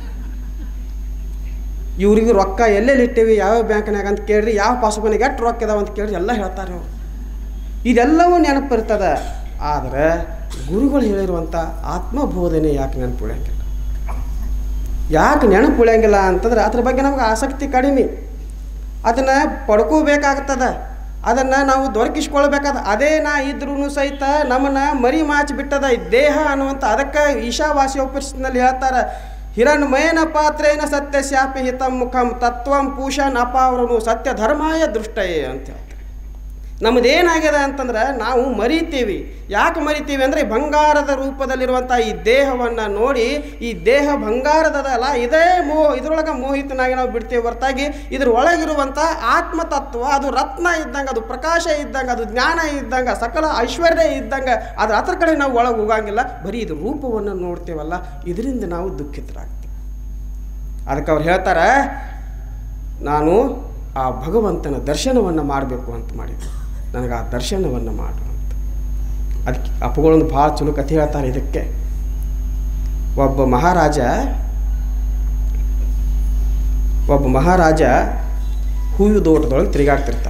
ಇವ್ರಿಗೆ ರೊಕ್ಕ ಎಲ್ಲೆಲ್ಲಿ ಇಟ್ಟೇವಿ ಯಾವ್ಯಾವ ಬ್ಯಾಂಕ್ನಾಗ ಅಂತ ಕೇಳ್ರಿ ಯಾವ ಪಾಸ್ಬುಕ್ನಾಗ ಎಷ್ಟು ರೊಕ್ಕ ಇದಾವ ಅಂತ ಕೇಳ್ರಿ ಎಲ್ಲ ಹೇಳ್ತಾರೆ ಅವರು ಇದೆಲ್ಲವೂ ನೆನಪಿರ್ತದ ಆದರೆ ಗುರುಗಳು ಹೇಳಿರುವಂಥ ಆತ್ಮಬೋಧನೆ ಯಾಕೆ ನೆನಪು ಉಳಿಯಂಗಿಲ್ಲ ಯಾಕೆ ನೆನಪು ಉಳಿಯಂಗಿಲ್ಲ ಅಂತಂದ್ರೆ ಅದ್ರ ಬಗ್ಗೆ ನಮ್ಗೆ ಆಸಕ್ತಿ ಕಡಿಮೆ ಅದನ್ನು ಪಡ್ಕೋಬೇಕಾಗ್ತದ ಅದನ್ನು ನಾವು ದೊರಕಿಸ್ಕೊಳ್ಬೇಕಾದ ಅದೇ ನಾ ಇದ್ರೂ ಸಹಿತ ನಮ್ಮನ್ನು ಮರಿ ಮಾಚಿ ಬಿಟ್ಟದ ಈ ದೇಹ ಅನ್ನುವಂಥ ಅದಕ್ಕೆ ಈಶಾವಾಸಿ ಉಪನಿಷತ್ನಲ್ಲಿ ಹೇಳ್ತಾರೆ ಹಿರಣ್ಮಯನ ಪಾತ್ರೇನ ಸತ್ಯ ಶಾಪಿ ಹಿತಂ ಮುಖಂ ತತ್ವಂ ಪೂಷನ್ ಅಪಾವರನು ಸತ್ಯ ಧರ್ಮಾಯ ದೃಷ್ಟಯೇ ಅಂತ ಹೇಳ್ತಾರೆ ನಮ್ಮದೇನಾಗಿದೆ ಅಂತಂದ್ರೆ ನಾವು ಮರಿತೀವಿ ಯಾಕೆ ಮರಿತೀವಿ ಅಂದರೆ ಬಂಗಾರದ ರೂಪದಲ್ಲಿರುವಂಥ ಈ ದೇಹವನ್ನು ನೋಡಿ ಈ ದೇಹ ಬಂಗಾರದದಲ್ಲ ಇದೇ ಮೋ ಇದರೊಳಗೆ ಮೋಹಿತನಾಗಿ ನಾವು ಬಿಡ್ತೀವಿ ಹೊರತಾಗಿ ಇದ್ರ ಒಳಗಿರುವಂಥ ಆತ್ಮತತ್ವ ಅದು ರತ್ನ ಇದ್ದಂಗೆ ಅದು ಪ್ರಕಾಶ ಇದ್ದಂಗೆ ಅದು ಜ್ಞಾನ ಇದ್ದಂಗೆ ಸಕಲ ಐಶ್ವರ್ಯ ಇದ್ದಂಗೆ ಅದ್ರ ಹತ್ರ ಕಡೆ ನಾವು ಒಳಗೆ ಹೋಗಂಗಿಲ್ಲ ಬರೀ ಇದು ರೂಪವನ್ನು ನೋಡ್ತೇವಲ್ಲ ಇದರಿಂದ ನಾವು ದುಃಖಿತರಾಗ್ತೀವಿ ಅದಕ್ಕೆ ಅವ್ರು ಹೇಳ್ತಾರೆ ನಾನು ಆ ಭಗವಂತನ ದರ್ಶನವನ್ನು ಮಾಡಬೇಕು ಅಂತ ಮಾಡಿದ್ದೆ ನನಗೆ ಆ ದರ್ಶನವನ್ನು ಮಾಡು ಅಂತ ಅದಕ್ಕೆ ಅಪ್ಪಗಳೊಂದು ಭಾಳ ಚಲೋ ಕಥೆ ಹೇಳ್ತಾರೆ ಇದಕ್ಕೆ ಒಬ್ಬ ಮಹಾರಾಜ ಒಬ್ಬ ಮಹಾರಾಜ ಹೂವು ತೋಟದೊಳಗೆ ತಿರುಗಾಡ್ತಿರ್ತಾನೆ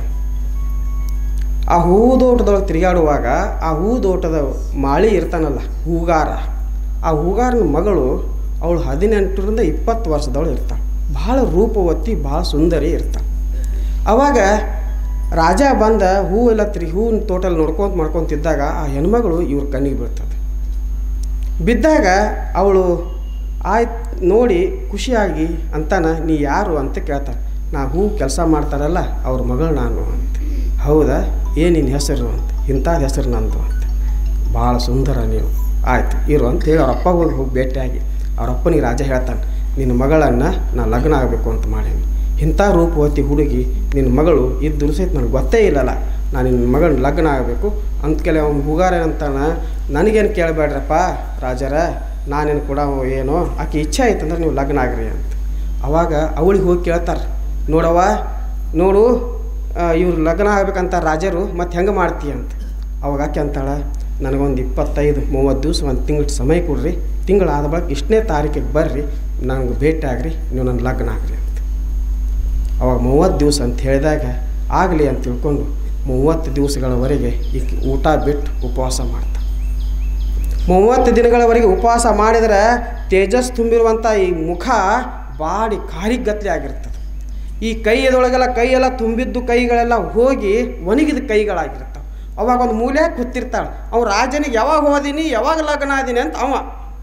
ಆ ಹೂವು ತೋಟದೊಳಗೆ ತಿರುಗಾಡುವಾಗ ಆ ಹೂ ತೋಟದ ಮಾಳಿ ಇರ್ತಾನಲ್ಲ ಹೂಗಾರ ಆ ಹೂಗಾರನ ಮಗಳು ಅವಳು ಹದಿನೆಂಟರಿಂದ ಇಪ್ಪತ್ತು ವರ್ಷದವಳು ಇರ್ತಾಳೆ ಭಾಳ ರೂಪವತಿ ಭಾಳ ಸುಂದರಿ ಇರ್ತಾಳೆ ಅವಾಗ ರಾಜ ಬಂದ ಹೂವೆಲ್ಲ ತಿರುಗಿ ಹೂವಿನ ತೋಟಲ್ಲಿ ನೋಡ್ಕೊಂತ ಮಾಡ್ಕೊತಿದ್ದಾಗ ಆ ಹೆಣ್ಮಗಳು ಇವ್ರ ಕಣ್ಣಿಗೆ ಬೀಳ್ತದೆ ಬಿದ್ದಾಗ ಅವಳು ಆಯ್ತು ನೋಡಿ ಖುಷಿಯಾಗಿ ಅಂತಾನ ನೀ ಯಾರು ಅಂತ ಕೇಳ್ತಾರೆ ನಾ ಹೂ ಕೆಲಸ ಮಾಡ್ತಾರಲ್ಲ ಅವ್ರ ಮಗಳು ನಾನು ಅಂತ ಹೌದಾ ಏನು ನಿನ್ನ ಹೆಸರು ಅಂತ ಇಂಥದ್ದು ಹೆಸರು ನಂದು ಅಂತ ಭಾಳ ಸುಂದರ ನೀವು ಆಯ್ತು ಇರು ಅಂತ ಹೇಳಿ ಅವ್ರ ಅಪ್ಪ ಹೋಗಿ ಹೋಗಿ ಭೇಟಿಯಾಗಿ ಅವ್ರ ಅಪ್ಪನಿಗೆ ರಾಜ ಹೇಳ್ತಾನೆ ನಿನ್ನ ಮಗಳನ್ನು ನಾನು ಲಗ್ನ ಆಗಬೇಕು ಅಂತ ಮಾಡೀನಿ ಇಂಥ ರೂಪವತಿ ಹುಡುಗಿ ನಿನ್ನ ಮಗಳು ಇದ್ದು ಸಹಿತ ನನಗೆ ಗೊತ್ತೇ ಇಲ್ಲಲ್ಲ ನಾನು ನಿನ್ನ ಮಗನ ಲಗ್ನ ಆಗಬೇಕು ಅಂತ ಕೆಲ ಅವ್ನು ಹುಗಾರ ಅಂತಾನ ನನಗೇನು ಕೇಳಬೇಡ್ರಪ್ಪ ರಾಜರ ನಾನೇನು ಕೂಡ ಏನೋ ಆಕೆ ಇಚ್ಛೆ ಆಯ್ತಂದ್ರೆ ನೀವು ಲಗ್ನ ಆಗ್ರಿ ಅಂತ ಅವಾಗ ಅವಳಿಗೆ ಹೋಗಿ ಕೇಳ್ತಾರೆ ನೋಡವ್ವ ನೋಡು ಇವ್ರು ಲಗ್ನ ಆಗ್ಬೇಕಂತ ರಾಜರು ಮತ್ತು ಹೆಂಗೆ ಮಾಡ್ತೀಯ ಅಂತ ಅವಾಗ ಆಕೆ ಅಂತಾಳೆ ನನಗೊಂದು ಇಪ್ಪತ್ತೈದು ಮೂವತ್ತು ದಿವಸ ಒಂದು ತಿಂಗಳ ಸಮಯ ಕೊಡ್ರಿ ತಿಂಗಳಾದ ಬಳಿಕ ಇಷ್ಟನೇ ತಾರೀಕಿಗೆ ಬರ್ರಿ ನನಗೆ ಭೇಟಿ ಆಗ್ರಿ ನೀವು ನನ್ನ ಲಗ್ನ ಆಗ್ರಿ ಅಂತ ಅವಾಗ ಮೂವತ್ತು ದಿವಸ ಅಂತ ಹೇಳಿದಾಗ ಆಗಲಿ ಅಂತ ತಿಳ್ಕೊಂಡು ಮೂವತ್ತು ದಿವಸಗಳವರೆಗೆ ಈಕೆ ಊಟ ಬಿಟ್ಟು ಉಪವಾಸ ಮಾಡ್ತಾಳೆ ಮೂವತ್ತು ದಿನಗಳವರೆಗೆ ಉಪವಾಸ ಮಾಡಿದರೆ ತೇಜಸ್ ತುಂಬಿರುವಂಥ ಈ ಮುಖ ಬಾಡಿ ಕಾರಿಗತ್ಲೆ ಆಗಿರ್ತದೆ ಈ ಕೈಯದೊಳಗೆಲ್ಲ ಕೈಯೆಲ್ಲ ತುಂಬಿದ್ದು ಕೈಗಳೆಲ್ಲ ಹೋಗಿ ಒಣಗಿದ ಕೈಗಳಾಗಿರ್ತವೆ ಅವಾಗ ಒಂದು ಮೂಲೆ ಕೂತಿರ್ತಾಳೆ ಅವ ರಾಜನಿಗೆ ಯಾವಾಗ ಹೋದಿನಿ ಯಾವಾಗ ಲಗ್ನ ಆದೀನಿ ಅಂತ ಅವ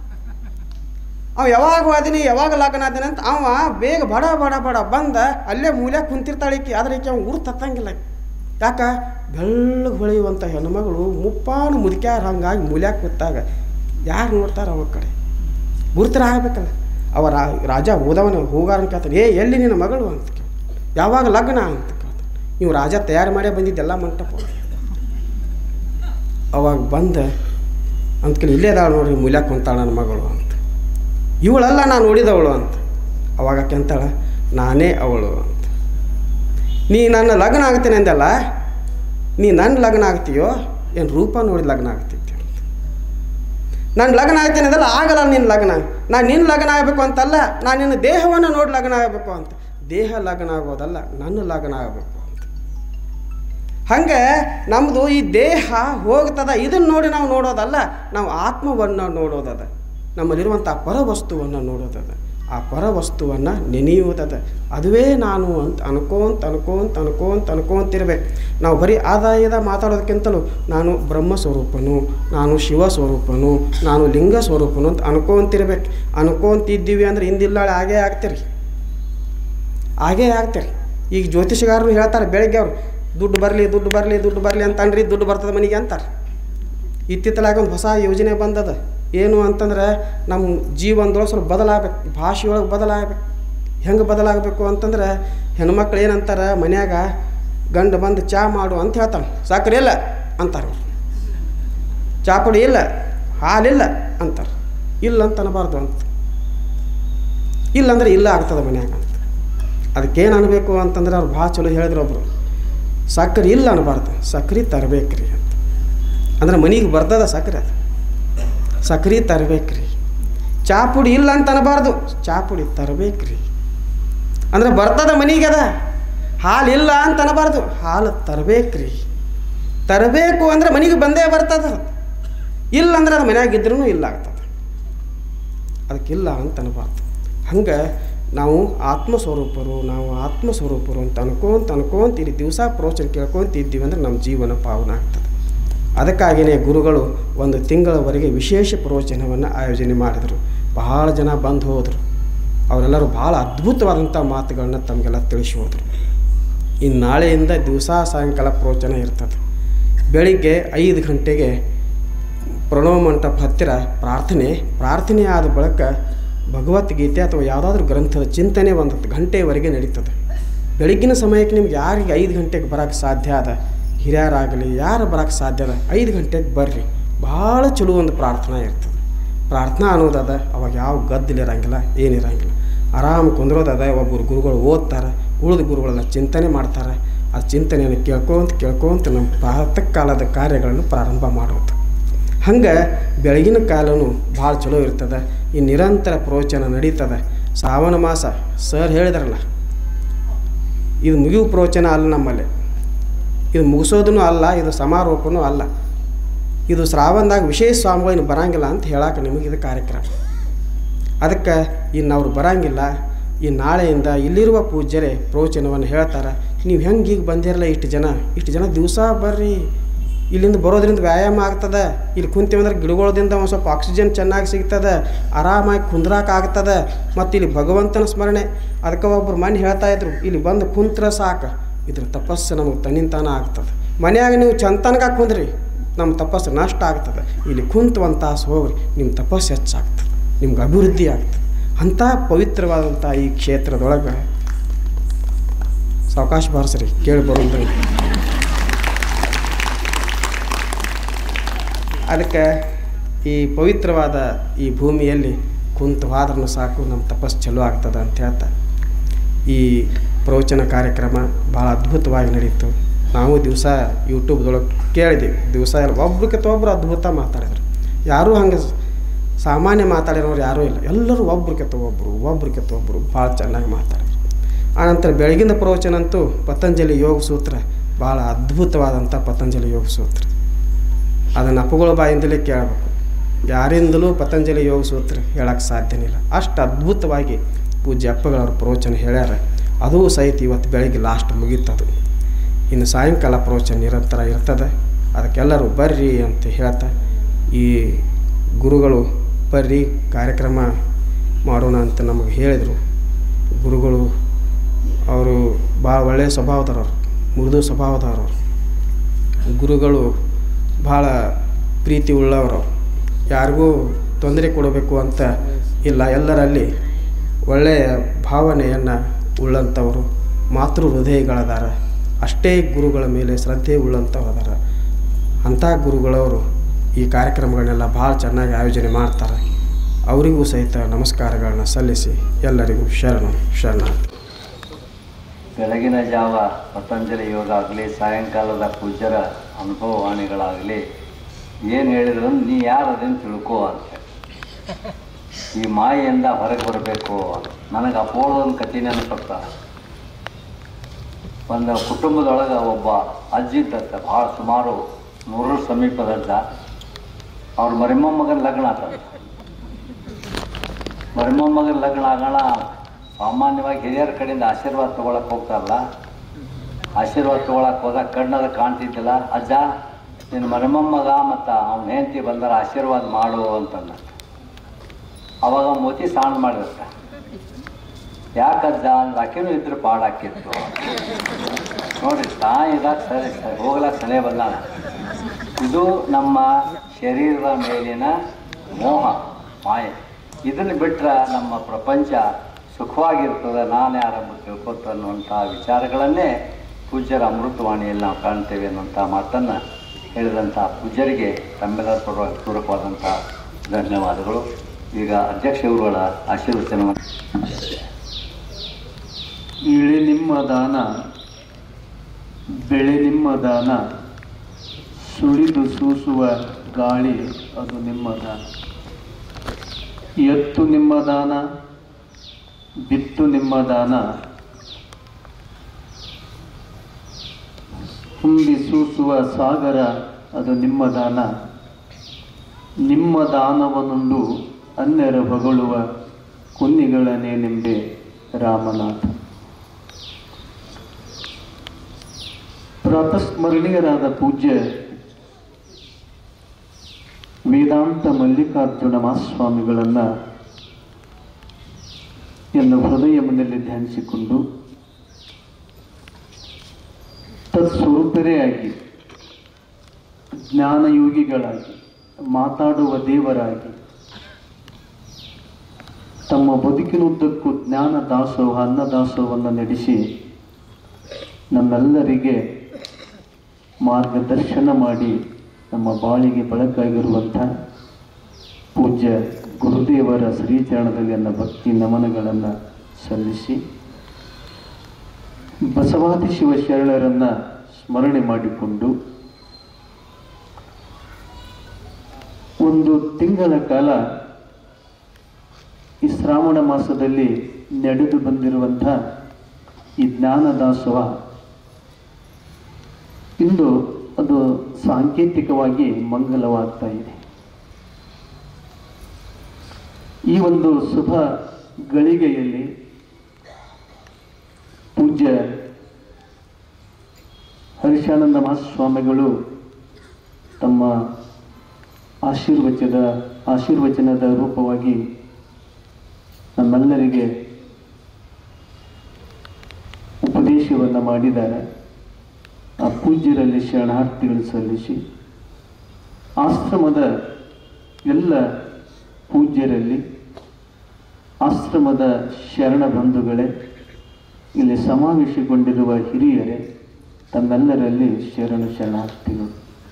ಅವ ಯಾವಾಗ ಹೋದಿನಿ ಯಾವಾಗ ಲಗ್ನ ಆದೀನಿ ಅಂತ ಅವ ಬೇಗ ಬಡ ಬಡ ಬಡ ಬಂದ ಅಲ್ಲೇ ಮೂಲೆ ಕುಂತಿರ್ತಾಳೆ ಈಕಿ ಆದ್ರೆ ಈಕೆ ಅವ್ನು ಊರು ತತ್ತಂಗಿಲ್ಲ ಯಾಕ ಬೆಳ್ಳಗೆ ಹೊಳೆಯುವಂಥ ಹೆಣ್ಮಗಳು ಮುಪ್ಪಾನು ಮುದುಕ್ಯಾರ ಹಂಗಾಗಿ ಮೂಲ್ಯಾಗ ಕೂತಾಗ ಯಾರು ನೋಡ್ತಾರೆ ಅವ ಕಡೆ ಗುರುತರ ಆಗ್ಬೇಕಲ್ಲ ಅವ ರಾ- ರಾಜ ಹೋದವನ ಹೋಗಾರನ್ ಕೇಳ್ತಾನೆ ಏ ಎಲ್ಲಿ ನಿನ್ನ ಮಗಳು ಅಂತ ಕೇಳ್ತಾನೆ. ಯಾವಾಗ ಲಗ್ನ ಅಂತ ಕೇಳ್ತಾನೆ ನೀವು ರಾಜ ತಯಾರು ಮಾಡೇ ಬಂದಿದ್ದೆಲ್ಲ ಮಂಟಪ ಅವಾಗ ಬಂದ ಅಂದ್ಕೇಳಿ ಇಲ್ಲೇ ಅದಾಳ ನೋಡ್ರಿ ಮೂಲ್ಯಾಕ ಕುಂತಾಳ ನನ್ನ ಮಗಳು ಅಂತ ಇವಳಲ್ಲ ನಾನು ನೋಡಿದವಳು ಅಂತ ಅವಾಗ ಆಕೆ ಅಂತಾಳ ನಾನೇ ಅವಳು ಅಂತ ನೀ ನನ್ನ ಲಗ್ನ ಆಗ್ತೇನೆ ಅಂದಲ್ಲ ನೀ ನನ್ನ ಲಗ್ನ ಆಗ್ತೀಯೋ ಏನು ರೂಪ ನೋಡಿ ಲಗ್ನ ಆಗ್ತಿದ್ದೆ ಅಂತ ನಾನು ಲಗ್ನ ಆಗ್ತೇನೆ ಅಂದಲ್ಲ ಆಗಲ್ಲ ನಿನ್ನ ಲಗ್ನ ನಾನು ನಿನ್ನ ಲಗ್ನ ಆಗಬೇಕು ಅಂತಲ್ಲ ನಾನು ನಿನ್ನ ದೇಹವನ್ನು ನೋಡಿ ಲಗ್ನ ಆಗಬೇಕು ಅಂತ ದೇಹ ಲಗ್ನ ಆಗೋದಲ್ಲ ನನ್ನ ಲಗ್ನ ಆಗಬೇಕು ಅಂತ ಹಂಗೆ ನಮ್ಮದು ಈ ದೇಹ ಹೋಗ್ತದ ಇದನ್ನು ನೋಡಿ ನಾವು ನೋಡೋದಲ್ಲ ನಾವು ಆತ್ಮವನ್ನು ನೋಡೋದದ ನಮ್ಮಲ್ಲಿರುವಂಥ ಪರವಸ್ತುವನ್ನು ನೋಡೋದದ ಆ ಪರವಸ್ತುವನ್ನು ನೆನೆಯುವುದದ ಅದುವೇ ನಾನು ಅಂತ ಅನ್ಕೋಂತ ಅನ್ಕೋಂತ ಅನ್ಕೋಂತ ಅನ್ಕೋಂತಿರ್ಬೇಕು ನಾವು ಬರೀ ಆದಾಯದ ಮಾತಾಡೋದಕ್ಕಿಂತಲೂ ನಾನು ಬ್ರಹ್ಮ ಸ್ವರೂಪನು ನಾನು ಶಿವ ಸ್ವರೂಪನು ನಾನು ಲಿಂಗ ಸ್ವರೂಪನು ಅಂತ ಅನ್ಕೋಂತಿರ್ಬೇಕು ಅನ್ಕೋಂತಿದ್ದೀವಿ ಅಂದ್ರೆ ಹಿಂದಿಲ್ಲಾಳೆ ಹಾಗೇ ಆಗ್ತೀರಿ ಹಾಗೇ ಆಗ್ತೀರಿ ಈಗ ಜ್ಯೋತಿಷಗಾರರು ಹೇಳ್ತಾರೆ ಬೆಳಗ್ಗೆ ಅವ್ರು ದುಡ್ಡು ಬರಲಿ ದುಡ್ಡು ಬರಲಿ ದುಡ್ಡು ಬರಲಿ ಅಂತ ಅನ್ರಿ ದುಡ್ಡು ಬರ್ತದೆ ಮನೆಗೆ ಅಂತಾರೆ ಇತ್ತಿತ್ತಲಾಗ ಒಂದು ಹೊಸ ಯೋಜನೆ ಬಂದದ ಏನು ಅಂತಂದ್ರೆ ನಮ್ಮ ಜೀವನದೊಳಗೆ ಸ್ವಲ್ಪ ಬದಲಾಗಬೇಕು ಭಾಷೆಯೊಳಗೆ ಬದಲಾಗಬೇಕು ಹೆಂಗೆ ಬದಲಾಗಬೇಕು ಅಂತಂದ್ರೆ ಹೆಣ್ಮಕ್ಳು ಏನಂತಾರೆ ಮನ್ಯಾಗ ಗಂಡ ಬಂದು ಚಾ ಮಾಡು ಅಂತ ಹೇಳ್ತಾನೆ ಸಕ್ಕರೆ ಇಲ್ಲ ಅಂತಾರೆ ಅವ್ರು. ಚಾ ಪುಡಿ ಇಲ್ಲ ಹಾಲಿಲ್ಲ ಅಂತಾರೆ ಇಲ್ಲ ಅಂತ ಅನ್ನಬಾರ್ದು ಅಂತ ಇಲ್ಲಂದ್ರೆ ಇಲ್ಲ ಆಗ್ತದೆ ಮನ್ಯಾಗ ಅಂತ ಅದಕ್ಕೇನು ಅನ್ಬೇಕು ಅಂತಂದ್ರೆ ಅವ್ರು ಭಾಳ ಚಲೋ ಹೇಳಿದ್ರು ಒಬ್ರು ಸಕ್ಕರೆ ಇಲ್ಲ ಅನ್ನಬಾರ್ದು ಸಕ್ರೆ ತರಬೇಕ್ರಿ ಅಂತ ಅಂದ್ರೆ ಮನೆಗೆ ಬರ್ತದ ಸಕ್ಕರೆ ಅದು ಸಕ್ರೆ ತರಬೇಕ್ರಿ ಚಾ ಪುಡಿ ಇಲ್ಲ ಅಂತ ಅನ್ನಬಾರ್ದು ಚಾ ಪುಡಿ ತರಬೇಕ್ರಿ ಅಂದ್ರೆ ಬರ್ತದ ಮನೆಗೆ ಅದ ಹಾಲು ಇಲ್ಲ ಅಂತ ಅನ್ನಬಾರ್ದು ಹಾಲು ತರಬೇಕ್ರಿ ತರಬೇಕು ಅಂದ್ರೆ ಮನೆಗೆ ಬಂದೇ ಬರ್ತದ ಇಲ್ಲ ಅಂದ್ರೆ ಅದು ಮನ್ಯಾಗ ಇದ್ರೂ ಇಲ್ಲ ಆಗ್ತದೆ ಅದಕ್ಕಿಲ್ಲ ಅಂತ ಅನ್ನಬಾರ್ದು ಹಂಗೆ ನಾವು ಆತ್ಮಸ್ವರೂಪರು ನಾವು ಆತ್ಮಸ್ವರೂಪರು ಅಂತ ಅನ್ಕೊಂತ ಅನ್ಕೊಂತ ಇಲ್ಲಿ ದಿವಸ ಪ್ರೋಚನೆ ಕೇಳ್ಕೊಂತ ಇದ್ದೀವಿ ಅಂದ್ರೆ ನಮ್ಮ ಜೀವನ ಪಾವನ ಆಗ್ತದೆ ಅದಕ್ಕಾಗಿಯೇ ಗುರುಗಳು ಒಂದು ತಿಂಗಳವರೆಗೆ ವಿಶೇಷ ಪ್ರವಚನವನ್ನು ಆಯೋಜನೆ ಮಾಡಿದರು ಬಹಳ ಜನ ಬಂದು ಹೋದರು ಅವರೆಲ್ಲರೂ ಭಾಳ ಅದ್ಭುತವಾದಂಥ ಮಾತುಗಳನ್ನ ತಮಗೆಲ್ಲ ತಿಳಿಸಿ ಹೋದರು ಇನ್ನು ನಾಳೆಯಿಂದ ದಿವಸ ಸಾಯಂಕಾಲ ಪ್ರವಚನ ಇರ್ತದೆ ಬೆಳಿಗ್ಗೆ ಐದು ಗಂಟೆಗೆ ಪ್ರಣವ ಮಂಟಪ ಹತ್ತಿರ ಪ್ರಾರ್ಥನೆ ಪ್ರಾರ್ಥನೆ ಆದ ಬಳಿಕ ಭಗವದ್ಗೀತೆ ಅಥವಾ ಯಾವುದಾದ್ರೂ ಗ್ರಂಥದ ಚಿಂತನೆ ಒಂದು ಹತ್ತು ಗಂಟೆವರೆಗೆ ನಡೀತದೆ ಬೆಳಗ್ಗಿನ ಸಮಯಕ್ಕೆ ನಿಮ್ಗೆ ಯಾರಿಗೆ ಐದು ಗಂಟೆಗೆ ಬರೋಕ್ಕೆ ಸಾಧ್ಯ ಅದ ಹಿರಿಯರಾಗಲಿ ಯಾರು ಬರೋಕ್ಕೆ ಸಾಧ್ಯ ಅದ ಐದು ಗಂಟೆಗೆ ಬರ್ರಿ ಭಾಳ ಚಲೋ ಒಂದು ಪ್ರಾರ್ಥನಾ ಇರ್ತದೆ ಪ್ರಾರ್ಥನಾ ಅನ್ನೋದದ ಅವಾಗ ಯಾವ ಗದ್ದಲಿರಂಗಿಲ್ಲ ಏನಿರಂಗಿಲ್ಲ ಆರಾಮ್ ಕುಂದ್ರೋದದ ಒಬ್ಬರು ಗುರುಗಳು ಓದ್ತಾರೆ ಉಳಿದ ಗುರುಗಳೆಲ್ಲ ಚಿಂತನೆ ಮಾಡ್ತಾರೆ ಆ ಚಿಂತನೆಯನ್ನು ಕೇಳ್ಕೊಂತ ಕೇಳ್ಕೊಂತ ನಮ್ಮ ಪ್ರಾತಃ ಕಾಲದ ಕಾರ್ಯಗಳನ್ನು ಪ್ರಾರಂಭ ಮಾಡೋದು ಹಂಗೆ ಬೆಳಗಿನ ಕಾಲನು ಭಾಳ ಚಲೋ ಇರ್ತದೆ ಈ ನಿರಂತರ ಪ್ರವಚನ ನಡೀತದೆ ಶ್ರಾವಣ ಮಾಸ ಸರ್ ಹೇಳಿದ್ರಲ್ಲ ಇದು ಮುಗಿವು ಪ್ರವಚನ ಅಲ್ಲ ನಮ್ಮಲ್ಲಿ ಇದು ಮುಗಿಸೋದೂ ಅಲ್ಲ ಇದು ಸಮಾರೋಪನೂ ಅಲ್ಲ ಇದು ಶ್ರಾವಣದಾಗ ವಿಶೇಷ ಸ್ವಾಮಿಗಳು ಇನ್ನು ಬರಂಗಿಲ್ಲ ಅಂತ ಹೇಳಕ್ಕೆ ನಿಮಗೆ ಇದು ಕಾರ್ಯಕ್ರಮ ಅದಕ್ಕೆ ಇನ್ನು ಅವ್ರು ಬರಂಗಿಲ್ಲ ಈ ನಾಳೆಯಿಂದ ಇಲ್ಲಿರುವ ಪೂಜ್ಯರೇ ಪ್ರವಚನವನ್ನು ಹೇಳ್ತಾರೆ ನೀವು ಹೆಂಗೆ ಈಗ ಬಂದಿರಲ್ಲ ಇಷ್ಟು ಜನ ಇಷ್ಟು ಜನ ದಿವಸ ಬರ್ರಿ ಇಲ್ಲಿಂದ ಬರೋದ್ರಿಂದ ವ್ಯಾಯಾಮ ಆಗ್ತದೆ ಇಲ್ಲಿ ಕುಂತೀವಂದ್ರೆ ಗಿಡಗಳದಿಂದ ಒಂದು ಸ್ವಲ್ಪ ಆಕ್ಸಿಜನ್ ಚೆನ್ನಾಗಿ ಸಿಗ್ತದೆ ಆರಾಮಾಗಿ ಕುಂದ್ರಾಕ ಆಗ್ತದೆ ಮತ್ತು ಇಲ್ಲಿ ಭಗವಂತನ ಸ್ಮರಣೆ ಅದಕ್ಕೆ ಒಬ್ಬರು ಮನೆ ಹೇಳ್ತಾ ಇದ್ರು ಇಲ್ಲಿ ಬಂದು ಕುಂತ್ರ ಸಾಕು ಇದ್ರ ತಪಸ್ಸು ನಮಗೆ ತನ್ನಿಂತಾನ ಆಗ್ತದೆ ಮನ್ಯಾಗ ನೀವು ಚಂತನಕ ಕುಂದ್ರಿ ನಮ್ಮ ತಪಸ್ಸು ನಷ್ಟ ಆಗ್ತದೆ ಇಲ್ಲಿ ಕುಂತು ಒಂದು ತಾಸು ಹೋಗ್ರಿ ನಿಮ್ಮ ತಪಸ್ಸು ಹೆಚ್ಚಾಗ್ತದೆ ನಿಮ್ಗೆ ಅಭಿವೃದ್ಧಿ ಆಗ್ತದೆ ಅಂಥ ಪವಿತ್ರವಾದಂಥ ಈ ಕ್ಷೇತ್ರದೊಳಗೆ ಸಾವಕಾಶ ಬಾರಿಸ್ರಿ ಕೇಳಿ ಬರೋದ್ರಿ ಅದಕ್ಕೆ ಈ ಪವಿತ್ರವಾದ ಈ ಭೂಮಿಯಲ್ಲಿ ಕುಂತು ಹೋದ್ರೂ ಸಾಕು ನಮ್ಮ ತಪಸ್ಸು ಚಲೋ ಆಗ್ತದೆ ಅಂತ ಹೇಳ್ತಾ ಈ ಪ್ರವಚನ ಕಾರ್ಯಕ್ರಮ ಭಾಳ ಅದ್ಭುತವಾಗಿ ನಡೀತು ನಾವು ದಿವಸ ಯೂಟ್ಯೂಬ್ದೊಳಗೆ ಕೇಳಿದ್ದೀವಿ ದಿವಸ ಎಲ್ಲ ಒಬ್ರಿಗಿಂತ ಒಬ್ಬರು ಅದ್ಭುತ ಮಾತಾಡಿದ್ರು ಯಾರೂ ಹಂಗೆ ಸಾಮಾನ್ಯ ಮಾತಾಡಿರೋರು ಯಾರೂ ಇಲ್ಲ ಎಲ್ಲರೂ ಒಬ್ರಿಗಿಂತ ಒಬ್ಬರು ಒಬ್ರಿಗಿಂತ ಒಬ್ಬರು ಭಾಳ ಚೆನ್ನಾಗಿ ಮಾತಾಡಿದ್ರು ಆನಂತರ ಬೆಳಗಿನ ಪ್ರವಚನ ಅಂತೂ ಪತಂಜಲಿ ಯೋಗ ಸೂತ್ರ ಭಾಳ ಅದ್ಭುತವಾದಂಥ ಪತಂಜಲಿ ಯೋಗ ಸೂತ್ರ ಅದನ್ನು ಅಪ್ಪುಗಳ ಬಾಯಿಂದಲೇ ಕೇಳಬೇಕು ಯಾರಿಂದಲೂ ಪತಂಜಲಿ ಯೋಗ ಸೂತ್ರ ಹೇಳಕ್ಕೆ ಸಾಧ್ಯನಿಲ್ಲ ಅಷ್ಟು ಅದ್ಭುತವಾಗಿ ಪೂಜ್ಯ ಅಪ್ಪಗಳವ್ರ ಪ್ರವಚನ ಹೇಳ್ಯಾರ ಅದೂ ಸಹಿತ ಇವತ್ತು ಬೆಳಗ್ಗೆ ಲಾಸ್ಟ್ ಮುಗೀತದು ಇನ್ನು ಸಾಯಂಕಾಲ ಪ್ರವಚನ ನಿರಂತರ ಇರ್ತದೆ ಅದಕ್ಕೆಲ್ಲರೂ ಬರ್ರಿ ಅಂತ ಹೇಳ್ತಾ ಈ ಗುರುಗಳು ಬರ್ರಿ ಕಾರ್ಯಕ್ರಮ ಮಾಡೋಣ ಅಂತ ನಮಗೆ ಹೇಳಿದರು ಗುರುಗಳು ಅವರು ಭಾಳ ಒಳ್ಳೆಯ ಸ್ವಭಾವದವ್ರು ಮೃದು ಸ್ವಭಾವದವ್ರು ಗುರುಗಳು ಭಾಳ ಪ್ರೀತಿ ಉಳ್ಳವರು ಯಾರಿಗೂ ತೊಂದರೆ ಕೊಡಬೇಕು ಅಂತ ಇಲ್ಲ ಎಲ್ಲರಲ್ಲಿ ಒಳ್ಳೆಯ ಭಾವನೆಯನ್ನು ಉಳ್ಳಂಥವರು ಮಾತೃ ಹೃದಯಗಳದಾರ ಅಷ್ಟೇ ಗುರುಗಳ ಮೇಲೆ ಶ್ರದ್ಧೆ ಉಳ್ಳಂಥವ್ರು ಅದಾರ ಅಂಥ ಗುರುಗಳವರು ಈ ಕಾರ್ಯಕ್ರಮಗಳನ್ನೆಲ್ಲ ಭಾಳ ಚೆನ್ನಾಗಿ ಆಯೋಜನೆ ಮಾಡ್ತಾರೆ ಅವರಿಗೂ ಸಹಿತ ನಮಸ್ಕಾರಗಳನ್ನ ಸಲ್ಲಿಸಿ ಎಲ್ಲರಿಗೂ ಶರಣು ಶರಣ ಬೆಳಗಿನ ಜಾವ ಪತಂಜಲಿ ಯೋಗ ಆಗಲಿ ಸಾಯಂಕಾಲದ ಪೂಜ್ಯರ ಅನುಭವವಾಣಿಗಳಾಗಲಿ ಏನು ಹೇಳಿದ್ರು ನೀ ಯಾರು ಅದನ್ನು ತಿಳ್ಕೋ ಅಂತ ಈ ಮಾಯೆಯಿಂದ ಹೊರಗೆ ಬರಬೇಕು ನನಗೆ ಅಪೋಲೊಂದು ಕಥೆ ನೆನಪತ್ತ ಒಂದು ಕುಟುಂಬದೊಳಗೆ ಒಬ್ಬ ಅಜ್ಜಿ ಇದ್ದತ್ತ ಭಾಳ ಸುಮಾರು ನೂರರ ಸಮೀಪದ ಅಜ್ಜ ಅವ್ರ ಮರಿಮೊಮ್ಮಗನ ಲಗ್ನ ಆತದ ಮರಿಮೊಮ್ಮಗನ ಲಗ್ನ ಆಗೋಣ ಸಾಮಾನ್ಯವಾಗಿ ಹಿರಿಯರ ಕಡೆಯಿಂದ ಆಶೀರ್ವಾದ ತೊಗೊಳಕ್ಕೆ ಹೋಗ್ತಾರಲ್ಲ ಆಶೀರ್ವಾದ ತೊಗೊಳಕ್ಕೆ ಹೋದಾಗ ಕಣ್ಣದ ಕಾಣ್ತಿದ್ದಿಲ್ಲ ಅಜ್ಜ ನಿನ್ನ ಮರಿಮೊಮ್ಮಗ ಮತ್ತು ಅವನ ಹೆಂಡತಿ ಬಂದಾರ ಆಶೀರ್ವಾದ ಮಾಡು ಅಂತಂದ ಅವಾಗ ಮೋತಿ ಸಾಣ್ ಮಾಡಿರ್ತ ಯಾಕಜ್ಜ ಅಂದ್ರೆ ಆಕೆನೂ ಇದ್ರೆ ಪಾಡಾಕಿತ್ತು ನೋಡ್ರಿ ತಾ ಇದಾಗ ಸರಿ ಸರಿ ಹೋಗ್ಲಾಕ ಸಲಹೆ ಬಂದಾನ ಇದು ನಮ್ಮ ಶರೀರದ ಮೇಲಿನ ಮೋಹ ಮಾಯೆ ಇದನ್ನು ಬಿಟ್ರೆ ನಮ್ಮ ಪ್ರಪಂಚ ಸುಖವಾಗಿರ್ತದೆ ನಾನು ಯಾರಂಬ ತಿಳ್ಕೊತ ಅನ್ನುವಂಥ ವಿಚಾರಗಳನ್ನೇ ಪೂಜ್ಯರ ಅಮೃತವಾಣಿಯಲ್ಲಿ ನಾವು ಕಾಣ್ತೇವೆ ಅನ್ನುವಂಥ ಮಾತನ್ನು ಹೇಳಿದಂಥ ಪೂಜ್ಯರಿಗೆ ತಮ್ಮೆಲ್ಲರ ಪರವಾಗಿ ಪೂರಕವಾದಂಥ ಧನ್ಯವಾದಗಳು ಈಗ ಅಧ್ಯಕ್ಷ ಇವರುಗಳ ಆಶೀರ್ವಚನವನ್ನು ಇಳೆ ನಿಮ್ಮ ದಾನ ಬೆಳೆ ನಿಮ್ಮ ದಾನ ಸುಳಿದು ಸೂಸುವ ಗಾಳಿ ಅದು ನಿಮ್ಮ ದಾನ ಎತ್ತು ನಿಮ್ಮ ದಾನ ಬಿತ್ತು ನಿಮ್ಮ ದಾನ ತುಂಬಿ ಸೂಸುವ ಸಾಗರ ಅದು ನಿಮ್ಮ ದಾನ ನಿಮ್ಮ ದಾನವನ್ನುಂಡು ಅನ್ಯರ ಹೊಗಳುವ ಕುನ್ನಿಗಳನ್ನೇ ನಿಂಬೆ ರಾಮನಾಥ ಪ್ರಾತಸ್ಮರಣೀಯರಾದ ಪೂಜ್ಯ ವೇದಾಂತ ಮಲ್ಲಿಕಾರ್ಜುನ ಮಹಾಸ್ವಾಮಿಗಳನ್ನು ಎನ್ನ ಹೃದಯ ಮನೆಯಲ್ಲಿ ಧ್ಯಾನಿಸಿಕೊಂಡು ತತ್ಸ್ವರೂಪರೇ ಆಗಿ ಜ್ಞಾನಯೋಗಿಗಳಾಗಿ ಮಾತಾಡುವ ದೇವರಾಗಿ ತಮ್ಮ ಬದುಕಿನುದ್ದಕ್ಕೂ ಜ್ಞಾನ ದಾಸೋಹ ಅನ್ನದಾಸೋಹವನ್ನು ನಡೆಸಿ ನಮ್ಮೆಲ್ಲರಿಗೆ ಮಾರ್ಗದರ್ಶನ ಮಾಡಿ ನಮ್ಮ ಬಾಳಿಗೆ ಬೆಳಕಾಗಿರುವಂಥ ಪೂಜ್ಯ ಗುರುದೇವರ ಶ್ರೀಚರಣದಲ್ಲಿ ನನ್ನ ಭಕ್ತಿ ನಮನಗಳನ್ನು ಸಲ್ಲಿಸಿ ಬಸವಾದಿ ಶಿವಶರಣರನ್ನು ಸ್ಮರಣೆ ಮಾಡಿಕೊಂಡು ಒಂದು ತಿಂಗಳ ಕಾಲ ಈ ಶ್ರಾವಣ ಮಾಸದಲ್ಲಿ ನಡೆದು ಬಂದಿರುವಂಥ ಈ ಜ್ಞಾನದಾಸೋಹ ಇಂದು ಅದು ಸಾಂಕೇತಿಕವಾಗಿ ಮಂಗಲವಾಗ್ತಾ ಇದೆ ಈ ಒಂದು ಶುಭ ಗಳಿಗೆಯಲ್ಲಿ ಪೂಜ್ಯ ಹರಿಶಾನಂದ ಮಹಾಸ್ವಾಮಿಗಳು ತಮ್ಮ ಆಶೀರ್ವಚದ ಆಶೀರ್ವಚನದ ರೂಪವಾಗಿ ನಮ್ಮೆಲ್ಲರಿಗೆ ಉಪದೇಶವನ್ನು ಮಾಡಿದ್ದಾರೆ ಆ ಪೂಜ್ಯರಲ್ಲಿ ಶರಣಾರ್ಥಿಗಳು ಸಲ್ಲಿಸಿ ಆಶ್ರಮದ ಎಲ್ಲ ಪೂಜ್ಯರಲ್ಲಿ ಆಶ್ರಮದ ಶರಣ ಬಂಧುಗಳೇ ಇಲ್ಲಿ ಸಮಾವೇಶಗೊಂಡಿರುವ ಹಿರಿಯರೇ ತಮ್ಮೆಲ್ಲರಲ್ಲಿ ಶರಣು ಶರಣಾರ್ಥಿಗಳು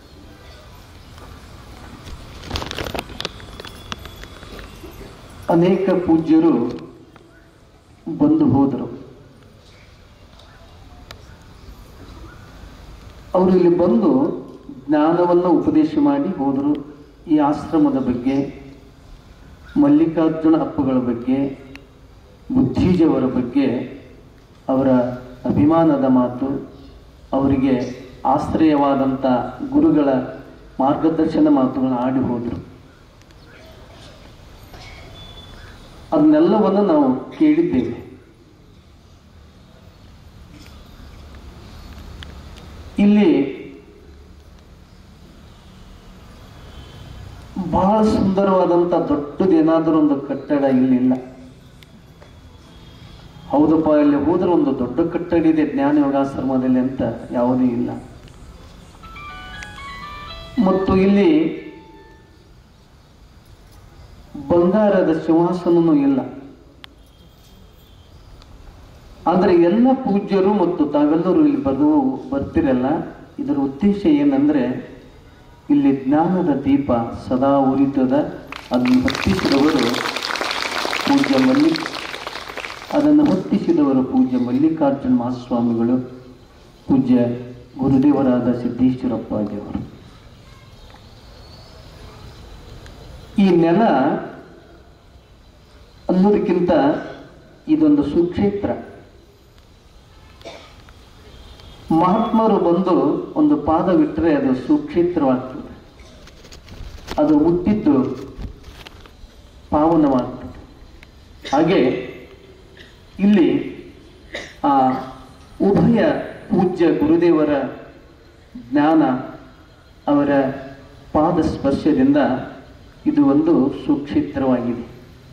ಅನೇಕ ಪೂಜ್ಯರು ಬಂದು ಹೋದರು ಅವರು ಇಲ್ಲಿ ಬಂದು ಜ್ಞಾನವನ್ನು ಉಪದೇಶ ಮಾಡಿ ಹೋದರು ಈ ಆಶ್ರಮದ ಬಗ್ಗೆ ಮಲ್ಲಿಕಾರ್ಜುನ ಅಪ್ಪಗಳ ಬಗ್ಗೆ ಬುದ್ಧಿಜವರ ಬಗ್ಗೆ ಅವರ ಅಭಿಮಾನದ ಮಾತು ಅವರಿಗೆ ಆಶ್ರಯವಾದಂಥ ಗುರುಗಳ ಮಾರ್ಗದರ್ಶನ ಮಾತುಗಳನ್ನು ಆಡಿ ಹೋದರು ಅದನ್ನೆಲ್ಲವನ್ನು ನಾವು ಕೇಳಿದ್ದೇವೆ ಇಲ್ಲಿ ಬಹಳ ಸುಂದರವಾದಂಥ ದೊಡ್ಡದೇನಾದರೂ ಒಂದು ಕಟ್ಟಡ ಇಲ್ಲಿಲ್ಲ ಹೌದಪ್ಪ ಇಲ್ಲಿ ಹೋದ್ರೆ ಒಂದು ದೊಡ್ಡ ಕಟ್ಟಡ ಇದೆ ಜ್ಞಾನ ಯೋಗಾಶ್ರಮದಲ್ಲಿ ಅಂತ ಯಾವುದೂ ಇಲ್ಲ ಮತ್ತು ಇಲ್ಲಿ ಬಂಗಾರದ ಸಿಂಹಾಸನನೂ ಇಲ್ಲ ಆದರೆ ಎಲ್ಲ ಪೂಜ್ಯರು ಮತ್ತು ತಾವೆಲ್ಲರೂ ಇಲ್ಲಿ ಬರು ಬರ್ತಿರಲ್ಲ ಇದರ ಉದ್ದೇಶ ಏನಂದ್ರೆ ಇಲ್ಲಿ ಜ್ಞಾನದ ದೀಪ ಸದಾ ಉರಿತದ ಅದನ್ನು ಹೊತ್ತಿಸಿದವರು ಪೂಜ್ಯ ಮಲ್ಲಿಕ್ ಅದನ್ನು ಹೊತ್ತಿಸಿದವರು ಪೂಜ್ಯ ಮಲ್ಲಿಕಾರ್ಜುನ ಮಹಾಸ್ವಾಮಿಗಳು ಪೂಜ್ಯ ಗುರುದೇವರಾದ ಸಿದ್ದೇಶ್ವರಪ್ಪ ದೇವರು ಈ ನೆಲ ಅನ್ನೋದಕ್ಕಿಂತ ಇದೊಂದು ಸುಕ್ಷೇತ್ರ ಮಹಾತ್ಮರು ಬಂದು ಒಂದು ಪಾದವಿಟ್ಟರೆ ಅದು ಸುಕ್ಷೇತ್ರವಾಗ್ತದೆ ಅದು ಹುಟ್ಟಿದ್ದು ಪಾವನವಾಗ್ತದೆ ಹಾಗೆ ಇಲ್ಲಿ ಆ ಉಭಯ ಪೂಜ್ಯ ಗುರುದೇವರ ಜ್ಞಾನ ಅವರ ಪಾದ ಸ್ಪರ್ಶದಿಂದ ಇದು ಒಂದು ಸುಕ್ಷೇತ್ರವಾಗಿದೆ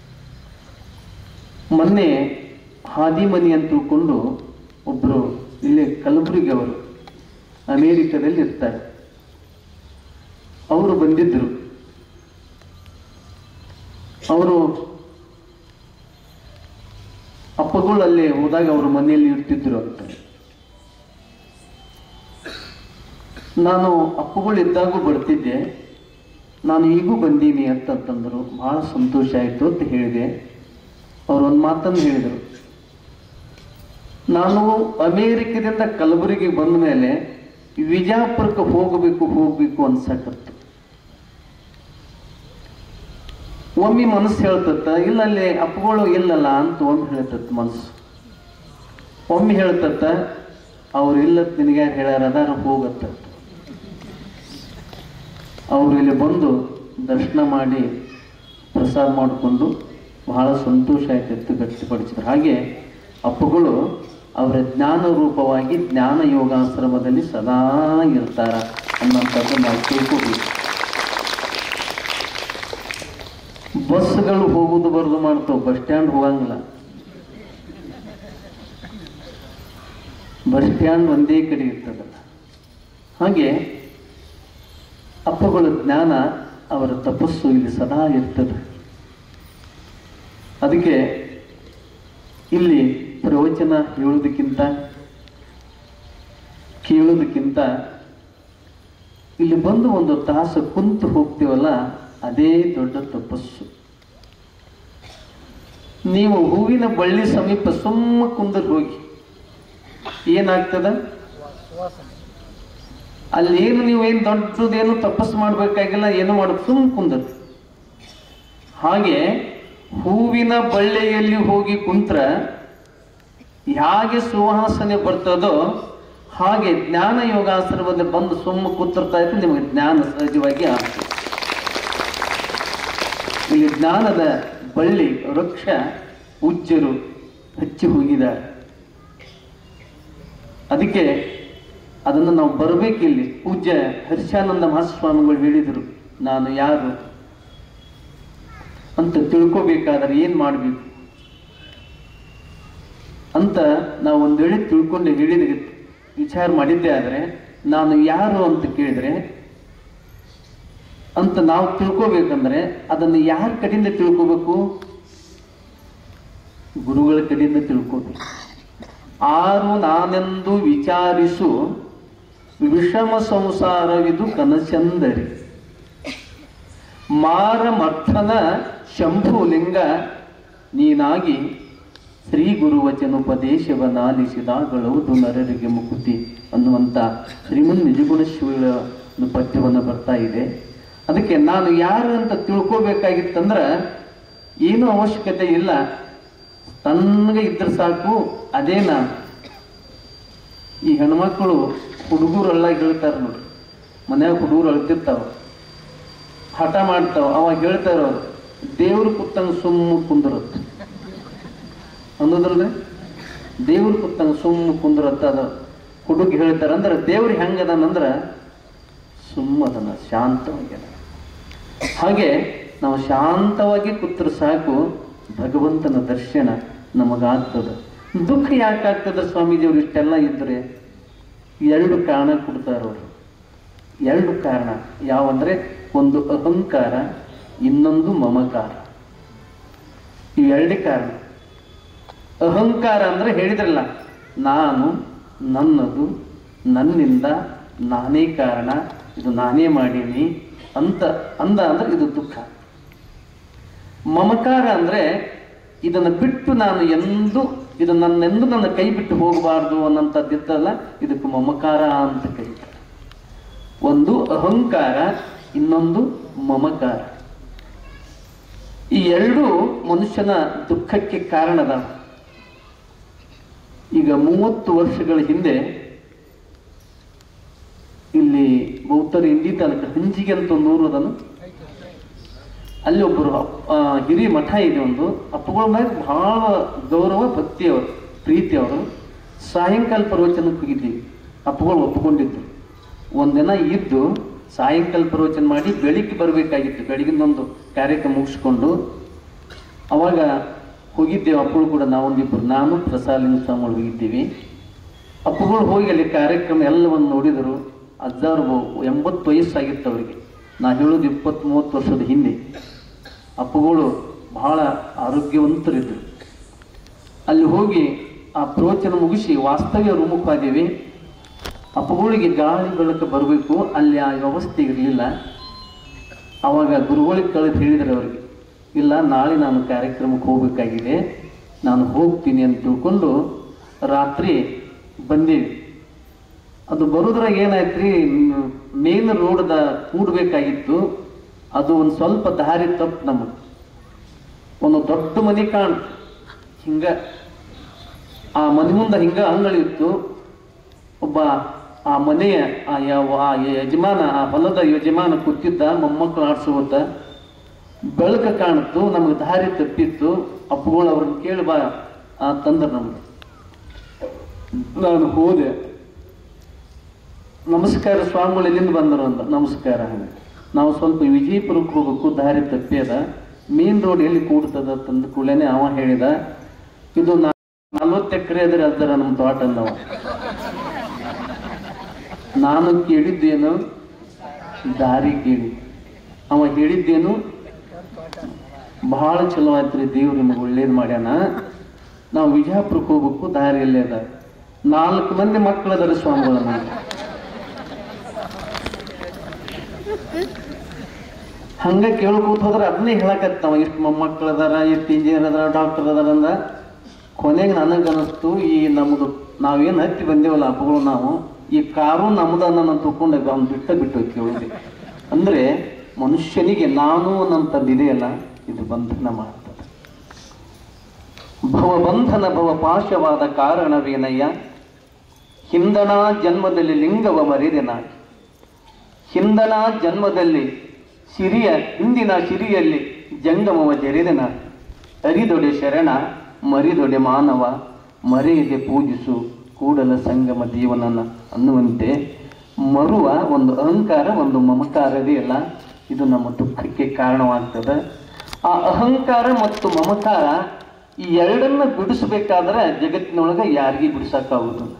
ಮೊನ್ನೆ ಹಾದಿಮನಿ ಅಂತ ತಿಳ್ಕೊಂಡು ಒಬ್ಬರು ಇಲ್ಲಿ ಕಲಬುರಗಿ ಅವರು ಅಮೇರಿಕದಲ್ಲಿ ಇರ್ತಾರೆ ಅವರು ಬಂದಿದ್ದರು ಅವರು ಅಪ್ಪಗಳು ಅಲ್ಲಿ ಹೋದಾಗ ಅವ್ರ ಮನೆಯಲ್ಲಿ ಇರ್ತಿದ್ರು ಅಂತ ನಾನು ಅಪ್ಪಗಳು ಇದ್ದಾಗೂ ಬರ್ತಿದ್ದೆ ನಾನು ಈಗೂ ಬಂದೀನಿ ಅಂತಂತಂದರು ಬಹಳ ಸಂತೋಷ ಆಯಿತು ಅಂತ ಹೇಳಿದೆ ಅವ್ರು ಒಂದು ಮಾತನ್ನು ಹೇಳಿದರು ನಾನು ಅಮೇರಿಕದಿಂದ ಕಲಬುರಗಿಗೆ ಬಂದ ಮೇಲೆ ವಿಜಾಪುರಕ್ಕೆ ಹೋಗಬೇಕು ಹೋಗಬೇಕು ಅನ್ಸಕತ್ತು ಒಮ್ಮೆ ಮನಸ್ಸು ಹೇಳ್ತತ್ತ ಇಲ್ಲ ಅಲ್ಲಿ ಅಪ್ಪಗಳು ಇಲ್ಲಲ್ಲ ಅಂತ ಒಮ್ಮೆ ಹೇಳ್ತತ್ತ ಮನಸ್ಸು ಒಮ್ಮೆ ಹೇಳ್ತತ್ತ ಅವ್ರು ಇಲ್ಲ ನಿನಗೆ ಹೇಳ್ಯಾರ ಅದಾರ ಹೋಗತ್ತ ಅವ್ರು ಇಲ್ಲಿ ಬಂದು ದರ್ಶನ ಮಾಡಿ ಪ್ರಸಾದ ಮಾಡಿಕೊಂಡು ಬಹಳ ಸಂತೋಷ ಆಯ್ತು ವ್ಯಕ್ತಪಡಿಸಿದ್ರು ಹಾಗೆ ಅಪ್ಪಗಳು ಅವರ ಜ್ಞಾನ ರೂಪವಾಗಿ ಜ್ಞಾನ ಯೋಗಾಶ್ರಮದಲ್ಲಿ ಸದಾ ಇರ್ತಾರ ಅನ್ನೋಂಥದ್ದು ನಾವು ತಿಳ್ಕೋಬೇಕು ಬಸ್ಗಳು ಹೋಗುದು ಬರೋದು ಮಾಡ್ತಾವೆ ಬಸ್ ಸ್ಟ್ಯಾಂಡ್ ಹೋಗಂಗಿಲ್ಲ ಬಸ್ ಸ್ಟ್ಯಾಂಡ್ ಒಂದೇ ಕಡೆ ಇರ್ತದಲ್ಲ ಹಾಗೆ ಅಪ್ಪಗಳ ಜ್ಞಾನ ಅವರ ತಪಸ್ಸು ಇಲ್ಲಿ ಸದಾ ಇರ್ತದೆ ಅದಕ್ಕೆ ಇಲ್ಲಿ ಪ್ರವಚನ ಹೇಳೋದಕ್ಕಿಂತ ಕೇಳೋದಕ್ಕಿಂತ ಇಲ್ಲಿ ಬಂದು ಒಂದು ತಾಸು ಕುಂತು ಹೋಗ್ತೀವಲ್ಲ ಅದೇ ದೊಡ್ಡ ತಪಸ್ಸು ನೀವು ಹೂವಿನ ಬಳ್ಳಿ ಸಮೀಪ ಸುಮ್ಮ ಕುಂದರ್ ಹೋಗಿ ಏನಾಗ್ತದ ಅಲ್ಲೇನು ನೀವೇನು ದೊಡ್ಡದೇನು ತಪಸ್ಸು ಮಾಡ್ಬೇಕಾಗಿಲ್ಲ ಏನು ಮಾಡೋದು ಸುಮ್ ಕುಂದರ್ ಹಾಗೆ ಹೂವಿನ ಬಳ್ಳಿಯಲ್ಲಿ ಹೋಗಿ ಕುಂತ್ರ ಹೇಗೆ ಸುವಾಸನೆ ಬರ್ತದೋ ಹಾಗೆ ಜ್ಞಾನ ಯೋಗಾಶ್ರಮದಲ್ಲಿ ಬಂದು ಸುಮ್ಮ ಕೂತಿರ್ತಾ ಇತ್ತು ನಿಮಗೆ ಜ್ಞಾನ ಸಹಜವಾಗಿ ಆಗ್ತದೆ ಇಲ್ಲಿ ಜ್ಞಾನದ ಬಳ್ಳಿ ವೃಕ್ಷ ಉಜ್ಜರು ಹಚ್ಚಿ ಹೋಗಿದ್ದಾರೆ ಅದಕ್ಕೆ ಅದನ್ನು ನಾವು ಬರಬೇಕಿಲ್ಲಿ ಪೂಜ್ಯ ಹರ್ಷಾನಂದ ಮಹಾಸ್ವಾಮಿಗಳು ಹೇಳಿದರು ನಾನು ಯಾರು ಅಂತ ತಿಳ್ಕೋಬೇಕಾದ್ರೆ ಏನು ಮಾಡಬೇಕು ಅಂತ ನಾವು ಒಂದು ವೇಳೆ ತಿಳ್ಕೊಂಡು ಹೇಳಿದ ವಿಚಾರ ಮಾಡಿದ್ದೆ ಆದರೆ ನಾನು ಯಾರು ಅಂತ ಕೇಳಿದ್ರೆ ಅಂತ ನಾವು ತಿಳ್ಕೋಬೇಕಂದ್ರೆ ಅದನ್ನು ಯಾರ ಕಡೆಯಿಂದ ತಿಳ್ಕೋಬೇಕು ಗುರುಗಳ ಕಡೆಯಿಂದ ತಿಳ್ಕೋಬೇಕು ಆರು ನಾನೆಂದು ವಿಚಾರಿಸು ವಿಷಮ ಸಂಸಾರವಿದು ಕನಸೆಂದರಿ ಮಾರಮರ್ಥನ ಶಂಭುಲಿಂಗ ನೀನಾಗಿ ಶ್ರೀ ಗುರುವಚನೋಪದೇಶವನ್ನಾಲಿಸಿದಾಗಳವುದು ನರರಿಗೆ ಮುಕುತಿ ಅನ್ನುವಂಥ ಶ್ರೀಮನ್ ನಿಜಗುಣ ಶಿವಳ ಪದ್ಯವನ್ನು ಬರ್ತಾ ಇದೆ ಅದಕ್ಕೆ ನಾನು ಯಾರು ಅಂತ ತಿಳ್ಕೋಬೇಕಾಗಿತ್ತಂದ್ರೆ ಏನೂ ಅವಶ್ಯಕತೆ ಇಲ್ಲ ತನ್ನಗೆ ಇದ್ರೆ ಸಾಕು ಅದೇ ನಾನು ಈ ಹೆಣ್ಮಕ್ಳು ಹುಡುಗರೆಲ್ಲ ಹೇಳ್ತಾರೆ ನೋಡ್ರಿ ಮನ್ಯಾಗ ಹುಡುಗರು ಅಳ್ತಿರ್ತಾವ ಹಠ ಮಾಡ್ತಾವ ಅವಾಗ ಹೇಳ್ತಾರ ಅವ್ರು ದೇವ್ರು ಕುತ್ತಂಗ ಸುಮ್ಮ ಕುಂದಿರುತ್ತೆ ಅನ್ನೋದ್ರಲ್ರಿ ದೇವ್ರು ಕುತ್ತಂಗ ಸುಮ್ಮ ಕುಂದಿರತ್ತ ಅದು ಹುಡುಗಿ ಹೇಳ್ತಾರ ಅಂದ್ರೆ ದೇವ್ರು ಹೆಂಗದನಂದ್ರ ಸುಮ್ಮದನ ಶಾಂತವಾಗ್ಯದ ಹಾಗೆ ನಾವು ಶಾಂತವಾಗಿ ಕೂತ್ರೆ ಸಾಕು ಭಗವಂತನ ದರ್ಶನ ನಮಗಾಗ್ತದೆ ದುಃಖ ಯಾಕಾಗ್ತದೆ ಸ್ವಾಮೀಜಿಯವರು ಇಷ್ಟೆಲ್ಲ ಇದ್ರೆ ಎರಡು ಕಾರಣ ಕೊಡ್ತಾರೆ ಅವರು ಎರಡು ಕಾರಣ ಯಾವಂದ್ರೆ ಒಂದು ಅಹಂಕಾರ ಇನ್ನೊಂದು ಮಮಕಾರ ಈ ಎರಡೇ ಕಾರಣ ಅಹಂಕಾರ ಅಂದ್ರೆ ಹೇಳಿದ್ರಲ್ಲ ನಾನು ನನ್ನದು ನನ್ನಿಂದ ನಾನೇ ಕಾರಣ ಇದು ನಾನೇ ಮಾಡೀನಿ ಅಂತ ಅಂದ ಅಂದ್ರೆ ಇದು ದುಃಖ ಮಮಕಾರ ಅಂದ್ರೆ ಇದನ್ನು ಬಿಟ್ಟು ನಾನು ಎಂದು ಇದು ನನ್ನೆಂದು ನನ್ನ ಕೈ ಬಿಟ್ಟು ಹೋಗಬಾರ್ದು ಅನ್ನೋಂಥದ್ದಿತ್ತಲ್ಲ ಇದಕ್ಕೆ ಮಮಕಾರ ಅಂತ ಕರೀತಾರೆ ಒಂದು ಅಹಂಕಾರ ಇನ್ನೊಂದು ಮಮಕಾರ ಈ ಎರಡೂ ಮನುಷ್ಯನ ದುಃಖಕ್ಕೆ ಕಾರಣದ ಈಗ ಮೂವತ್ತು ವರ್ಷಗಳ ಹಿಂದೆ ಇಲ್ಲಿ ಬೌದ್ಧರು ಇಂದಿದ್ದ ಅದಕ್ಕೆ ಹಂಜಿಗೆ ಅಂತ ಒಂದು ಊರು ಅದನ್ನು ಅಲ್ಲಿ ಒಬ್ಬರು ಆ, ಹಿರಿಯ ಮಠ ಇದೆ ಒಂದು ಅಪ್ಪಗಳ ಮ್ಯಾಗ ಬಹಳ ಗೌರವ ಭಕ್ತಿ ಅವರು ಪ್ರೀತಿ ಅವರು ಸಾಯಂಕಾಲ ಪ್ರವಚನಕ್ಕೆ ಹೋಗಿದ್ದೀವಿ ಅಪ್ಪಗಳು ಒಪ್ಪಿಕೊಂಡಿದ್ರು ಒಂದಿನ ಇದ್ದು ಸಾಯಂಕಾಲ ಪ್ರವಚನ ಮಾಡಿ ಬೆಳಿಗ್ಗೆ ಬರಬೇಕಾಗಿತ್ತು ಬೆಳಗಿನೊಂದು ಕಾರ್ಯಕ್ರಮ ಮುಗಿಸ್ಕೊಂಡು ಅವಾಗ ಹೋಗಿದ್ದೇವೆ ಅಪ್ಪಗಳು ಕೂಡ ನಾವೊಂದಿಬ್ಬರು ನಾನು ಪ್ರಸಾಲಿಂಗ ಸ್ವಾಮಿಗಳು ಹೋಗಿದ್ದೀವಿ ಅಪ್ಪಗಳು ಹೋಗಿ ಅಲ್ಲಿ ಕಾರ್ಯಕ್ರಮ ಎಲ್ಲವನ್ನು ನೋಡಿದರು ಅಜ್ಜಾರು ಎಂಬತ್ತು ವಯಸ್ಸಾಗಿತ್ತು ಅವರಿಗೆ ನಾ ಹೇಳೋದು ಇಪ್ಪತ್ತು ಮೂವತ್ತು ವರ್ಷದ ಹಿಂದೆ ಅಪ್ಪಗಳು ಬಹಳ ಆರೋಗ್ಯವಂತರಿದ್ದರು ಅಲ್ಲಿ ಹೋಗಿ ಆ ಪ್ರವಚನ ಮುಗಿಸಿ ವಾಸ್ತವ್ಯ ರೂಮಕ್ಕೆ ಹೋದೀವಿ ಅಪ್ಪಗಳಿಗೆ ಗಾಳಿ ಬೆಳಕು ಬರಬೇಕು ಅಲ್ಲಿ ಆ ವ್ಯವಸ್ಥೆ ಇರಲಿಲ್ಲ ಅವಾಗ ಗುರುಗಳಿಗೆ ಕಳೆದು ಹೇಳಿದ್ರು ಅವರಿಗೆ ಇಲ್ಲ ನಾಳೆ ನಾನು ಕಾರ್ಯಕ್ರಮಕ್ಕೆ ಹೋಗಬೇಕಾಗಿದೆ ನಾನು ಹೋಗ್ತೀನಿ ಅಂತ ತಿಳ್ಕೊಂಡು ರಾತ್ರಿ ಬಂದೀವಿ ಅದು ಬರೋದ್ರಾಗ ಏನಾಯ್ತ್ರಿ ಮೇನ್ ರೋಡ್ದ ಕೂಡಬೇಕಾಗಿತ್ತು ಅದು ಒಂದು ಸ್ವಲ್ಪ ದಾರಿ ತಪ್ಪು ನಮಗೆ ಒಂದು ದೊಡ್ಡ ಮನೆ ಕಾಣ್ ಹಿಂಗ ಆ ಮನೆ ಮುಂದೆ ಹಿಂಗ ಅಂಗಡಿ ಇತ್ತು ಒಬ್ಬ ಆ ಮನೆಯ ಆ ಯಾವ ಆ ಯಜಮಾನ ಆ ಹೊಲದ ಯಜಮಾನ ಕೂತಿದ್ದ ಮೊಮ್ಮಕ್ಕಳು ಆಡ್ಸುವತ್ತ ಬೆಳಕ ಕಾಣಿತು ನಮಗೆ ದಾರಿ ತಪ್ಪಿತ್ತು ಅಪ್ಪಗಳು ಅವ್ರನ್ನ ಕೇಳಿ ಬಾ ತಂದ್ರ ನಮ್ಗೆ ನಾನು ಹೋದೆ ನಮಸ್ಕಾರ ಸ್ವಾಮಿಗಳು ಎಲ್ಲಿಂದ ಬಂದರು ಅಂತ ನಮಸ್ಕಾರ ಹಂಗೆ ನಾವು ಸ್ವಲ್ಪ ವಿಜಯಪುರಕ್ಕೆ ಹೋಗಬೇಕು ದಾರಿ ತಪ್ಪಿಯದ ಮೇನ್ ರೋಡ್ ಎಲ್ಲಿ ಕೂಡ್ತದ ತಂದ ಕೂಡಲೇ ಅವ ಹೇಳಿದ ಇದು ನಲ್ವತ್ತು ಎಕರೆ ಅದ್ರ ಅದರ ನಮ್ಮ ತೋಟ ನಾವು ನಾನು ಕೇಳಿದ್ದೇನು ದಾರಿ ಕೇಳಿ ಅವ ಹೇಳಿದ್ದೇನು ಬಹಳ ಚಲೋ ಆಯ್ತ್ರಿ ದೇವ್ರು ನಿಮಗೆ ಒಳ್ಳೇದು ಮಾಡ್ಯಾನ ನಾವು ವಿಜಯಪುರಕ್ಕೆ ಹೋಗ್ಬೇಕು ದಾರಿ ಎಲ್ಲೇ ಅದ ನಾಲ್ಕು ಮಂದಿ ಮಕ್ಕಳು ಅದಾರ ಸ್ವಾಮಿಗಳ ನಮ್ಗೆ ಹಂಗ ಕೇಳ್ಕೊತ ಹೋದ್ರೆ ಅದನ್ನೇ ಹೇಳಕತ್ತಾವ ಇಷ್ಟು ಮೊಮ್ಮಕ್ಕಳು ಅದಾರ ಎಷ್ಟು ಇಂಜಿನಿಯರ್ ಅದಾರ ಡಾಕ್ಟರ್ ಅದಾರ ಅಂದ ಕೊನೆಗೆ ನನಗೆ ಅನಿಸ್ತು ಈ ನಮ್ದು ನಾವೇನು ಹತ್ತಿ ಬಂದೇವಲ್ಲ ಹಬ್ಬಗಳು ನಾವು ಈ ಕಾರು ನಮ್ದನ್ನ ನಾನು ತಗೊಂಡೆ ಅವ್ನು ಬಿಟ್ಟ ಬಿಟ್ಟು ಕೇಳಿದೆ ಅಂದ್ರೆ ಮನುಷ್ಯನಿಗೆ ನಾನು ಅನ್ನಂಥದ್ದಿದೆಯಲ್ಲ ಇದು ಬಂಧನ ಮಾಡ್ತದೆ ಭವಬಂಧನ ಭವ ಪಾಶವಾದ ಕಾರಣವೇನಯ್ಯ ಹಿಂದಣ ಜನ್ಮದಲ್ಲಿ ಲಿಂಗವ ಮರಿದೆನ ಹಿಂದಣ ಜನ್ಮದಲ್ಲಿ ಸಿರಿಯ ಹಿಂದಿನ ಸಿರಿಯಲ್ಲಿ ಜಂಗಮವ ಜರಿದೆನ ಅರಿದೊಡೆ ಶರಣ ಮರಿದೊಡೆ ಮಾನವ ಮರೆಯದೆ ಪೂಜಿಸು ಕೂಡಲ ಸಂಗಮ ದೇವನನ್ನ ಅನ್ನುವಂತೆ ಮರುವ ಒಂದು ಅಹಂಕಾರ ಒಂದು ಮಮಕಾರವೇ ಅಲ್ಲ ಇದು ನಮ್ಮ ದುಃಖಕ್ಕೆ ಕಾರಣವಾಗ್ತದೆ ಆ ಅಹಂಕಾರ ಮತ್ತು ಮಮಕಾರ ಈ ಎರಡನ್ನ ಬಿಡಿಸ್ಬೇಕಾದ್ರೆ ಜಗತ್ತಿನೊಳಗೆ ಯಾರಿಗೆ ಬಿಡಿಸಕ್ಕಾಗುದಿಲ್ಲ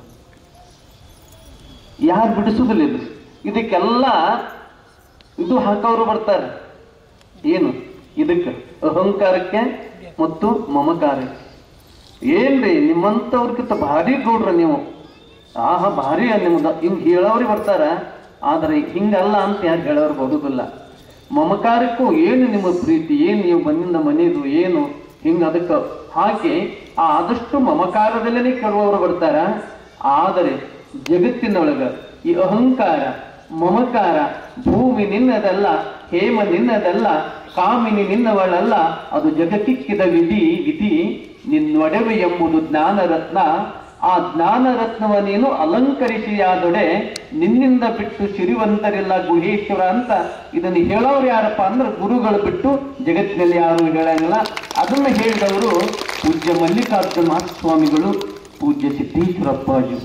ಯಾರು ಬಿಡಿಸುವುದಿಲ್ಲ ಇದು ಇದಕ್ಕೆಲ್ಲ ಇದು ಹಾಕೋರು ಬರ್ತಾರೆ ಏನು ಇದಕ್ಕೆ ಅಹಂಕಾರಕ್ಕೆ ಮತ್ತು ಮಮಕಾರಕ್ಕೆ ಏನ್ರಿ ನಿಮ್ಮಂಥವ್ರಿಗಿಂತ ಭಾರಿ ಗೌಡ್ರ ನೀವು ಆಹಾ ಭಾರಿ ನಿಮ್ದು ಹಿಂಗ್ ಹೇಳೋರಿ ಬರ್ತಾರ ಆದ್ರೆ ಹಿಂಗಲ್ಲ ಅಂತ ಯಾರು ಹೇಳೋರು ಬರುದಿಲ್ಲ ಮಮಕಾರಕ್ಕೂ ಏನು ನಿಮ್ಮ ಪ್ರೀತಿ ಏನು ನೀವು ಬಂದಿಂದ ಮನೆದು ಏನು ಹಿಂಗ ಅದಕ್ಕೆ ಹಾಕಿ ಆ ಆದಷ್ಟು ಮಮಕಾರದಲ್ಲೇ ಕರುವವರು ಬರ್ತಾರ ಆದರೆ ಜಗತ್ತಿನೊಳಗ ಈ ಅಹಂಕಾರ ಮಮಕಾರ ಭೂಮಿ ನಿನ್ನದಲ್ಲ ಹೇಮ ನಿನ್ನದಲ್ಲ ಕಾಮಿನಿ ನಿನ್ನವಳಲ್ಲ ಅದು ಜಗತ್ತಿಕ್ಕಿದ ವಿಧಿ ವಿಧಿ ನಿನ್ನೊಡವೆ ಎಂಬುದು ಜ್ಞಾನರತ್ನ ಆ ಜ್ಞಾನರತ್ನವ ನೀನು ಅಲಂಕರಿಸಿಯಾದೊಡೆ ನಿನ್ನಿಂದ ಬಿಟ್ಟು ಸಿರಿವಂತರಿಲ್ಲ ಗುಹೇಶ್ವರ ಅಂತ ಇದನ್ನು ಹೇಳೋರು ಯಾರಪ್ಪ ಅಂದ್ರೆ ಗುರುಗಳು ಬಿಟ್ಟು ಜಗತ್ತಿನಲ್ಲಿ ಯಾರು ಹೇಳಂಗಿಲ್ಲ ಅದನ್ನ ಹೇಳಿದವರು ಪೂಜ್ಯ ಮಲ್ಲಿಕಾರ್ಜುನ ಮಹಾಸ್ವಾಮಿಗಳು ಪೂಜ್ಯ ಸಿದ್ದೇಶ್ವರಪ್ಪಾಜಿ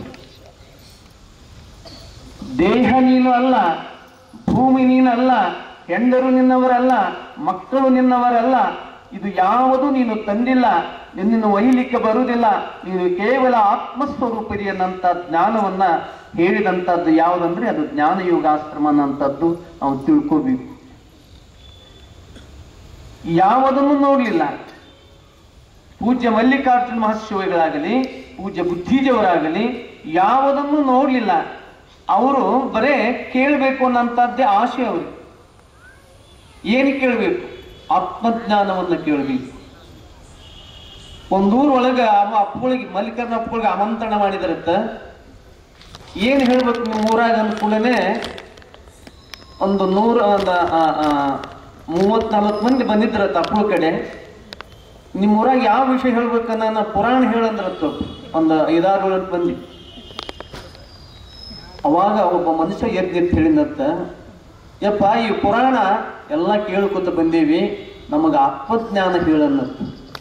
ದೇಹ ನೀನು ಅಲ್ಲ ಭೂಮಿ ನೀನಲ್ಲ ಹೆಂಡರು ನಿನ್ನವರಲ್ಲ ಮಕ್ಕಳು ನಿನ್ನವರಲ್ಲ ಇದು ಯಾವುದು ನೀನು ತಂದಿಲ್ಲ ನಿನ್ನನ್ನು ಒಯ್ಯಲಿಕ್ಕೆ ಬರುವುದಿಲ್ಲ ನೀನು ಕೇವಲ ಆತ್ಮಸ್ವರೂಪದಿ ಅನ್ನಂತ ಜ್ಞಾನವನ್ನ ಹೇಳಿದಂಥದ್ದು ಯಾವುದಂದ್ರೆ ಅದು ಜ್ಞಾನಯೋಗಾಶ್ರಮ ಅನ್ನಂಥದ್ದು ನಾವು ತಿಳ್ಕೋಬೇಕು ಯಾವುದನ್ನು ನೋಡಲಿಲ್ಲ ಪೂಜ್ಯ ಮಲ್ಲಿಕಾರ್ಜುನ ಮಹಾಶಿವಗಳಾಗಲಿ ಪೂಜ್ಯ ಬುದ್ಧಿಜವರಾಗಲಿ ಯಾವುದನ್ನು ನೋಡಲಿಲ್ಲ ಅವರು ಬರೇ ಕೇಳಬೇಕು ಅನ್ನಂಥದ್ದೇ ಆಸೆ ಅವರು ಏನು ಕೇಳಬೇಕು ಆತ್ಮಜ್ಞಾನವನ್ನು ಕೇಳಬೇಕು ಒಂದೂರ್ ಒಳಗ ಅವ ಅಪ್ಪಗಳಿಗೆ ಮಲ್ಲಿಕಾರ್ಜುನ ಅಪ್ಪಗಳಿಗೆ ಆಮಂತ್ರಣ ಮಾಡಿದಾರತ್ತ ಏನ್ ಹೇಳ್ಬೇಕು ನಿಮ್ಮ ಊರಾಗ ಅಂದ ಕೂಡಲೇ ಒಂದು ನೂರ ಒಂದು ಮೂವತ್ ನಲ್ವತ್ತು ಮಂದಿ ಬಂದಿದ್ರತ್ತ ಅಪ್ಪಳ ಕಡೆ ನಿಮ್ಮ ಊರಾಗ ಯಾವ ವಿಷಯ ಹೇಳ್ಬೇಕನ್ನ ನಾ ಪುರಾಣ ಹೇಳಂದ್ರತ್ತು ಒಂದು ಐದಾರು ಏಳು ಮಂದಿ ಅವಾಗ ಒಬ್ಬ ಮನುಷ್ಯ ಎದ್ದು ಎದ್ದು ಹೇಳಿದಂತ ಯಪ್ಪ ಈ ಪುರಾಣ ಎಲ್ಲ ಕೇಳ್ಕೊತ ಬಂದೀವಿ ನಮಗೆ ಆತ್ಮಜ್ಞಾನ ಹೇಳನ್ನತ್ತ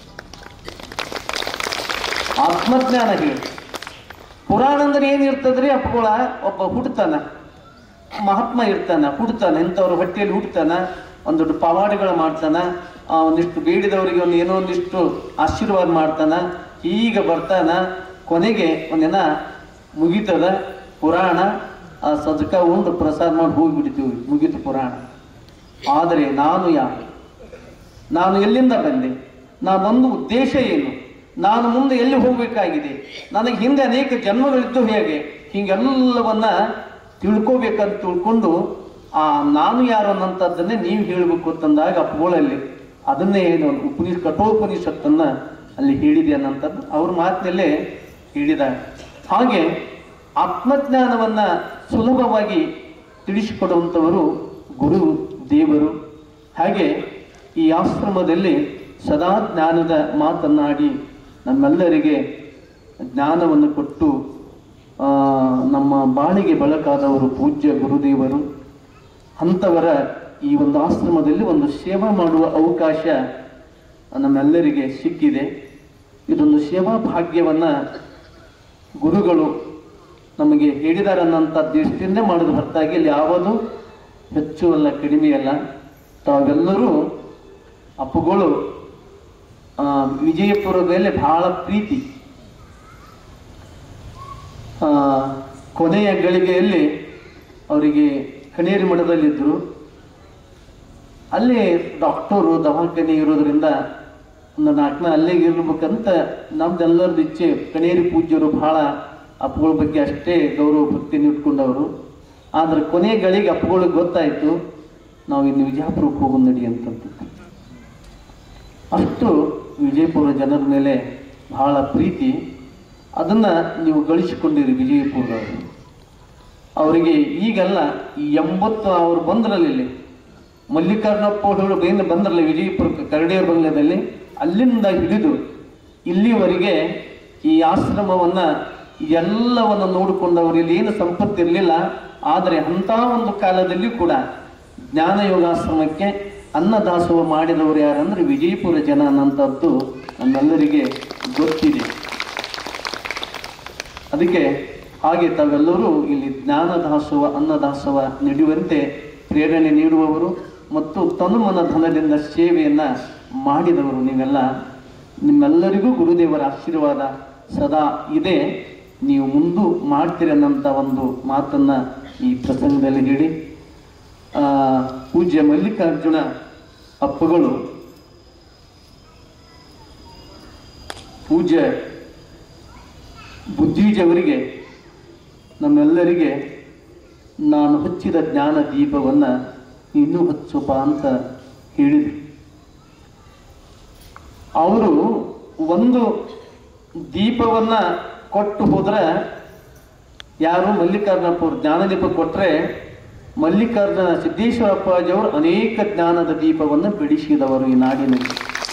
ಆತ್ಮಜ್ಞಾನ ಹೇಳಿ ಪುರಾಣ ಅಂದ್ರೆ ಏನಿರ್ತದ್ರಿ ಅಪ್ಪಗಳ ಒಬ್ಬ ಹುಡ್ತಾನ ಮಹಾತ್ಮ ಇರ್ತಾನ ಹುಡ್ತಾನ ಇಂಥವ್ರ ಹೊಟ್ಟೆಯಲ್ಲಿ ಹುಡ್ತಾನ ಒಂದು ದೊಡ್ಡ ಪವಾಡಗಳು ಮಾಡ್ತಾನ ಆ, ಒಂದಿಷ್ಟು ಬೇಡಿದವರಿಗೆ ಒಂದು ಏನೋ ಒಂದಿಷ್ಟು ಆಶೀರ್ವಾದ ಮಾಡ್ತಾನ ಈಗ ಬರ್ತಾನ ಕೊನೆಗೆ ಒಂದಿನ ಮುಗೀತದ ಪುರಾಣ ಆ ಸದಕ ಉಂಡು ಪ್ರಸಾದ ಮಾಡಿ ಹೋಗಿಬಿಡ್ತೀವಿ ಮುಗೀತು ಪುರಾಣ ಆದರೆ ನಾನು ಯಾರು ನಾನು ಎಲ್ಲಿಂದ ಬಂದೆ ನಾ ಬಂದು ಉದ್ದೇಶ ಏನು ನಾನು ಮುಂದೆ ಎಲ್ಲಿ ಹೋಗಬೇಕಾಗಿದೆ ನನಗೆ ಹಿಂದೆ ಅನೇಕ ಜನ್ಮಗಳಿದ್ದು ಹೇಗೆ ಹೀಗೆಲ್ಲವನ್ನ ತಿಳ್ಕೋಬೇಕಂತ ತಿಳ್ಕೊಂಡು ಆ ನಾನು ಯಾರು ಅನ್ನೋಂಥದ್ದನ್ನೇ ನೀವು ಹೇಳಬೇಕು ಅಂತಂದಾಗ ಅಪ್ಪಗಳಲ್ಲಿ ಅದನ್ನೇ ಏನು ಉಪನಿಷ್ ಕಠೋಪನಿಷತ್ತನ್ನ ಅಲ್ಲಿ ಹೇಳಿದೆ ಅನ್ನೋಂಥದ್ದು ಅವ್ರ ಮಾತಿನಲ್ಲೇ ಹೇಳಿದ ಹಾಗೆ ಆತ್ಮಜ್ಞಾನವನ್ನ ಸುಲಭವಾಗಿ ತಿಳಿಸಿಕೊಡುವಂಥವರು ಗುರು ದೇವರು ಹಾಗೆ ಈ ಆಶ್ರಮದಲ್ಲಿ ಸದಾ ಜ್ಞಾನದ ಮಾತನ್ನಾಡಿ ನಮ್ಮೆಲ್ಲರಿಗೆ ಜ್ಞಾನವನ್ನು ಕೊಟ್ಟು ಆ, ನಮ್ಮ ಬಾಳಿಗೆ ಬೆಳಕಾದವರು ಪೂಜ್ಯ ಗುರುದೇವರು ಅಂಥವರ ಈ ಒಂದು ಆಶ್ರಮದಲ್ಲಿ ಒಂದು ಸೇವಾ ಮಾಡುವ ಅವಕಾಶ ನಮ್ಮೆಲ್ಲರಿಗೆ ಸಿಕ್ಕಿದೆ ಇದೊಂದು ಸೇವಾ ಭಾಗ್ಯವನ್ನ ಗುರುಗಳು ನಮಗೆ ಹೇಳಿದ್ದಾರೆ ಅನ್ನೋಂಥ ದೃಷ್ಟಿಯಿಂದ ಮಾಡೋದು ಹೊರತಾಗಿ ಇಲ್ಲಿ ಯಾವುದು ಹೆಚ್ಚು ಅಲ್ಲ ಕಡಿಮೆ ಅಲ್ಲ ತಾವೆಲ್ಲರೂ ಅಪ್ಪುಗಳು ಆ, ವಿಜಯಪುರದಲ್ಲಿ ಬಹಳ ಪ್ರೀತಿ ಆ, ಕೊನೆಯ ಗಳಿಗೆಯಲ್ಲಿ ಅವರಿಗೆ ಕಣೇರಿ ಮಠದಲ್ಲಿದ್ದರು ಅಲ್ಲಿ ಡಾಕ್ಟರು ದವಾಖಾನೆ ಇರೋದ್ರಿಂದ ಒಂದು ನಾಲ್ಕನ ಅಲ್ಲೇ ಇರ್ಬೇಕಂತ ನಮ್ದೆಲ್ಲರದ್ದು ಇಚ್ಛೆ ಕಣೇರಿ ಪೂಜ್ಯರು ಬಹಳ ಅಪ್ಪುಗಳ ಬಗ್ಗೆ ಅಷ್ಟೇ ಗೌರವ ಭಕ್ತಿಯನ್ನು ಇಟ್ಕೊಂಡವರು ಆದ್ರೆ ಕೊನೆಯ ಗಳಿಗೆ ಅಪ್ಪುಗಳಿಗೆ ಗೊತ್ತಾಯ್ತು ನಾವು ಇನ್ನು ವಿಜಯಪುರಕ್ಕೆ ಹೋಗೋದು ನಡಿ ಅಂತಂದು ಅಷ್ಟು ವಿಜಯಪುರ ಜನರ ಮೇಲೆ ಬಹಳ ಪ್ರೀತಿ ಅದನ್ನ ನೀವು ಗಳಿಸಿಕೊಂಡಿರಿ ವಿಜಯಪುರದವರು ಅವರಿಗೆ ಈಗೆಲ್ಲ ಈ ಎಂಬತ್ತು ಅವ್ರು ಬಂದ್ರಲ್ಲ ಇಲ್ಲಿ ಮಲ್ಲಿಕಾರ್ಜುನಪ್ಪ ಅವರು ಬೇಂದ್ರ ಬಂದ್ರಲ್ಲ ವಿಜಯಪುರಕ್ಕೆ ಕರಡಿಯ ಬಂಗ್ಲದಲ್ಲಿ ಅಲ್ಲಿಂದ ಹಿಡಿದು ಇಲ್ಲಿವರೆಗೆ ಈ ಆಶ್ರಮವನ್ನ ಎಲ್ಲವನ್ನು ನೋಡಿಕೊಂಡವರು ಇಲ್ಲಿ ಏನು ಸಂಪತ್ತು ಇರಲಿಲ್ಲ ಆದರೆ ಅಂಥ ಒಂದು ಕಾಲದಲ್ಲಿ ಕೂಡ ಜ್ಞಾನ ಯೋಗಾಶ್ರಮಕ್ಕೆ ಅನ್ನದಾಸೋಹ ಮಾಡಿದವರು ಯಾರಂದ್ರೆ ವಿಜಯಪುರ ಜನ ಅನ್ನೋಂಥದ್ದು ನಮ್ಮೆಲ್ಲರಿಗೆ ಗೊತ್ತಿದೆ ಅದಕ್ಕೆ ಹಾಗೆ ತಾವೆಲ್ಲರೂ ಇಲ್ಲಿ ಜ್ಞಾನ ದಾಸೋಹ ಅನ್ನದಾಸೋಹ ನಡೆಯುವಂತೆ ಪ್ರೇರಣೆ ನೀಡುವವರು ಮತ್ತು ತನುಮನ ಧನದಿಂದ ಸೇವೆಯನ್ನ ಮಾಡಿದವರು ನೀವೆಲ್ಲ ನಿಮ್ಮೆಲ್ಲರಿಗೂ ಗುರುದೇವರ ಆಶೀರ್ವಾದ ಸದಾ ಇದೆ ನೀವು ಮುಂದೂ ಮಾಡ್ತೀರಿ ಅನ್ನೋಂಥ ಒಂದು ಮಾತನ್ನ ಈ ಪ್ರಸಂಗದಲ್ಲಿ ಹೇಳಿ ಆ, ಪೂಜ್ಯ ಮಲ್ಲಿಕಾರ್ಜುನ ಅಪ್ಪಗಳು ಪೂಜ್ಯ ಬುದ್ಧಿಜವರಿಗೆ ನಮ್ಮೆಲ್ಲರಿಗೆ ನಾನು ಹಚ್ಚಿದ ಜ್ಞಾನ ದೀಪವನ್ನು ಇನ್ನೂ ಹಚ್ಚುಪ ಅಂತ ಹೇಳಿದರು ಅವರು ಒಂದು ದೀಪವನ್ನ ಕೊಟ್ಟು ಹೋದ್ರೆ ಯಾರು ಮಲ್ಲಿಕಾರ್ಜುನಪ್ಪ ಅವರು ಜ್ಞಾನ ದೀಪ ಕೊಟ್ರೆ ಮಲ್ಲಿಕಾರ್ಜುನ ಸಿದ್ದೇಶ್ವರಪ್ಪಾಜಿಯವರು ಅನೇಕ ಜ್ಞಾನದ ದೀಪವನ್ನು ಬಿಡಿಸಿದವರು ಈ ನಾಡಿನಲ್ಲಿ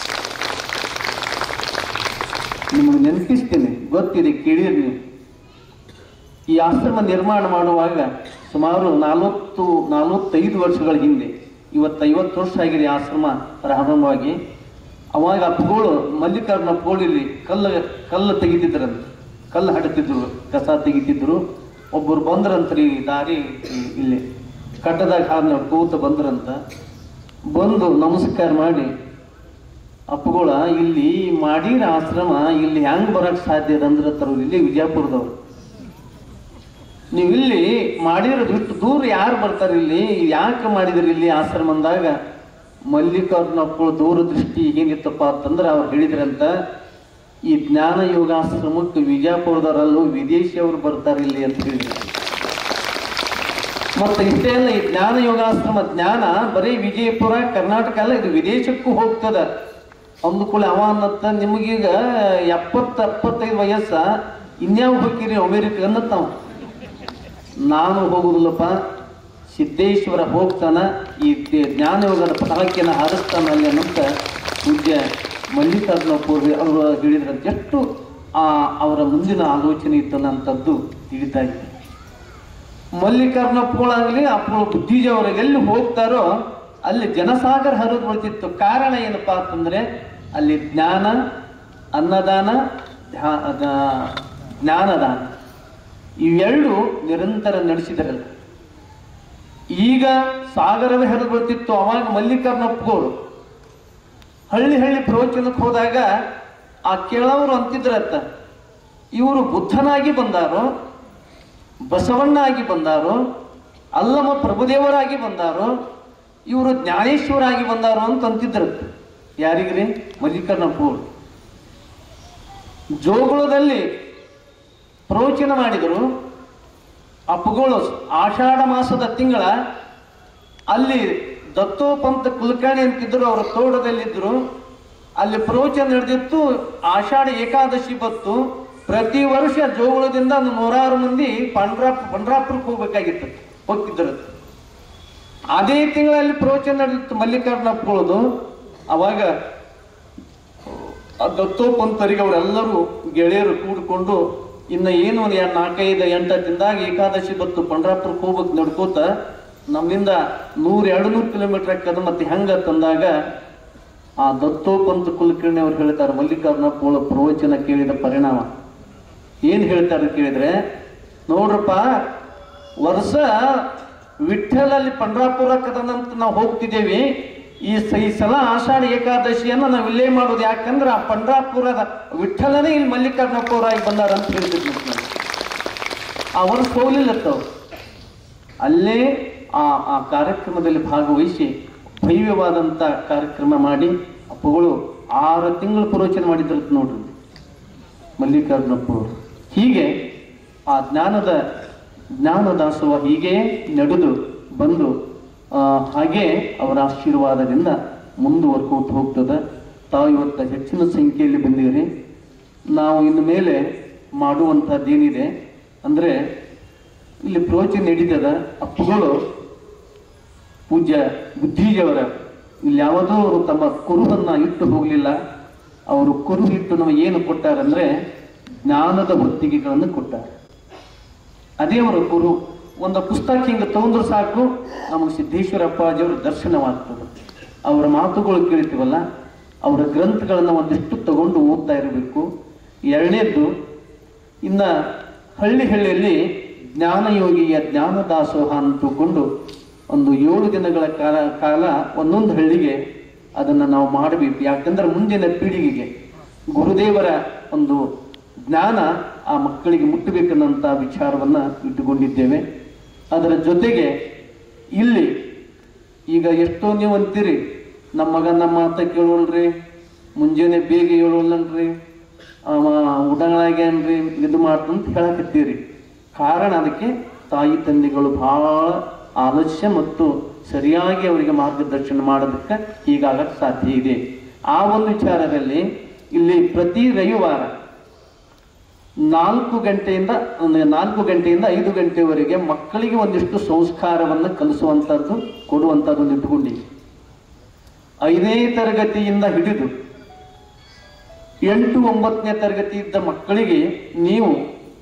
ನಿಮಗೆ ನೆನಪಿಸ್ತೀನಿ ಗೊತ್ತಿದೆ ಕೇಳಿರಿ ನೀವು ಈ ಆಶ್ರಮ ನಿರ್ಮಾಣ ಮಾಡುವಾಗ ಸುಮಾರು ನಲವತ್ತು ನಲವತ್ತೈದು ವರ್ಷಗಳ ಹಿಂದೆ ಇವತ್ತು ಐವತ್ತು ವರ್ಷ ಆಗಿದೆ ಈ ಆಶ್ರಮ ಪ್ರಾರಂಭವಾಗಿ ಅವಾಗ ಅಪ್ಪಗಳು ಮಲ್ಲಿಕಾರ್ಜುನ ಅಪ್ಪಗಳು ಇಲ್ಲಿ ಕಲ್ಲು ಕಲ್ಲು ತೆಗಿತಿದ್ರಂತ ಕಲ್ಲು ಹಡತಿದ್ರು ಕಸ ತೆಗಿತಿದ್ರು ಒಬ್ಬರು ಬಂದ್ರಂತ್ರಿ ದಾರಿ ಇಲ್ಲಿ ಕಟ್ಟದಾಗ ಹಾದು ನಡ್ಕೋತ ಬಂದ್ರಂತ ಬಂದು ನಮಸ್ಕಾರ ಮಾಡಿ ಅಪ್ಪಗಳ ಇಲ್ಲಿ ಮಾಡಿರ ಆಶ್ರಮ ಇಲ್ಲಿ ಹೆಂಗ್ ಬರಕ್ ಸಾಧ್ಯ ಅದ ಅಂದ್ರೆ ತರು ಇಲ್ಲಿ ವಿಜಯಪುರದವ್ರು ನೀವು ಇಲ್ಲಿ ಮಾಡಿರೋದು ಇಷ್ಟು ದೂರ ಯಾರು ಬರ್ತಾರೆ ಇಲ್ಲಿ ಯಾಕೆ ಮಾಡಿದ್ರಿ ಇಲ್ಲಿ ಆಶ್ರಮ ಅಂದಾಗ ಮಲ್ಲಿಕಾರ್ಜುನ ಅಪ್ಪಗಳು ದೂರದೃಷ್ಟಿ ಏನಿತ್ತಪ್ಪ ಅಂತಂದ್ರೆ ಅವ್ರು ಹೇಳಿದ್ರಂತ ಈ ಜ್ಞಾನ ಯೋಗಾಶ್ರಮಕ್ಕೆ ವಿಜಯಪುರದವರಲ್ಲೂ ವಿದೇಶಿಯವರು ಬರ್ತಾರೆ ಇಲ್ಲಿ ಅಂತ ಹೇಳಿದ್ರು ಮತ್ತೆ ಇಷ್ಟೇ ಅಲ್ಲ ಈ ಜ್ಞಾನ ಯೋಗಾಶ್ರಮ ಜ್ಞಾನ ಬರೀ ವಿಜಯಪುರ ಕರ್ನಾಟಕ ಅಲ್ಲ ಇದು ವಿದೇಶಕ್ಕೂ ಹೋಗ್ತದ ಅಂದುಕೊಳ್ಳಿ ಅವ ಅನ್ನತ್ತ ನಿಮಗೀಗ ಎಪ್ಪತ್ತು ಎಪ್ಪತ್ತೈದು ವಯಸ್ಸ ಇನ್ಯಾವ ಹೋಗ್ತೀರಿ ಅಮೇರಿಕ ಅನ್ನತ್ತ ಅವ ನಾನು ಹೋಗುದಿಲ್ಲಪ್ಪ ಸಿದ್ದೇಶ್ವರ ಹೋಗ್ತಾನ ಈ ದೇ- ಜ್ಞಾನಯೋಗದ ಪತಾಕಿಯನ್ನು ಹಾರಿಸ್ತಾನ ಅಲ್ಲಿ ಅನ್ನಂತ ಪೂಜ್ಯ ಮಲ್ಲಿಕಾರ್ಜುನ ಪೂರ್ವಿ ಅವರು ಹೇಳಿದ್ರಂತ ಎಷ್ಟು ಆ ಅವರ ಮುಂದಿನ ಆಲೋಚನೆ ಇತ್ತನ್ನಂಥದ್ದು ತಿಳಿತಾ ಇದೆ ಮಲ್ಲಿಕಾರ್ಜುನಪ್ಪಗಳಾಗಲಿ ಅಪ್ಪಗಳು ಬುದ್ಧಿಜೀವರಿಗೆ ಎಲ್ಲಿ ಹೋಗ್ತಾರೋ ಅಲ್ಲಿ ಜನಸಾಗರ ಹರಿದು ಬಿಡ್ತಿತ್ತು ಕಾರಣ ಏನಪ್ಪಾ ಅಂತಂದ್ರೆ ಅಲ್ಲಿ ಜ್ಞಾನ ಅನ್ನದಾನ ಧ್ಯ- ಅದ- ಜ್ಞಾನದಾನ ಇವೆರಡು ನಿರಂತರ ನಡೆಸಿದರಲ್ಲ ಈಗ ಸಾಗರವೇ ಹರಿದು ಬಿಡ್ತಿತ್ತು ಅವಾಗ ಮಲ್ಲಿಕಾರ್ಜುನಪ್ಪಗಳು ಹಳ್ಳಿ ಹಳ್ಳಿ ಪ್ರವಚನಕ್ಕೆ ಹೋದಾಗ ಆ ಕೇಳೋರು ಅಂತಿದ್ರತ್ತ ಇವರು ಬುದ್ಧನಾಗಿ ಬಂದಾರೋ ಬಸವಣ್ಣ ಆಗಿ ಬಂದಾರೋ ಅಲ್ಲಮ ಪ್ರಭುದೇವರಾಗಿ ಬಂದಾರೋ ಇವರು ಜ್ಞಾನೇಶ್ವರಾಗಿ ಬಂದಾರೋ ಅಂತ ಅಂತಿದ್ರತ್ತ ಯಾರಿಗ್ರಿ ಮಲ್ಲಿಕರ್ಣಪ್ಪವರು ಜೋಗುಳದಲ್ಲಿ ಪ್ರವಚನ ಮಾಡಿದರು ಅಪ್ಪಗಳು ಆಷಾಢ ಮಾಸದ ತಿಂಗಳ ಅಲ್ಲಿ ದತ್ತೋಪಂತ ಕುಲಕರ್ಣಿ ಅಂತಿದ್ರು ಅವರ ತೋಟದಲ್ಲಿದ್ದರು ಅಲ್ಲಿ ಪ್ರವಚನ ನಡೆದಿತ್ತು ಆಷಾಢ ಏಕಾದಶಿ ಬತ್ತು ಪ್ರತಿ ವರ್ಷ ಜೋಗುಳದಿಂದ ಒಂದು ನೂರಾರು ಮಂದಿ ಪಂಡ್ರಾ ಪಂಡ್ರಾಪುರಕ್ಕೆ ಹೋಗ್ಬೇಕಾಗಿತ್ತು ಹೋಗ್ತಿದ್ರು ಅದೇ ತಿಂಗಳಲ್ಲಿ ಪ್ರವಚನ ನಡೆದಿತ್ತು ಮಲ್ಲಿಕಾರ್ಜುನಪ್ಪಗಳದು ಅವಾಗ ಆ ದತ್ತೋಪಂತರಿಗೆ ಅವರೆಲ್ಲರೂ ಗೆಳೆಯರು ಕೂಡಿಕೊಂಡು ಇನ್ನ ಏನು ಒಂದು ಎರಡು ನಾಲ್ಕೈದು ಎಂಟು ದಿನದಾಗ ಏಕಾದಶಿ ಬತ್ತು ಪಂಡ್ರಾಪುರಕ್ಕೆ ಹೋಗ್ಬೇಕು ನಡ್ಕೋತ ನಮ್ಮಿಂದ ನೂರ ಎರಡು ನೂರು ಕಿಲೋಮೀಟರ್ ಆಕ್ಕದ ಮತ್ತೆ ಹೆಂಗ ತಂದಾಗ ಆ ದತ್ತೋಪಂತ ಕುಲಕರ್ಣಿ ಅವ್ರು ಹೇಳ್ತಾರೆ ಮಲ್ಲಿಕಾರ್ಜುನಪ್ಪಗಳ ಪ್ರವಚನ ಕೇಳಿದ ಪರಿಣಾಮ ಏನ್ ಹೇಳ್ತಾರೆ ಕೇಳಿದ್ರೆ ನೋಡ್ರಪ್ಪ ವರ್ಷ ವಿಠ್ಠಲಲ್ಲಿ ಪಂಡ್ರಾಪುರಕ್ಕದಂತ ನಾವು ಹೋಗ್ತಿದ್ದೇವೆ ಈ ಸ- ಈ ಸಲ ಆಷಾಢ ಏಕಾದಶಿಯನ್ನ ನಾವು ಇಲ್ಲೇ ಮಾಡೋದು ಯಾಕಂದ್ರೆ ಆ ಪಂಡ್ರಾಪುರದ ವಿಠ್ಠಲನೇ ಇಲ್ಲಿ ಮಲ್ಲಿಕಾರ್ಜುನಪ್ಪವರಾಗಿ ಬಂದಾರ ಅಂತ ಹೇಳ್ತಿದ್ವಿ ನಾವು. ಆ ವರ್ಷ ಹೋಗ್ಲಿಲ್ಲ ತಾವು ಅಲ್ಲೇ ಆ ಆ ಕಾರ್ಯಕ್ರಮದಲ್ಲಿ ಭಾಗವಹಿಸಿ ಭವ್ಯವಾದಂಥ ಕಾರ್ಯಕ್ರಮ ಮಾಡಿ ಅಪ್ಪಗಳು ಆರು ತಿಂಗಳು ಪ್ರವಚನ ಮಾಡಿದ್ರಂತ ನೋಡ್ರಿ ಮಲ್ಲಿಕಾರ್ಜುನಪ್ಪವರು ಹೀಗೆ ಆ ಜ್ಞಾನದ ಜ್ಞಾನದಾಸೋಹ ಹೀಗೆ ನಡೆದು ಬಂದು ಆ, ಹಾಗೆ ಅವರ ಆಶೀರ್ವಾದದಿಂದ ಮುಂದುವರ್ಕೋತ ಹೋಗ್ತದೆ ತಾವು ಇವತ್ತು ಹೆಚ್ಚಿನ ಸಂಖ್ಯೆಯಲ್ಲಿ ಬಂದಿರಿ ನಾವು ಇನ್ನು ಮೇಲೆ ಮಾಡುವಂಥದ್ದೇನಿದೆ ಅಂದರೆ ಇಲ್ಲಿ ಪ್ರವಚನ ನಡೀತದ ಅಪ್ಪುಗಳು ಪೂಜ್ಯ ಬುದ್ಧಿಜವರ ಇಲ್ಲಿ ಯಾವುದೋ ಅವರು ತಮ್ಮ ಕುರುಹನ್ನ ಇಟ್ಟು ಹೋಗಲಿಲ್ಲ ಅವರು ಕುರು ಇಟ್ಟು ನಮಗೆ ಏನು ಕೊಟ್ಟಾರಂದ್ರೆ ಜ್ಞಾನದ ಹೊತ್ತಿಗೆಗಳನ್ನು ಕೊಟ್ಟಾರೆ ಅದೇ ಅವರ ಕುರು ಒಂದು ಪುಸ್ತಕ ಹಿಂಗೆ ತಗೊಂಡ್ರು ಸಾಕು ನಮಗೆ ಸಿದ್ದೇಶ್ವರ ಅಪ್ಪಾಜಿಯವರ ದರ್ಶನವಾಗ್ತದೆ ಅವರ ಮಾತುಗಳು ಕೇಳ್ತೀವಲ್ಲ ಅವರ ಗ್ರಂಥಗಳನ್ನು ಒಂದಿಷ್ಟು ತಗೊಂಡು ಓದ್ತಾ ಇರಬೇಕು ಎರಡನೇದ್ದು ಇನ್ನ ಹಳ್ಳಿ ಹಳ್ಳಿಯಲ್ಲಿ ಜ್ಞಾನಯೋಗಿಯ ಜ್ಞಾನ ದಾಸೋಹ ಅಂತ ತಿಳ್ಕೊಂಡು ಒಂದು ಏಳು ದಿನಗಳ ಕಾಲ ಕಾಲ ಒಂದೊಂದು ಹಳ್ಳಿಗೆ ಅದನ್ನು ನಾವು ಮಾಡಬೇಕು ಯಾಕಂದ್ರೆ ಮುಂದಿನ ಪೀಳಿಗೆಗೆ ಗುರುದೇವರ ಒಂದು ಜ್ಞಾನ ಆ ಮಕ್ಕಳಿಗೆ ಮುಟ್ಟಬೇಕನ್ನಂತ ವಿಚಾರವನ್ನ ಇಟ್ಟುಕೊಂಡಿದ್ದೇವೆ ಅದರ ಜೊತೆಗೆ ಇಲ್ಲಿ ಈಗ ಎಷ್ಟೋ ನೀವು ಅಂತೀರಿ ನಮ್ಮ ಮಗ ನಮ್ಮ ಮಾತ ಕೇಳೋಲ್ರಿ ಮುಂಜಾನೆ ಬೇಗ ಹೇಳೋಲ್ಲನ್ರಿ ಅವ ಉಡಗಳಾಗ್ಯಾನ್ರಿ ಇದು ಮಾಡ್ತಂತ ಹೇಳಕತ್ತೀರಿ ಕಾರಣ ಅದಕ್ಕೆ ತಾಯಿ ತಂದೆಗಳು ಬಹಳ ಆಲಸ್ಯ ಮತ್ತು ಸರಿಯಾಗಿ ಅವರಿಗೆ ಮಾರ್ಗದರ್ಶನ ಮಾಡೋದಕ್ಕೆ ಹೀಗಾಗಕ್ಕೆ ಸಾಧ್ಯ ಇದೆ ಆ ಒಂದು ವಿಚಾರದಲ್ಲಿ ಇಲ್ಲಿ ಪ್ರತಿ ರವಿವಾರ ನಾಲ್ಕು ಗಂಟೆಯಿಂದ ಒಂದು ನಾಲ್ಕು ಗಂಟೆಯಿಂದ ಐದು ಗಂಟೆವರೆಗೆ ಮಕ್ಕಳಿಗೆ ಒಂದಿಷ್ಟು ಸಂಸ್ಕಾರವನ್ನು ಕಲಿಸುವಂಥದ್ದು ಕೊಡುವಂಥದ್ದು ಒಂದು ಇಟ್ಕೊಂಡಿವಿ ಐದನೇ ತರಗತಿಯಿಂದ ಹಿಡಿದು ಎಂಟು ಒಂಬತ್ತನೇ ತರಗತಿ ಇದ್ದ ಮಕ್ಕಳಿಗೆ ನೀವು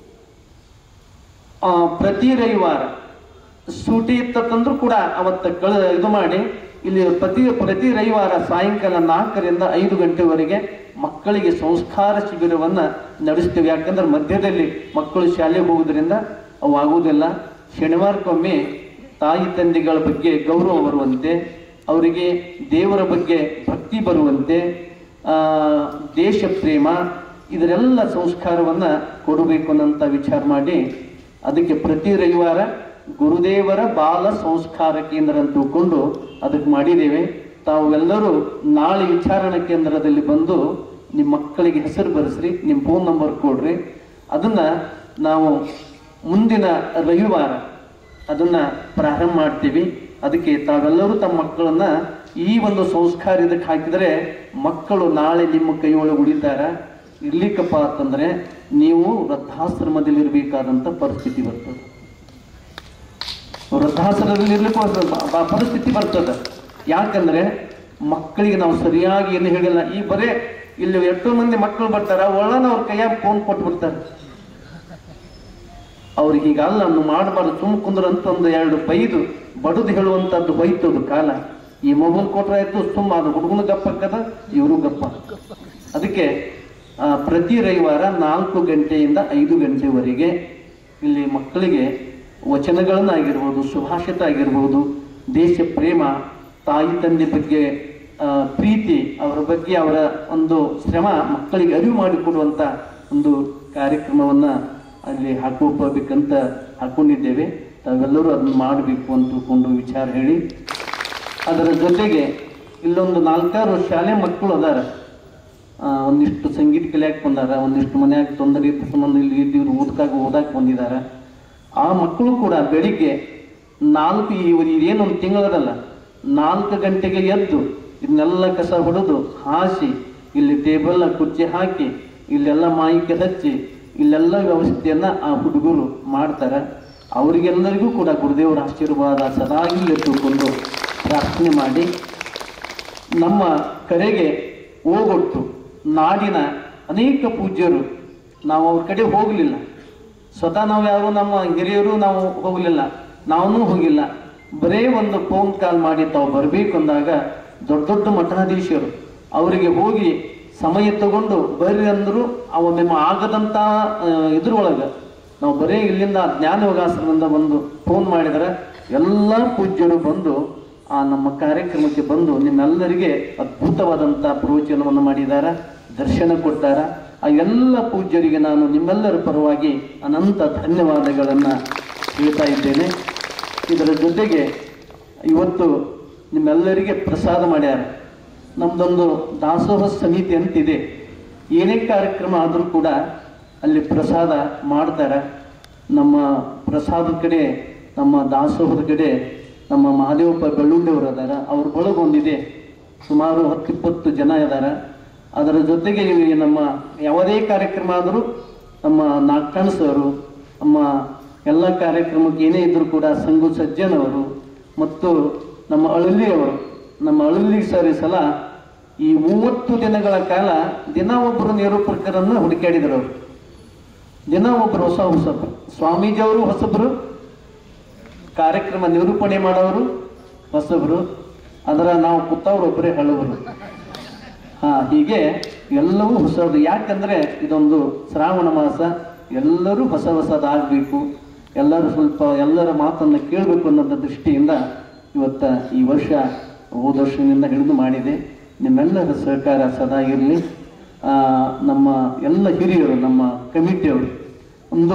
ಆ, ಪ್ರತಿ ರವಿವಾರ ಸೂಟಿ ಇತ್ತಂದ್ರೂ ಕೂಡ ಅವತ್ತ ಕಳ ಇದು ಮಾಡಿ ಇಲ್ಲಿ ಪ್ರತಿ ಪ್ರತಿ ರವಿವಾರ ಸಾಯಂಕಾಲ ನಾಲ್ಕರಿಂದ ಐದು ಗಂಟೆವರೆಗೆ ಮಕ್ಕಳಿಗೆ ಸಂಸ್ಕಾರ ಶಿಬಿರವನ್ನ ನಡೆಸ್ತೀವಿ ಯಾಕಂದ್ರೆ ಮಧ್ಯದಲ್ಲಿ ಮಕ್ಕಳು ಶಾಲೆಗೆ ಹೋಗೋದ್ರಿಂದ ಅವು ಆಗುವುದಿಲ್ಲ ಶನಿವಾರಕ್ಕೊಮ್ಮೆ ತಾಯಿ ತಂದೆಗಳ ಬಗ್ಗೆ ಗೌರವ ಬರುವಂತೆ ಅವರಿಗೆ ದೇವರ ಬಗ್ಗೆ ಭಕ್ತಿ ಬರುವಂತೆ ಆ, ದೇಶ ಪ್ರೇಮ ಇದರೆಲ್ಲ ಸಂಸ್ಕಾರವನ್ನ ಕೊಡಬೇಕು ಅನ್ನಂತ ವಿಚಾರ ಮಾಡಿ ಅದಕ್ಕೆ ಪ್ರತಿ ರವಿವಾರ ಗುರುದೇವರ ಬಾಲ ಸಂಸ್ಕಾರ ಕೇಂದ್ರ ಅಂತ ತಿಳ್ಕೊಂಡು ಅದಕ್ಕೆ ಮಾಡಿದ್ದೇವೆ ತಾವು ಎಲ್ಲರೂ ನಾಳೆ ವಿಚಾರಣಾ ಕೇಂದ್ರದಲ್ಲಿ ಬಂದು ನಿಮ್ಮ ಮಕ್ಕಳಿಗೆ ಹೆಸರು ಬರೆಸ್ರಿ ನಿಮ್ಮ ಫೋನ್ ನಂಬರ್ ಕೊಡ್ರಿ ಅದನ್ನ ನಾವು ಮುಂದಿನ ರವಿವಾರ ಅದನ್ನ ಪ್ರಾರಂಭ ಮಾಡ್ತೀವಿ ಅದಕ್ಕೆ ತಾವೆಲ್ಲರೂ ತಮ್ಮ ಮಕ್ಕಳನ್ನ ಈ ಒಂದು ಸಂಸ್ಕಾರ ಇದಕ್ಕೆ ಹಾಕಿದರೆ ಮಕ್ಕಳು ನಾಳೆ ನಿಮ್ಮ ಕೈಯೊಳಗೆ ಉಳಿತಾರ ಇರ್ಲಿಕ್ಕಪ್ಪ ಅಂತಂದ್ರೆ ನೀವು ವೃದ್ಧಾಶ್ರಮದಲ್ಲಿ ಇರಬೇಕಾದಂತ ಪರಿಸ್ಥಿತಿ ಬರ್ತದೆ ವೃದ್ಧಾಶ್ರಮದಲ್ಲಿ ಇರ್ಲಿಕ್ಕೆ ಒಂದು ಬ- ಬ- ಪರಿಸ್ಥಿತಿ ಬರ್ತದೆ ಯಾಕಂದ್ರೆ ಮಕ್ಕಳಿಗೆ ನಾವು ಸರಿಯಾಗಿ ಏನು ಹೇಳಿಲ್ಲ ಈ ಬರೇ ಇಲ್ಲಿ ಎಷ್ಟೋ ಮಂದಿ ಮಕ್ಕಳು ಬರ್ತಾರ ಒಳ್ಳನ ಅವ್ರ ಕೈಯಾಗ ಫೋನ್ ಕೊಟ್ಟು ಬಿಡ್ತಾರೆ ಅವ್ರಿಗೆ ಹೀಗಲ್ಲ ಅನ್ನು ಮಾಡಬಾರ್ದು ಸುಮ್ ಕುಂದ್ರ ಅಂತ ಒಂದು ಎರಡು ಬೈದು ಬಡದು ಹೇಳುವಂಥದ್ದು ಹೋಯ್ತು ಅದು ಕಾಲ ಈ ಮೊಬೈಲ್ ಕೊಟ್ರೆ ಆಯ್ತು ಸುಮ್ಮ ಅದು ಹುಡುಗನು ಗಪ್ಪ ಹಾಕದ ಇವರು ಗಪ್ಪ ಅದಕ್ಕೆ ಆ, ಪ್ರತಿ ರವಿವಾರ ನಾಲ್ಕು ಗಂಟೆಯಿಂದ ಐದು ಗಂಟೆವರೆಗೆ ಇಲ್ಲಿ ಮಕ್ಕಳಿಗೆ ವಚನಗಳನ್ನಾಗಿರ್ಬೋದು ಸುಭಾಷಿತ ಆಗಿರ್ಬೋದು ದೇಶ ಪ್ರೇಮ ತಾಯಿ ತಂದೆ ಬಗ್ಗೆ ಆ, ಪ್ರೀತಿ ಅವರ ಬಗ್ಗೆ ಅವರ ಒಂದು ಶ್ರಮ ಮಕ್ಕಳಿಗೆ ಅರಿವು ಮಾಡಿಕೊಡುವಂತ ಒಂದು ಕಾರ್ಯಕ್ರಮವನ್ನ ಅಲ್ಲಿ ಹಾಕೋಬೇಕಂತ ಹಾಕೊಂಡಿದ್ದೇವೆ ತಾವೆಲ್ಲರೂ ಅದನ್ನ ಮಾಡಬೇಕು ಅಂತ ತಿಳ್ಕೊಂಡು ವಿಚಾರ ಹೇಳಿ ಅದರ ಜೊತೆಗೆ ಇಲ್ಲೊಂದು ನಾಲ್ಕಾರು ಶಾಲೆ ಮಕ್ಕಳು ಅದಾರ ಆ, ಒಂದಿಷ್ಟು ಸಂಗೀತ ಕಲಿಯಾಕೆ ಬಂದಾರ ಒಂದಿಷ್ಟು ಮನ್ಯಾಗ ತೊಂದರೆ ಇದ್ದ ಸಂಬಂಧ ಇಲ್ಲಿ ಇವ್ರು ಓದಕ್ಕಾಗ ಓದಾಕ್ ಬಂದಿದಾರ ಆ ಮಕ್ಕಳು ಕೂಡ ಬೆಳಿಗ್ಗೆ ನಾಲ್ಕು ಈ ಏನೊಂದು ತಿಂಗಳದಲ್ಲ ನಾಲ್ಕು ಗಂಟೆಗೆ ಎದ್ದು ಇದನ್ನೆಲ್ಲ ಕಸ ಹೊಡೆದು ಹಾಸಿ ಇಲ್ಲಿ ಟೇಬಲ್ ಕುರ್ಚಿ ಹಾಕಿ ಇಲ್ಲೆಲ್ಲ ಮಾಯಿಕೆ ಹಚ್ಚಿ ಇಲ್ಲೆಲ್ಲ ವ್ಯವಸ್ಥೆಯನ್ನ ಆ ಹುಡುಗರು ಮಾಡ್ತಾರೆ ಅವರಿಗೆಲ್ಲರಿಗೂ ಕೂಡ ಗುರುದೇವರ ಆಶೀರ್ವಾದ ಸದಾ ಇಲ್ಲಿ ತಿಳ್ಕೊಂಡು ಪ್ರಾರ್ಥನೆ ಮಾಡಿ ನಮ್ಮ ಕರೆಗೆ ಓಗೊಟ್ಟು ನಾಡಿನ ಅನೇಕ ಪೂಜ್ಯರು ನಾವು ಅವ್ರ ಕಡೆ ಹೋಗಲಿಲ್ಲ ಸ್ವತಃ ನಾವು ಯಾರು ನಮ್ಮ ಹಿರಿಯರು ನಾವು ಹೋಗಲಿಲ್ಲ ನಾವೂ ಹೋಗಿಲ್ಲ ಬರೇ ಒಂದು ಫೋನ್ ಕಾಲ್ ಮಾಡಿ ತಾವು ಬರಬೇಕು ಅಂದಾಗ ದೊಡ್ಡ ದೊಡ್ಡ ಮಠಾಧೀಶರು ಅವರಿಗೆ ಹೋಗಿ ಸಮಯ ತಗೊಂಡು ಬರ್ರಿ ಅಂದ್ರು ಅವ ನಿಮ್ಮ ಆಗದಂತ ಆ, ಇದ್ರೊಳಗ ನಾವು ಬರೇ ಇಲ್ಲಿಂದ ಜ್ಞಾನ ಯೋಗಾಸನದಿಂದ ಬಂದು ಫೋನ್ ಮಾಡಿದರೆ ಎಲ್ಲ ಪೂಜ್ಯರು ಬಂದು ಆ ನಮ್ಮ ಕಾರ್ಯಕ್ರಮಕ್ಕೆ ಬಂದು ನಿಮ್ಮೆಲ್ಲರಿಗೆ ಅದ್ಭುತವಾದಂಥ ಪ್ರವಚನವನ್ನು ಮಾಡಿದ್ದಾರೆ ದರ್ಶನ ಕೊಟ್ಟಾರ ಆ ಎಲ್ಲ ಪೂಜ್ಯರಿಗೆ ನಾನು ನಿಮ್ಮೆಲ್ಲರ ಪರವಾಗಿ ಅನಂತ ಧನ್ಯವಾದಗಳನ್ನು ಹೇಳ್ತಾ ಇದ್ದೇನೆ ಇದರ ಜೊತೆಗೆ ಇವತ್ತು ನಿಮ್ಮೆಲ್ಲರಿಗೆ ಪ್ರಸಾದ ಮಾಡ್ಯಾರ ನಮ್ದೊಂದು ದಾಸೋಹ ಸಮಿತಿ ಅಂತಿದೆ ಏನೇ ಕಾರ್ಯಕ್ರಮ ಆದರೂ ಕೂಡ ಅಲ್ಲಿ ಪ್ರಸಾದ ಮಾಡ್ತಾರೆ ನಮ್ಮ ಪ್ರಸಾದದ ಕಡೆ ನಮ್ಮ ದಾಸೋಹದ ಕಡೆ ನಮ್ಮ ಮಹಾದೇವಪ್ಪ ಬೆಳ್ಳುಂಡಿಯವರು ಅದಾರ ಅವ್ರ ಬಳಗೊಂದಿದೆ ಸುಮಾರು ಹತ್ತಿಪ್ಪತ್ತು ಜನ ಇದಾರ ಅದರ ಜೊತೆಗೆ ಇಲ್ಲಿ ನಮ್ಮ ಯಾವುದೇ ಕಾರ್ಯಕ್ರಮ ಆದರೂ ನಮ್ಮ ನಾಗಕಣ್ ಸರು ನಮ್ಮ ಎಲ್ಲ ಕಾರ್ಯಕ್ರಮಕ್ಕೆ ಏನೇ ಇದ್ರೂ ಕೂಡ ಸಂಗು ಸಜ್ಜನ್ ಅವರು ಮತ್ತು ನಮ್ಮ ಅಳಲಿ ಅವರು ನಮ್ಮ ಅಳಲಿ ಸರ್ ಈ ಸಲ ಈ ಮೂವತ್ತು ದಿನಗಳ ಕಾಲ ದಿನ ಒಬ್ಬರು ನಿರೂಪಕರನ್ನ ಹುಡುಕಾಡಿದ್ರು ಅವರು ದಿನ ಒಬ್ಬರು ಹೊಸ ಹೊಸಬ್ರು ಸ್ವಾಮೀಜಿಯವರು ಹೊಸಬ್ರು ಕಾರ್ಯಕ್ರಮ ನಿರೂಪಣೆ ಮಾಡೋರು ಹೊಸಬ್ರು ಅದರ ನಾವು ಕೂತವ್ರು ಒಬ್ಬರೇ ಹಳಬರು ಹಾ ಹೀಗೆ ಎಲ್ಲವೂ ಹೊಸದು ಯಾಕಂದ್ರೆ ಇದೊಂದು ಶ್ರಾವಣ ಮಾಸ ಎಲ್ಲರೂ ಹೊಸ ಹೊಸದಾಗಬೇಕು ಎಲ್ಲರೂ ಸ್ವಲ್ಪ ಎಲ್ಲರ ಮಾತನ್ನು ಕೇಳಬೇಕು ಅನ್ನೋದ ದೃಷ್ಟಿಯಿಂದ ಇವತ್ತ ಈ ವರ್ಷ ಹೋದ ವರ್ಷದಿಂದ ಹಿಡಿದು ಮಾಡಿದೆ ನಿಮ್ಮೆಲ್ಲರ ಸಹಕಾರ ಸದಾ ಇರಲಿ ನಮ್ಮ ಎಲ್ಲ ಹಿರಿಯರು ನಮ್ಮ ಕಮಿಟಿಯವರು ಒಂದು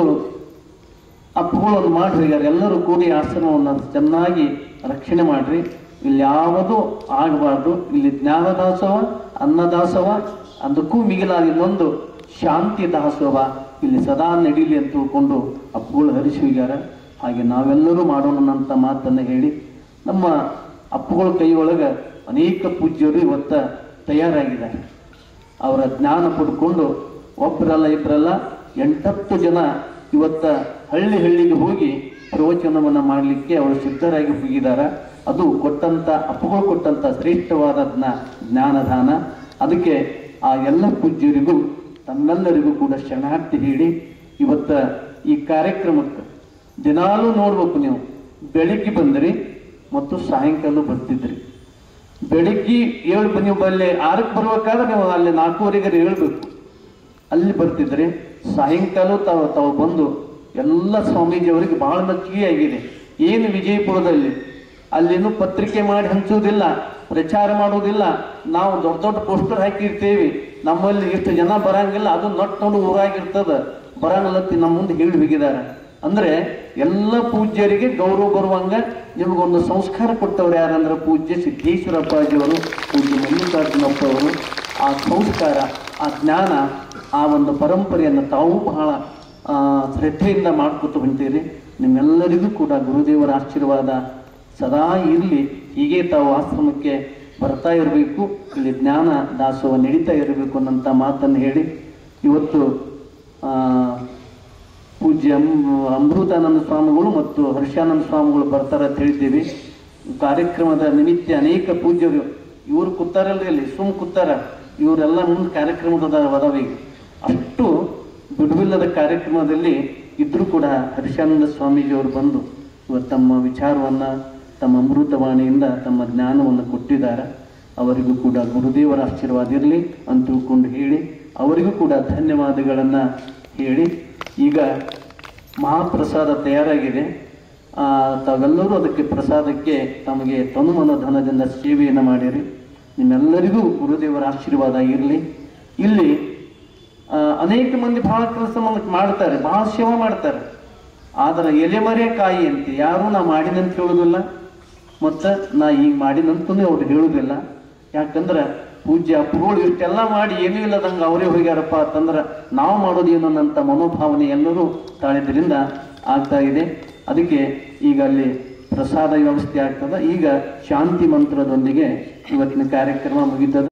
ಅಪ್ಪುಗಳನ್ನು ಮಾಡಿ ಹೋಗ್ಯಾರ ಎಲ್ಲರೂ ಕೂಡಿ ಆಶ್ರಮವನ್ನು ಚೆನ್ನಾಗಿ ರಕ್ಷಣೆ ಮಾಡ್ರಿ ಇಲ್ಲಿ ಯಾವುದೂ ಆಗಬಾರ್ದು ಇಲ್ಲಿ ಜ್ಞಾನದಾಸೋಹ ಅನ್ನದಾಸೋಹ ಅದಕ್ಕೂ ಮಿಗಿಲಾಗಿ ಇನ್ನೊಂದು ಶಾಂತಿ ದಾಸೋಹ ಇಲ್ಲಿ ಸದಾ ನಡೀಲಿ ಅಂತ ತಿಳ್ಕೊಂಡು ಅಪ್ಪುಗಳು ಹರಿಸಿ ಹೋಗ್ಯಾರ ಹಾಗೆ ನಾವೆಲ್ಲರೂ ಮಾಡೋಣ ಅಂತ ಮಾತನ್ನು ಹೇಳಿ ನಮ್ಮ ಅಪ್ಪುಗಳ ಕೈಯೊಳಗೆ ಅನೇಕ ಪೂಜ್ಯರು ಇವತ್ತ ತಯಾರಾಗಿದ್ದಾರೆ ಅವರ ಜ್ಞಾನ ಪಡ್ಕೊಂಡು ಒಬ್ಬರಲ್ಲ ಇಬ್ಬರಲ್ಲ ಎಂಟತ್ತು ಜನ ಇವತ್ತ ಹಳ್ಳಿ ಹಳ್ಳಿಗೆ ಹೋಗಿ ಪ್ರವಚನವನ್ನು ಮಾಡಲಿಕ್ಕೆ ಅವರು ಸಿದ್ಧರಾಗಿ ಹೋಗಿದ್ದಾರೆ ಅದು ಕೊಟ್ಟಂತ ಅಪ್ಪಗಳು ಕೊಟ್ಟಂತ ಶ್ರೇಷ್ಠವಾದ ಜ್ಞಾ- ಜ್ಞಾನದಾನ ಅದಕ್ಕೆ ಆ ಎಲ್ಲ ಪೂಜ್ಯರಿಗೂ ತಮ್ಮೆಲ್ಲರಿಗೂ ಕೂಡ ಶರಣಾರ್ಥಿ ಹೇಳಿ ಇವತ್ತ ಈ ಕಾರ್ಯಕ್ರಮಕ್ಕೆ ದಿನಾಲೂ ನೋಡ್ಬೇಕು ನೀವು ಬೆಳಿಗ್ಗೆ ಬಂದ್ರಿ ಮತ್ತು ಸಾಯಂಕಾಲ ಬರ್ತಿದ್ರಿ ಬೆಳಿಗ್ಗೆ ಏಳು ನೀವು ಬಲ್ಲಿ ಆರಕ್ಕೆ ಬರ್ಬೇಕಾದ್ರೆ ನೀವು ಅಲ್ಲಿ ನಾಲ್ಕೂವರೆಗೆ ಹೇಳ್ಬೇಕು ಅಲ್ಲಿ ಬರ್ತಿದ್ರಿ ಸಾಯಂಕಾಲ ತಾವು ತಾವು ಬಂದು ಎಲ್ಲ ಸ್ವಾಮೀಜಿಯವರಿಗೆ ಬಹಳ ಮೆಚ್ಚುಗೆ ಆಗಿದೆ ಏನು ವಿಜಯಪುರದಲ್ಲಿ ಅಲ್ಲಿನೂ ಪತ್ರಿಕೆ ಮಾಡಿ ಹಂಚುವುದಿಲ್ಲ ಪ್ರಚಾರ ಮಾಡುವುದಿಲ್ಲ ನಾವು ದೊಡ್ಡ ದೊಡ್ಡ ಪೋಸ್ಟರ್ ಹಾಕಿರ್ತೇವೆ ನಮ್ಮಲ್ಲಿ ಇಷ್ಟು ಜನ ಬರಂಗಿಲ್ಲ ಅದು ನಟ್ ನೋಡಿ ಊರಾಗಿರ್ತದ ಬರಂಗಿಲ್ಲತ್ತಿ ನಮ್ಮ ಮುಂದೆ ಹೇಳಿ ಹೋಗಿದ್ದಾರೆ ಅಂದ್ರೆ ಎಲ್ಲ ಪೂಜ್ಯರಿಗೆ ಗೌರವ ಬರುವಂಗ ನಿಮಗೊಂದು ಸಂಸ್ಕಾರ ಕೊಟ್ಟವ್ರು ಯಾರಂದ್ರೆ ಪೂಜ್ಯ ಸಿದ್ದೇಶ್ವರಪ್ಪಾಜಿಯವರು ಪೂಜ್ಯ ಮಲ್ಲಿಕಾರ್ಜುನಪ್ಪ ಅವರು ಆ ಸಂಸ್ಕಾರ ಆ ಜ್ಞಾನ ಆ ಒಂದು ಪರಂಪರೆಯನ್ನು ತಾವು ಬಹಳ ಆ, ಶ್ರದ್ಧೆಯಿಂದ ಮಾಡ್ಕೊತ ಹೊಂತೀರಿ ನಿಮ್ಮೆಲ್ಲರಿಗೂ ಕೂಡ ಗುರುದೇವರ ಆಶೀರ್ವಾದ ಸದಾ ಇರಲಿ ಹೀಗೆ ತಾವು ಆಶ್ರಮಕ್ಕೆ ಬರ್ತಾ ಇರಬೇಕು ಇಲ್ಲಿ ಜ್ಞಾನ ದಾಸೋಹ ನಡೀತಾ ಇರಬೇಕು ಅನ್ನಂಥ ಮಾತನ್ನು ಹೇಳಿ ಇವತ್ತು ಆ, ಪೂಜ್ಯ ಅಮ್- ಅಮೃತಾನಂದ ಸ್ವಾಮಿಗಳು ಮತ್ತು ಹರ್ಷಾನಂದ ಸ್ವಾಮಿಗಳು ಬರ್ತಾರೆ ಅಂತ ಹೇಳ್ತೀವಿ ಕಾರ್ಯಕ್ರಮದ ನಿಮಿತ್ತ ಅನೇಕ ಪೂಜ್ಯರು ಇವರು ಕೂತಾರಲ್ರಿ ಅಲ್ಲಿ ಸುಮ್ ಕೂತಾರ ಇವರೆಲ್ಲ ಮುಂದೆ ಕಾರ್ಯಕ್ರಮದ ಅದಾವ ಈಗ ಅಷ್ಟು ಬಿಡುವಿಲ್ಲದ ಕಾರ್ಯಕ್ರಮದಲ್ಲಿ ಇದ್ರೂ ಕೂಡ ಹರ್ಷಾನಂದ ಸ್ವಾಮೀಜಿಯವರು ಬಂದು ಇವತ್ತು ತಮ್ಮ ವಿಚಾರವನ್ನು ತಮ್ಮ ಅಮೃತವಾಣಿಯಿಂದ ತಮ್ಮ ಜ್ಞಾನವನ್ನು ಕೊಟ್ಟಿದ್ದಾರೆ ಅವರಿಗೂ ಕೂಡ ಗುರುದೇವರ ಆಶೀರ್ವಾದ ಇರಲಿ ಅಂತ ತಿಳ್ಕೊಂಡು ಹೇಳಿ ಅವರಿಗೂ ಕೂಡ ಧನ್ಯವಾದಗಳನ್ನು ಹೇಳಿ ಈಗ ಮಹಾಪ್ರಸಾದ ತಯಾರಾಗಿದೆ ಆ, ತಾವೆಲ್ಲರೂ ಅದಕ್ಕೆ ಪ್ರಸಾದಕ್ಕೆ ತಮಗೆ ತನುಮನ ಧನದಿಂದ ಸೇವೆಯನ್ನು ಮಾಡಿರಿ ನಿಮ್ಮೆಲ್ಲರಿಗೂ ಗುರುದೇವರ ಆಶೀರ್ವಾದ ಇರಲಿ ಇಲ್ಲಿ ಆ, ಅನೇಕ ಮಂದಿ ಬಹಳ ಕೆಲಸ ಮಾಡ್ತಾರೆ ಬಹಳ ಸೇವೆ ಮಾಡ್ತಾರೆ ಆದ್ರೆ ಎಲೆಮರೆ ಕಾಯಿ ಅಂತ ಯಾರು ನಾ ಮಾಡಿನಂತ ಹೇಳುದಿಲ್ಲ ಮತ್ತು ನಾ ಈಗ ಮಾಡಿನಂತೂ ಅವ್ರು ಹೇಳುದಿಲ್ಲ ಯಾಕಂದ್ರೆ ಪೂಜ್ಯ ಅಪ್ಪಗಳು ಇಷ್ಟೆಲ್ಲ ಮಾಡಿ ಏನೂ ಇಲ್ಲದಂಗೆ ಅವರೇ ಹೋಗ್ಯಾರಪ್ಪ ಅಂತಂದ್ರೆ ನಾವು ಮಾಡೋದೇನು ಅನ್ನಂಥ ಮನೋಭಾವನೆ ಎಲ್ಲರೂ ತಾಳಿದ್ರಿಂದ ಆಗ್ತಾ ಇದೆ ಅದಕ್ಕೆ ಈಗ ಅಲ್ಲಿ ಪ್ರಸಾದ ವ್ಯವಸ್ಥೆ ಆಗ್ತದೆ ಈಗ ಶಾಂತಿ ಮಂತ್ರದೊಂದಿಗೆ ಇವತ್ತಿನ ಕಾರ್ಯಕ್ರಮ ಮುಗಿತದೆ